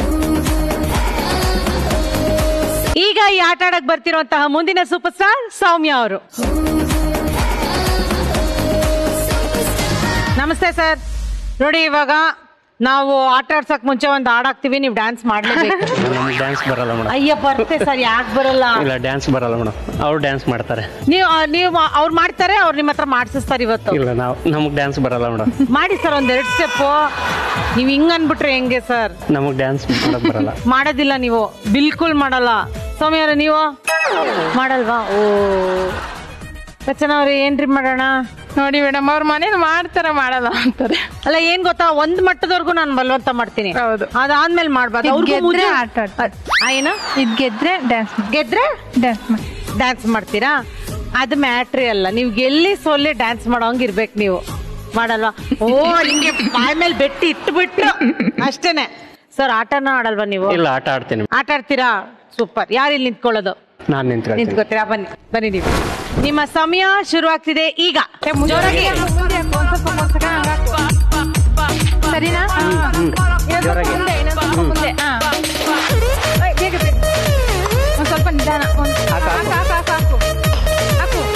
ಈಗ ಈ ಆಟ ಆಡಕ್ ಬರ್ತಿರುವಂತಹ ಮುಂದಿನ ಸೂಪರ್ ಸ್ಟಾರ್ ಸೌಮ್ಯ ಅವರು ನಮಸ್ತೆ ಸರ್ ನೋಡಿ ಇವಾಗ ನಾವು ಆಟ ಆಡ್ಸಕ್ ಮುಂಚೆ ಒಂದು ಹಾಡಾಕ್ತಿವಿ ನೀವು ಡ್ಯಾನ್ಸ್ ಮಾಡ್ಲೇಬೇಕು ನಮ್ಗೆ ಡ್ಯಾನ್ಸ್ ಬರಲ್ಲ ಮೇಡಮ್ ಅಯ್ಯ ಬರ್ತೆ ಸರ್ ಯಾಕೆ ಬರಲ್ಲ ಇಲ್ಲ ಡ್ಯಾನ್ಸ್ ಬರಲ್ಲ ಮೇಡಮ್ ಅವ್ರು ಡ್ಯಾನ್ಸ್ ಮಾಡ್ತಾರೆ ನೀವು ನೀವು ಅವ್ರು ಮಾಡ್ತಾರೆ ಅವ್ರು ನಿಮ್ಮ ಹತ್ರ ಮಾಡಿಸ್ತಾರೆ ಇವತ್ತು ಇಲ್ಲ ನಾವು ನಮಗೆ ಡ್ಯಾನ್ಸ್ ಬರಲ್ಲ ಮೇಡಮ್ ಮಾಡಿ ಸರ್ ಒಂದ್ ಎರಡು ಸ್ಟೆಪ್ ನೀವು ಹಿಂಗ್ ಅನ್ಬಿಟ್ರೆ ಹೆಂಗೆ ಸರ್ ನಮಗೆ ಡ್ಯಾನ್ಸ್ ಮಾಡಕ್ ಬರಲ್ಲ ಮಾಡೋದಿಲ್ಲ ನೀವು ಬಿಲ್ಕುಲ್ ಮಾಡಲ್ಲ ಸ್ವಾಮಿ ಅವ್ರೆ ನೀವು ಮಾಡಲ್ವಾ ಓ ರಚನಾ ಅವ್ರೆ ಏನ್ರಿ ಮಾಡೋಣ ನೋಡಿ ಮೇಡಮ್ ಅವ್ರ ಮನೇಲಿ ಮಾಡ್ತಾರ ಮಾಡಲ್ಲ ಅಂತಾರೆ ಅಲ್ಲ ಏನ್ ಗೊತ್ತಾ ಒಂದ್ ಮಟ್ಟದವರೆಗೂ ನಾನು ಬಲವಂತ ಮಾಡ್ತೀನಿ ಹೌದು. ಅದಾದ್ಮೇಲೆ ಮಾಡ್ಬಾರ್ದು ಇದ್ ಅವ್ರಿಗೂ ಗೆದ್ರೆ ಮುಜು- ಆಟ ಆಡ್ತಾರೆ. ಆ, ಏನು ಇದ್ ಗೆದ್ರೆ ಡ್ಯಾನ್ಸ್ ಗೆದ್ರೆ ಡ್ಯಾನ್ಸ್ ಮಾಡಿ ಡ್ಯಾನ್ಸ್ ಮಾಡ್ತೀರಾ ಅದು ಮ್ಯಾಟ್ರಿ ಅಲ್ಲ ನೀವು ಗೆಲ್ಲಿ ಸೊಲ್ಲೆ ಡ್ಯಾನ್ಸ್ ಮಾಡೋಂಗ್ ಇರ್ಬೇಕು ನೀವು ಮಾಡಲ್ವಾ ಓ ಹಿಂಗೆ ಬಾಯ್ ಮೇಲೆ ಬೆಟ್ಟಿ ಇಟ್ಬಿಟ್ಟು ಅಷ್ಟೇನೆ ಸರ್ ಆಟನ ಆಡಲ್ವಾ ನೀವು ಇಲ್ಲ ಆಟ ಆಡ್ತೀನಿ ಆಟ ಆಡ್ತೀರಾ ಸೂಪರ್ ಯಾರು ಇಲ್ಲಿ ನಿಂತ್ಕೊಳ್ಳೋದು ನಾನು ನಿಂತ್ಕೊಳ್ತೀನಿ ನಿಂತ್ಕೋತೀರಾ ಬನ್ನಿ ಬನ್ನಿ ನೀವು ನಿಮ್ಮ ಸಮಯ ಶುರುವಾಗ್ತಿದೆ ಈಗ ಜೋರಾಗಿ ಸರಿನಾ ಜೋರಾಗಿ ಮುಂದೆ ಹಾ ಏ, ಬೇಗ ಬೇಗ. ಒಂದ್ ಸ್ವಲ್ಪ ನಿಧಾನ ಒಂದ್- ಹಾಕು, ಹಾಕು, ಹಾಕು, ಹಾಕು. ಹಾಕು.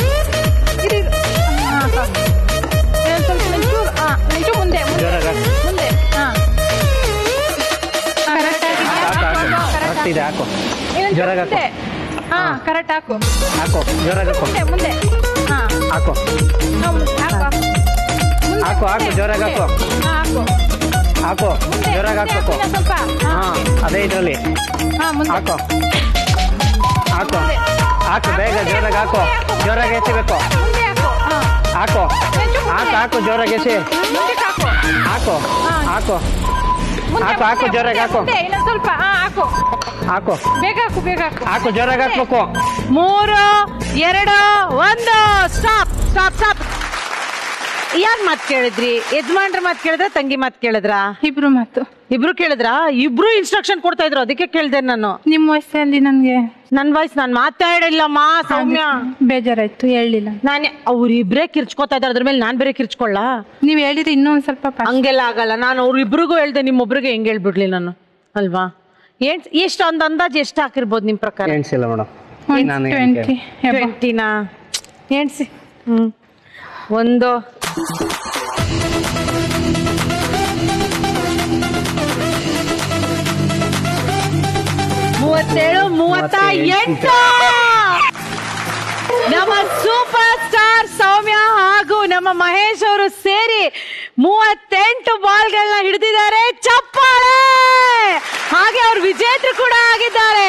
ಇದೆ ಹಾಕು ಇನ್ನೊಂದ್ ಜೋರಾಗಿ ಮುಂದೆ. ಹಾಕು ಹಾ ಕರೆಕ್ಟ್ ಹಾಕು ಹಾಕು ಜೋರಾಗಿ ಹಾಕು ಮುಂದೆ ಮುಂದೆ ಹಾ ಹಾಕು ಹಾ, ಮುಂದೆ ಹಾಕು ಮುಂದೆ, ಹಾಕು ಹಾಕು ಮುಂದೆ, ಜೋರಾಗಿ ಹಾಕು ಹಾ ಹಾಕು ಹಾಕು ಮುಂದೆ, ಜೋರಾಗಿ ಮುಂದೆ ಹಾಕ್ಬೇಕು ಹಾಕು, ಇನ್ನೊಂದ್ ಸ್ವಲ್ಪ ಹಾ ಹಾ ಅದೇ ಇದರಲ್ಲಿ ಹಾ ಮುಂದೆ ಹಾಕು ಹಾಕು ಹಾಕು ಬೇಗ ಜೋರಾಗಿ ಹಾಕು ಜೋರಾಗಿ ಎಸಿಬೇಕು ಮುಂದೆ ಹಾಕು ಹಾ ಹಾಕು ಹಾಕು ಹಾಕು ಜೋರಾಗಿ ಎಸಿ ಮುಂದೆ ಹಾಕು ಹಾಕು ಹಾಕು ಮುಂದೆ, ಹಾಕು ಹಾಕು ಮುಂದೆ, ಜೋರಾಗಿ ಹಾಕು ಮುಂದೆ, ಇನ್ನೊಂದ್ ಸ್ವಲ್ಪ ಹಾ ಹಾಕು ಹಾಕು ಬೇಗ ಹಾಕು ಬೇಗ ಹಾಕು ಹಾಕು ಜೋರಾಗಿ ಹಾಕ್ಬೇಕು ಮೂರು ಎರಡು ಒಂದು ಸ್ಟಾಪ್ ಸ್ಟಾಪ್ ಸ್ಟಾಪ್ ಯಾರ್ ಮಾತ್ ಕೇಳಿದ್ರಿ ಯಜಮಾನ್ರ ಮಾತ್ ಕೇಳಿದ್ರ ತಂಗಿ ಮಾತ್ ಕೇಳಿದ್ರ ಇಬ್ರು ಮಾತು ಇಬ್ರು ಕೇಳಿದ್ರ ಇಬ್ರು ಇನ್ಸ್ಟ್ರಕ್ಷನ್ ಕೊಡ್ತಾ ಇದ್ರು ಅದಕ್ಕೆ ಕೇಳ್ದೆ ನಾನು ನಿಮ್ಮ ವಯಸ್ಸಲ್ಲಿ ನನ್ಗೆ ನನ್ ವಾಯ್ಸ್ ನಾನ್ ಮಾತಾಡಿಲ್ಲಮ್ಮ ಸೌಮ್ಯ ಬೇಜಾರಾಯ್ತು ಹೇಳಿಲ್ಲ ನಾನೇ ಅವ್ರಿಬ್ರೇ ಕಿರ್ಚ್ಕೊತಾ ಇದಾರೆ ಅದ್ರ ಮೇಲೆ ನಾನ್ ಬೇರೆ ಕಿರ್ಚ್ಕೊಳ್ಳ ನೀವ್ ಹೇಳಿದ್ರೆ ಇನ್ನೂ ಒಂದ್ ಸ್ವಲ್ಪ fast. ಹಂಗೆಲ್ಲ ಆಗಲ್ಲ ನಾನು ಅವ್ರಿಬ್ರಿಗೂ ಹೇಳ್ದೆ ನಿಮ್ಮೊಬ್ರಿಗೆ ಹೆಂಗ್ ಹೇಳ್ಬಿಡ್ಲಿ ನಾನು ಅಲ್ವಾ ಏನ್ ಎಷ್ಟು ಒಂದ್ ಅಂದಾಜ್ ಎಷ್ಟು ಹಾಕಿರ್ಬೋದು ನಿಮ್ ಪ್ರಕಾರ ಎಣ್ಸಿಲ್ಲ ಮೇಡಮ್ ಒಂದ್ ನಾನು ಟ್ವೆಂಟಿ ಟ್ವೆಂಟಿನಾ ಎಣ್ಸಿ ಹ್ಮ್ ಒಂದು ಮೂವತ್ತೇಳು ಮೂವತ್ತ ಎಂಟು ನಮ್ಮ ಸೂಪರ್ ಸ್ಟಾರ್ ಸೌಮ್ಯ ಹಾಗೂ ನಮ್ಮ ಮಹೇಶ್ ಅವರು ಸೇರಿ ಮೂವತ್ತೆಂಟು ಬಾಲ್ಗಳನ್ನ ಹಿಡಿದಿದ್ದಾರೆ ಚಪ್ಪಾಳೆ ಹಾಗೆ ಅವ್ರು ವಿಜೇತರು ಕೂಡ ಆಗಿದ್ದಾರೆ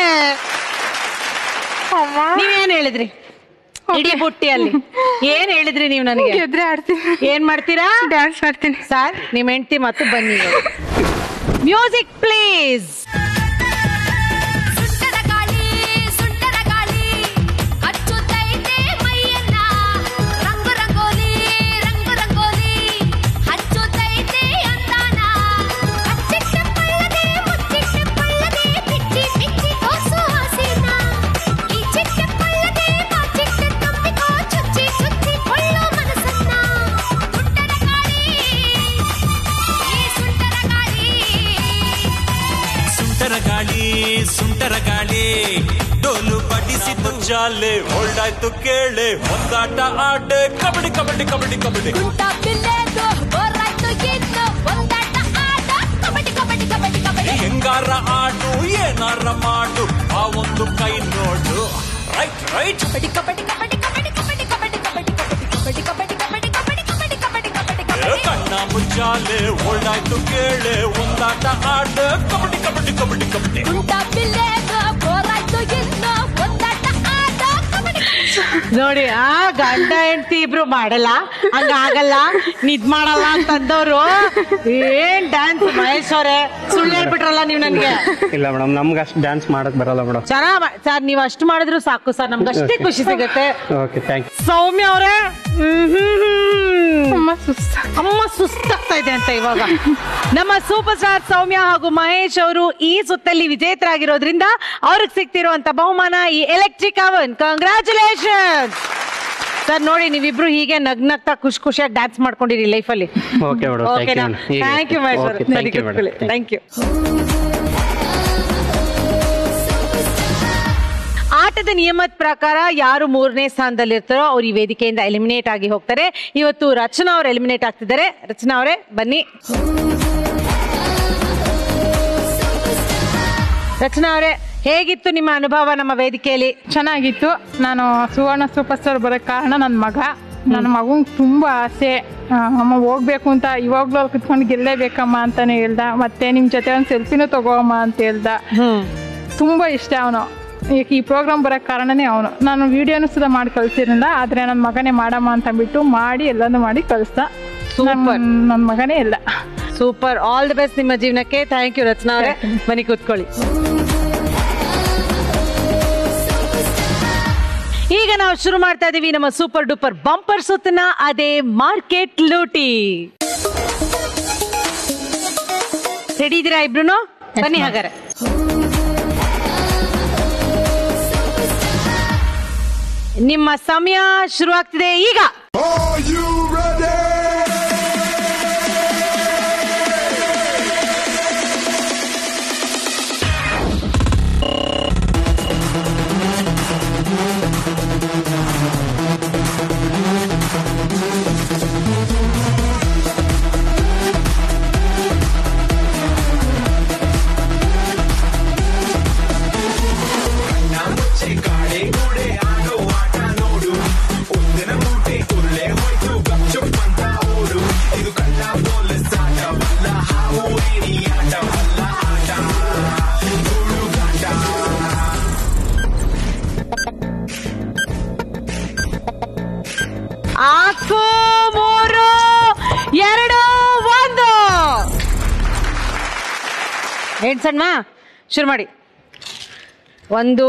ನೀವೇನ್ ಹೇಳಿದ್ರಿ ಇಡೀ ಬುಟ್ಟಿಯಲ್ಲಿ ಏನ್ ಹೇಳಿದ್ರಿ ನೀವು ನನಗೆ ಗೆದ್ರೆ ಆಡ್ತೀನಿ ಏನ್ ಮಾಡ್ತೀರಾ ಡ್ಯಾನ್ಸ್ ಮಾಡ್ತೀನಿ ಸರ್ ನಿಮ್ ಹೆಂಡತಿ ಮತ್ತು ಬನ್ನಿ ಮ್ಯೂಸಿಕ್ ಪ್ಲೀಸ್ ಸುಂಟರ ಗಾಳಿ ಸುಂಟರ ಗಾಳಿ ಹಚ್ಚುತ್ತೈತೆ ಮೈಯನ್ನ ರಂಗು ರಂಗೋಲಿ ರಂಗು ರಂಗೋಲಿ ಹಚ್ಚುತ್ತೈತೆ ಅಂದಾನ ಕಚ್ಚಿಟ್ಟ ಪಳ್ಳದೆ ಮುಚ್ಚಿಟ್ಟ ಪಳ್ಳದೆ ಬಿಚ್ಚಿ ಬಿಚ್ಚಿ ತೋರ್ಸು ಹಸಿನ ಈ ಚಿಟ್ಟ ಪಳ್ಳದೆ ಮಾಚಿಟ್ಟ ತುಂಬಿಕೋ ಚುಚ್ಚಿ ಚುಚ್ಚಿ ಕೊಳ್ಳೋ ಮನಸ್ಸನ್ನ ಸುಂಟರ ಗಾಳಿ ಈ ಸುಂಟರ ಗಾಳಿ ಸುಂಟರ ಗಾಳಿ ಸುಂಟರ ಗಾಳಿ ಡೋಲು ಬಡಿಸಿತು ಜಾಲೆ ಹೊಲ್ಡಾಯ್ತು ಕೇಳೆ ಒಂದಾಟ ಆಡೆ ಕಬಡ್ಡಿ ಕಬಡ್ಡಿ ಕಬಡ್ಡಿ ಕಬಡ್ಡಿ ಗುಂಟ ಬಿಲ್ಲೆದು ಬೋರಾಯ್ತು ಇನ್ನು ಒಂದಾಟ ಆಟ ಕಬಡ್ಡಿ ಕಬಡ್ಡಿ ಕಬಡ್ಡಿ ಕಬಡ್ಡಿ ಹೆಂಗಾರ ಆಡು ಏನಾರ ಮಾಡು ಆ ಒಂದು ಕೈ ನೋಡು ರೈಟ್ ರೈಟ್ ಕಬಡ್ಡಿ ಕಬಡ್ಡಿ ಕಬಡ್ಡಿ ಕಬಡ್ಡಿ ಕಬಡ್ಡಿ ಕಬಡ್ಡಿ ಕಬಡ್ಡಿ ಕಬಡ್ಡಿ ಕಬಡ್ಡಿ ಕಬಡ್ಡಿ ಕಬಡ್ಡಿ ಕಬಡ್ಡಿ ಕಬಡ್ಡಿ ಕಬಡ್ಡಿ ಕಬಡ್ಡಿ ಕಣ್ಣ ಮುಚ್ಚಾಲೆ ಹೊಲ್ಡಾಯ್ತು ಕೇಳೆ ಒಂದಾಟ ಆಡ ಕಬಡ್ಡಿ ಕಬಡ್ಡಿ ಕಬಡ್ಡಿ ಕಬಡ್ಡಿ ಗುಂಟ ಬಿಲ್ಲೆದು ಬೋರಾಯ್ತು ಇನ್ನು ಒಂದಾಟ ಆಟ ಕಬಡ್ಡಿ ನೋಡಿ ಆ ಗಂಡ ಹೆಂಡತಿ ಇಬ್ರು ಮಾಡಲ್ಲ ಹಂಗ ಆಗಲ್ಲ ನಿದ್ ಮಾಡಲ್ಲ ಅಂತಂದವ್ರು ಏನ್ ಡ್ಯಾನ್ಸ್ ಮಹೇಶ್ ಅವರೇ ಸುಳ್ಳು ಹೇಳ್ಬಿಟ್ರಲ್ಲ ನೀವು ನನ್ಗೆ ಇಲ್ಲ ಮೇಡಮ್ ನಮ್ಗೆ ಅಷ್ಟು ಡ್ಯಾನ್ಸ್ ಮಾಡಕ್ ಬರಲ್ಲ ಮೇಡಮ್ ಚೆನ್ನಾಗ್ ಸರ್ ನೀವ್ ಅಷ್ಟು ಮಾಡಿದ್ರು ಸಾಕು ಸರ್ ನಮ್ಗೆ ಅಷ್ಟೇ ಖುಷಿ ಸಿಗತ್ತೆ ಓಕೆ ಥ್ಯಾಂಕ್ ಯು ಸೌಮ್ಯ ಅವರೇ ತುಂಬಾ ಸುಸ್ತ ಅಮ್ಮ ಸುಸ್ತಾಗ್ತಾ ಇದೆ ಅಂತ ಇವಾಗ ನಮ್ಮ ಸೂಪರ್ ಸ್ಟಾರ್ ಸೌಮ್ಯ ಹಾಗೂ ಮಹೇಶ್ ಅವರು ಈ ಸುತ್ತಲ್ಲಿ ವಿಜೇತರಾಗಿರೋದ್ರಿಂದ ಅವ್ರಿಗೆ ಸಿಗ್ತಿರುವಂತ ಬಹುಮಾನ ಈ ಎಲೆಕ್ಟ್ರಿಕ್ ಅವನ್ ಕಂಗ್ರಾಚುಲೇಷನ್ ಸರ್ ನೋಡಿ ನೀವಿಬ್ರು ಹೀಗೆ ನಗ್ನಗ್ತಾ ಖುಷಿ ಖುಷಿಯಾಗಿ ಡ್ಯಾನ್ಸ್ ಮಾಡ್ಕೊಂಡಿರಿ ಲೈಫಲ್ಲಿ ಓಕೆ ಮೇಡಮ್ ಓಕೆನಾ thank you Mahesh okay thank you madam thank you ಆಟದ ನಿಯಮದ ಪ್ರಕಾರ ಯಾರು ಮೂರನೇ ಸ್ಥಾನದಲ್ಲಿ ಇರ್ತಾರೋ ಅವ್ರು ಈ ವೇದಿಕೆಯಿಂದ ಎಲಿಮಿನೇಟ್ ಆಗಿ ಹೋಗ್ತಾರೆ ಇವತ್ತು ರಚನಾ ಅವ್ರು ಎಲಿಮಿನೇಟ್ ಆಗ್ತಿದ್ದಾರೆ ರಚನಾ ಅವರೇ ಬನ್ನಿ ರಚನಾ ಅವರೇ ಹೇಗಿತ್ತು ನಿಮ್ಮ ಅನುಭವ ನಮ್ಮ ವೇದಿಕೆಯಲ್ಲಿ ಚೆನ್ನಾಗಿತ್ತು ನಾನು ಸುವರ್ಣ ಸೂಪರ್ ಸ್ಟಾರ್ ಬರೋಕ್ಕೆ ಕಾರಣ ನನ್ನ ಮಗ ನನ್ನ ಮಗಂಗೆ ತುಂಬ ಆಸೆ ಆ, ಅಮ್ಮ ಹೋಗ್ಬೇಕು ಅಂತ ಇವಾಗ್ಲೂ ಅಲ್ಲಿ ಕುತ್ಕೊಂಡು ಗೆಲ್ಲೇಬೇಕಮ್ಮ ಅಂತಾನೆ ಹೇಳ್ದ ಮತ್ತೆ ನಿಮ್ಮ ಜೊತೆ ಒಂದು ಸೆಲ್ಫಿನೂ ತಗೋಮ್ಮ ಅಂತ ಹೇಳ್ದ ತುಂಬ ಇಷ್ಟ ಅವನು ಈಗ ಈ ಪ್ರೋಗ್ರಾಮ್ ಬರೋಕ್ಕೆ ಕಾರಣನೇ ಅವನು ನಾನು ವಿಡಿಯೋನು ಸುಧಾ ಮಾಡಿ ಕಳ್ಸಿರಲಿಲ್ಲ ಆದರೆ ನನ್ನ ಮಗನೇ ಮಾಡಮ್ಮ ಅಂತ ಅಂದ್ಬಿಟ್ಟು ಮಾಡಿ ಎಲ್ಲನೂ ಮಾಡಿ ಕಳಿಸ್ದ ನನ್ನ ಮಗನೇ ಎಲ್ಲ ಸೂಪರ್ ಆಲ್ ದಿ ಬೆಸ್ಟ್ ನಿಮ್ಮ ಜೀವನಕ್ಕೆ ಥ್ಯಾಂಕ್ ಯು ರಚನಾ ಅವರೇ ಬನ್ನಿ ಕೂತ್ಕೊಳ್ಳಿ ಈಗ ನಾವು ಶುರು ಮಾಡ್ತಾ ಇದೀವಿ ನಮ್ಮ ಸೂಪರ್ ಡೂಪರ್ ಬಂಪರ್ ಸುತ್ತನ ಅದೇ ಮಾರ್ಕೆಟ್ ಲೂಟಿ ರೆಡಿ ಇದೀರಾ ಇಬ್ರು ಬನ್ನಿ ಹಾಗಾರೆ ನಿಮ್ಮ ಸಮಯ ಶುರು ಆಗ್ತಿದೆ ಈಗ ನಾಲ್ಕು ಮೂರು ಎರಡು ಒಂದು ಎಣ್ಸಣ್ಣ ಶುರು ಮಾಡಿ ಒಂದು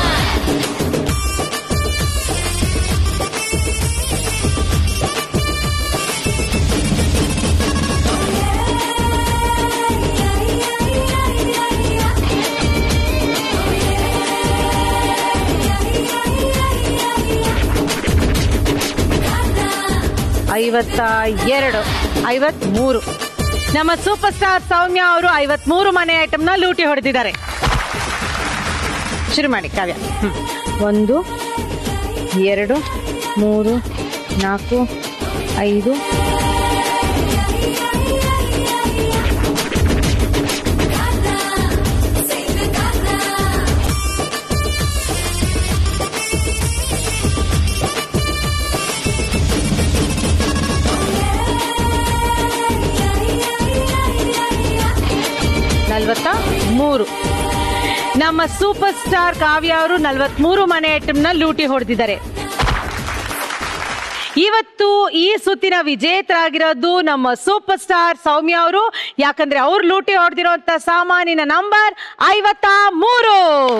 ಐವತ್ತ ಎರಡು ಐವತ್ಮೂರು ನಮ್ಮ ಸೂಪರ್ ಸ್ಟಾರ್ ಸೌಮ್ಯ ಅವರು ಐವತ್ಮೂರು ಮನೆ ಐಟಮ್ನ ಲೂಟಿ ಹೊಡೆದಿದ್ದಾರೆ ಶುರು ಮಾಡಿ ಕಾವ್ಯ ಹ್ಮ್. ಒಂದು ಎರಡು ಮೂರು ನಾಲ್ಕು ಐದು ನಲ್ವತ್ತ ಮೂರು ನಮ್ಮ ಸೂಪರ್ ಸ್ಟಾರ್ ಕಾವ್ಯ ಅವರು ನಲ್ವತ್ಮೂರು ಮನೆ ಐಟಮ್ನ ಲೂಟಿ ಹೊಡೆದಿದ್ದಾರೆ ಇವತ್ತು ಈ ಸುತ್ತಿನ ವಿಜೇತರಾಗಿರೋದು ನಮ್ಮ ಸೂಪರ್ ಸ್ಟಾರ್ ಸೌಮ್ಯ ಅವರು ಯಾಕಂದ್ರೆ ಅವ್ರು ಲೂಟಿ ಹೊಡೆದಿರುವಂತ ಸಾಮಾನಿನ ನಂಬರ್ ಐವತ್ತ ಮೂರು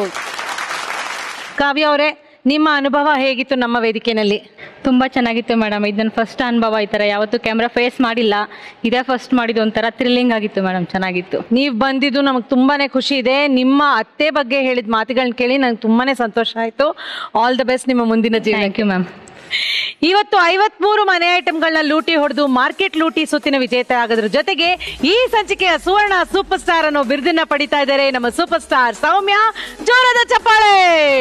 ಕಾವ್ಯ ಅವರೇ ನಿಮ್ಮ ಅನುಭವ ಹೇಗಿತ್ತು ನಮ್ಮ ವೇದಿಕೆಯಲ್ಲಿ ತುಂಬ ಚೆನ್ನಾಗಿತ್ತು ಮೇಡಮ್ ಇದು ನನ್ನ ಫಸ್ಟ್ ಅನುಭವ ಈ ಥರ ಯಾವತ್ತೂ ಕ್ಯಾಮ್ರಾ ಫೇಸ್ ಮಾಡಿಲ್ಲ ಇದೇ ಫಸ್ಟ್ ಮಾಡಿದ್ದು ಒಂಥರ ಥ್ರಿಲ್ಲಿಂಗ್ ಆಗಿತ್ತು ಮೇಡಮ್ ಚೆನ್ನಾಗಿತ್ತು ನೀವು ಬಂದಿದ್ದು ನಮಗೆ ತುಂಬಾನೇ ಖುಷಿ ಇದೆ ನಿಮ್ಮ ಅತ್ತೆ ಬಗ್ಗೆ ಹೇಳಿದ ಮಾತುಗಳನ್ನ ಕೇಳಿ ನಂಗೆ ತುಂಬಾನೇ ಸಂತೋಷ ಆಯ್ತು ಆಲ್ ದ ಬೆಸ್ಟ್ ನಿಮ್ಮ ಮುಂದಿನ ಜೀವನ ಥ್ಯಾಂಕ್ ಯು ಮ್ಯಾಮ್ ಇವತ್ತು ಐವತ್ಮೂರು ಮನೆ ಐಟಮ್ಗಳನ್ನ ಲೂಟಿ ಹೊಡೆದು ಮಾರ್ಕೆಟ್ ಲೂಟಿ ಸುತ್ತಿನ ವಿಜೇತ ಆಗೋದ್ರ ಜೊತೆಗೆ ಈ ಸಂಚಿಕೆಯ ಸುವರ್ಣ ಸೂಪರ್ ಸ್ಟಾರ್ ಅನ್ನೋ ಬಿರುದನ್ನ ಪಡಿತಾ ಇದ್ದಾರೆ ನಮ್ಮ ಸೂಪರ್ ಸ್ಟಾರ್ ಸೌಮ್ಯ ಜೋರದ ಚಪ್ಪಾಳೆ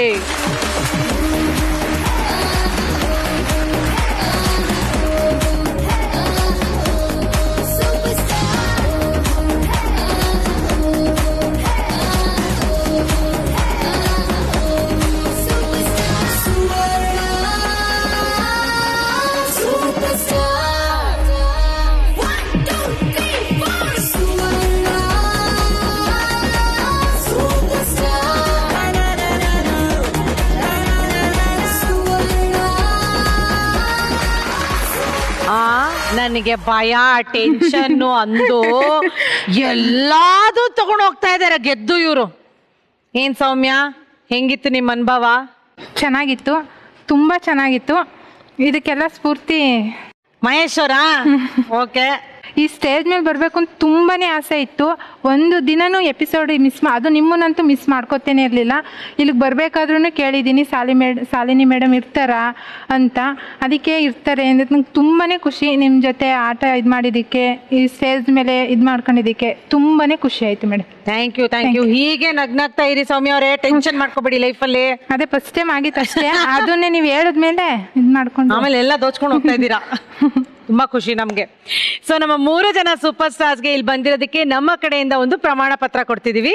ಆ ನನಗೆ ಭಯ ಟೆನ್ಷನ್ ಅಂದು ಎಲ್ಲಾದು ತಗೊಂಡು ಹೋಗ್ತಾ ಇದಾರೆ ಗೆದ್ದು ಇವರು ಏನ್ ಸೌಮ್ಯ ಹೆಂಗಿತ್ತು ನಿಮ್ಮ ಅನುಭವ ಚೆನ್ನಾಗಿತ್ತು ತುಂಬ ಚೆನ್ನಾಗಿತ್ತು ಇದಕ್ಕೆಲ್ಲ ಸ್ಫೂರ್ತಿ ಮಹೇಶ್ವರ ಓಕೆ ಈ ಸ್ಟೇಜ್ ಮೇಲೆ ಬರಬೇಕು ಅಂತ ತುಂಬಾನೇ ಆಸೆ ಇತ್ತು ಒಂದು ದಿನನೂ ಎಪಿಸೋಡ್ ಮಿಸ್ ಮಾ ಅದು ನಿಮ್ಮನ್ನಂತೂ ಮಿಸ್ ಮಾಡ್ಕೋತೇನೆ ಇರಲಿಲ್ಲ ಇಲ್ಲಿಗೆ ಬರಬೇಕಾದ್ರೂ ಕೇಳಿದ್ದೀನಿ ಸಾಲಿ ಮೇಡ್ ಶಾಲಿನಿ ಮೇಡಮ್ ಇರ್ತಾರಾ ಅಂತ ಅದಕ್ಕೆ ಇರ್ತಾರೆ ಅಂದ್ರೆ ನಂಗೆ ತುಂಬಾ ಖುಷಿ ನಿಮ್ಮ ಜೊತೆ ಆಟ ಇದು ಮಾಡಿದ್ದಕ್ಕೆ ಈ ಸ್ಟೇಜ್ ಮೇಲೆ ಇದು ಮಾಡ್ಕೊಂಡಿದ್ದಕ್ಕೆ ತುಂಬಾ ಖುಷಿ ಆಯಿತು madam thank you thank you ಹೀಗೆ ನಗ್ನಗ್ತಾ ಇರಿ ಸೌಮ್ಯ ಅವರೇ ಟೆನ್ಷನ್ ಮಾಡ್ಕೋಬೇಡಿ ಲೈಫಲ್ಲಿ ಅದೇ ಫಸ್ಟ್ ಟೈಮ್ ಆಗಿತ್ತು ಅಷ್ಟೇ ಅದನ್ನೇ ನೀವು ಹೇಳಿದ್ಮೇಲೆ ಇದು ಮಾಡ್ಕೊಂಡು ಆಮೇಲೆ ಎಲ್ಲ ದೋಚ್ಕೊಂಡು ಹೋಗ್ತಾ ಇದ್ದೀರಾ ತುಂಬಾ ಖುಷಿ ನಮ್ಗೆ ಸೊ ನಮ್ಮ ಮೂರು ಜನ ಸೂಪರ್ ಸ್ಟಾರ್ಸ್ಗೆ ಇಲ್ಲಿ ಬಂದಿರೋದಕ್ಕೆ ನಮ್ಮ ಕಡೆಯಿಂದ ಒಂದು ಪ್ರಮಾಣ ಪತ್ರ ಕೊಡ್ತಿದೀವಿ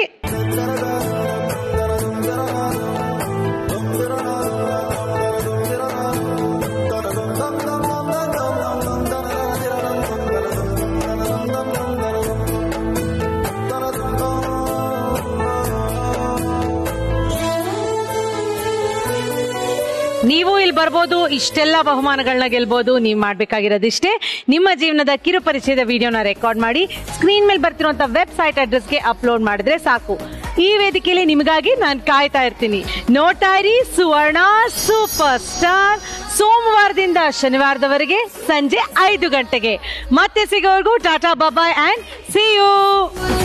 ನೀವು ಇಲ್ಲಿ ಬರ್ಬೋದು ಇಷ್ಟೆಲ್ಲ ಬಹುಮಾನಗಳನ್ನ ಗೆಲ್ಬೋದು ನೀವು ಮಾಡ್ಬೇಕಾಗಿರೋದಿಷ್ಟೇ ನಿಮ್ಮ ಜೀವನದ ಕಿರು ಪರಿಚಯದ ವಿಡಿಯೋನ ರೆಕಾರ್ಡ್ ಮಾಡಿ ಸ್ಕ್ರೀನ್ ಮೇಲೆ ಬರ್ತಿರುವಂತ ವೆಬ್ಸೈಟ್ ಅಡ್ರೆಸ್ಗೆ ಅಪ್ಲೋಡ್ ಮಾಡಿದ್ರೆ ಸಾಕು ಈ ವೇದಿಕೆಯಲ್ಲಿ ನಿಮಗಾಗಿ ನಾನು ಕಾಯ್ತಾ ಇರ್ತೀನಿ ನೋಡ್ತಾ ಇರಿ ಸುವರ್ಣ ಸೂಪರ್ ಸ್ಟಾರ್ ಸೋಮವಾರದಿಂದ ಶನಿವಾರದವರೆಗೆ ಸಂಜೆ ಐದು ಗಂಟೆಗೆ ಮತ್ತೆ ಸಿಗೋವರೆಗೂ tata bye bye and see you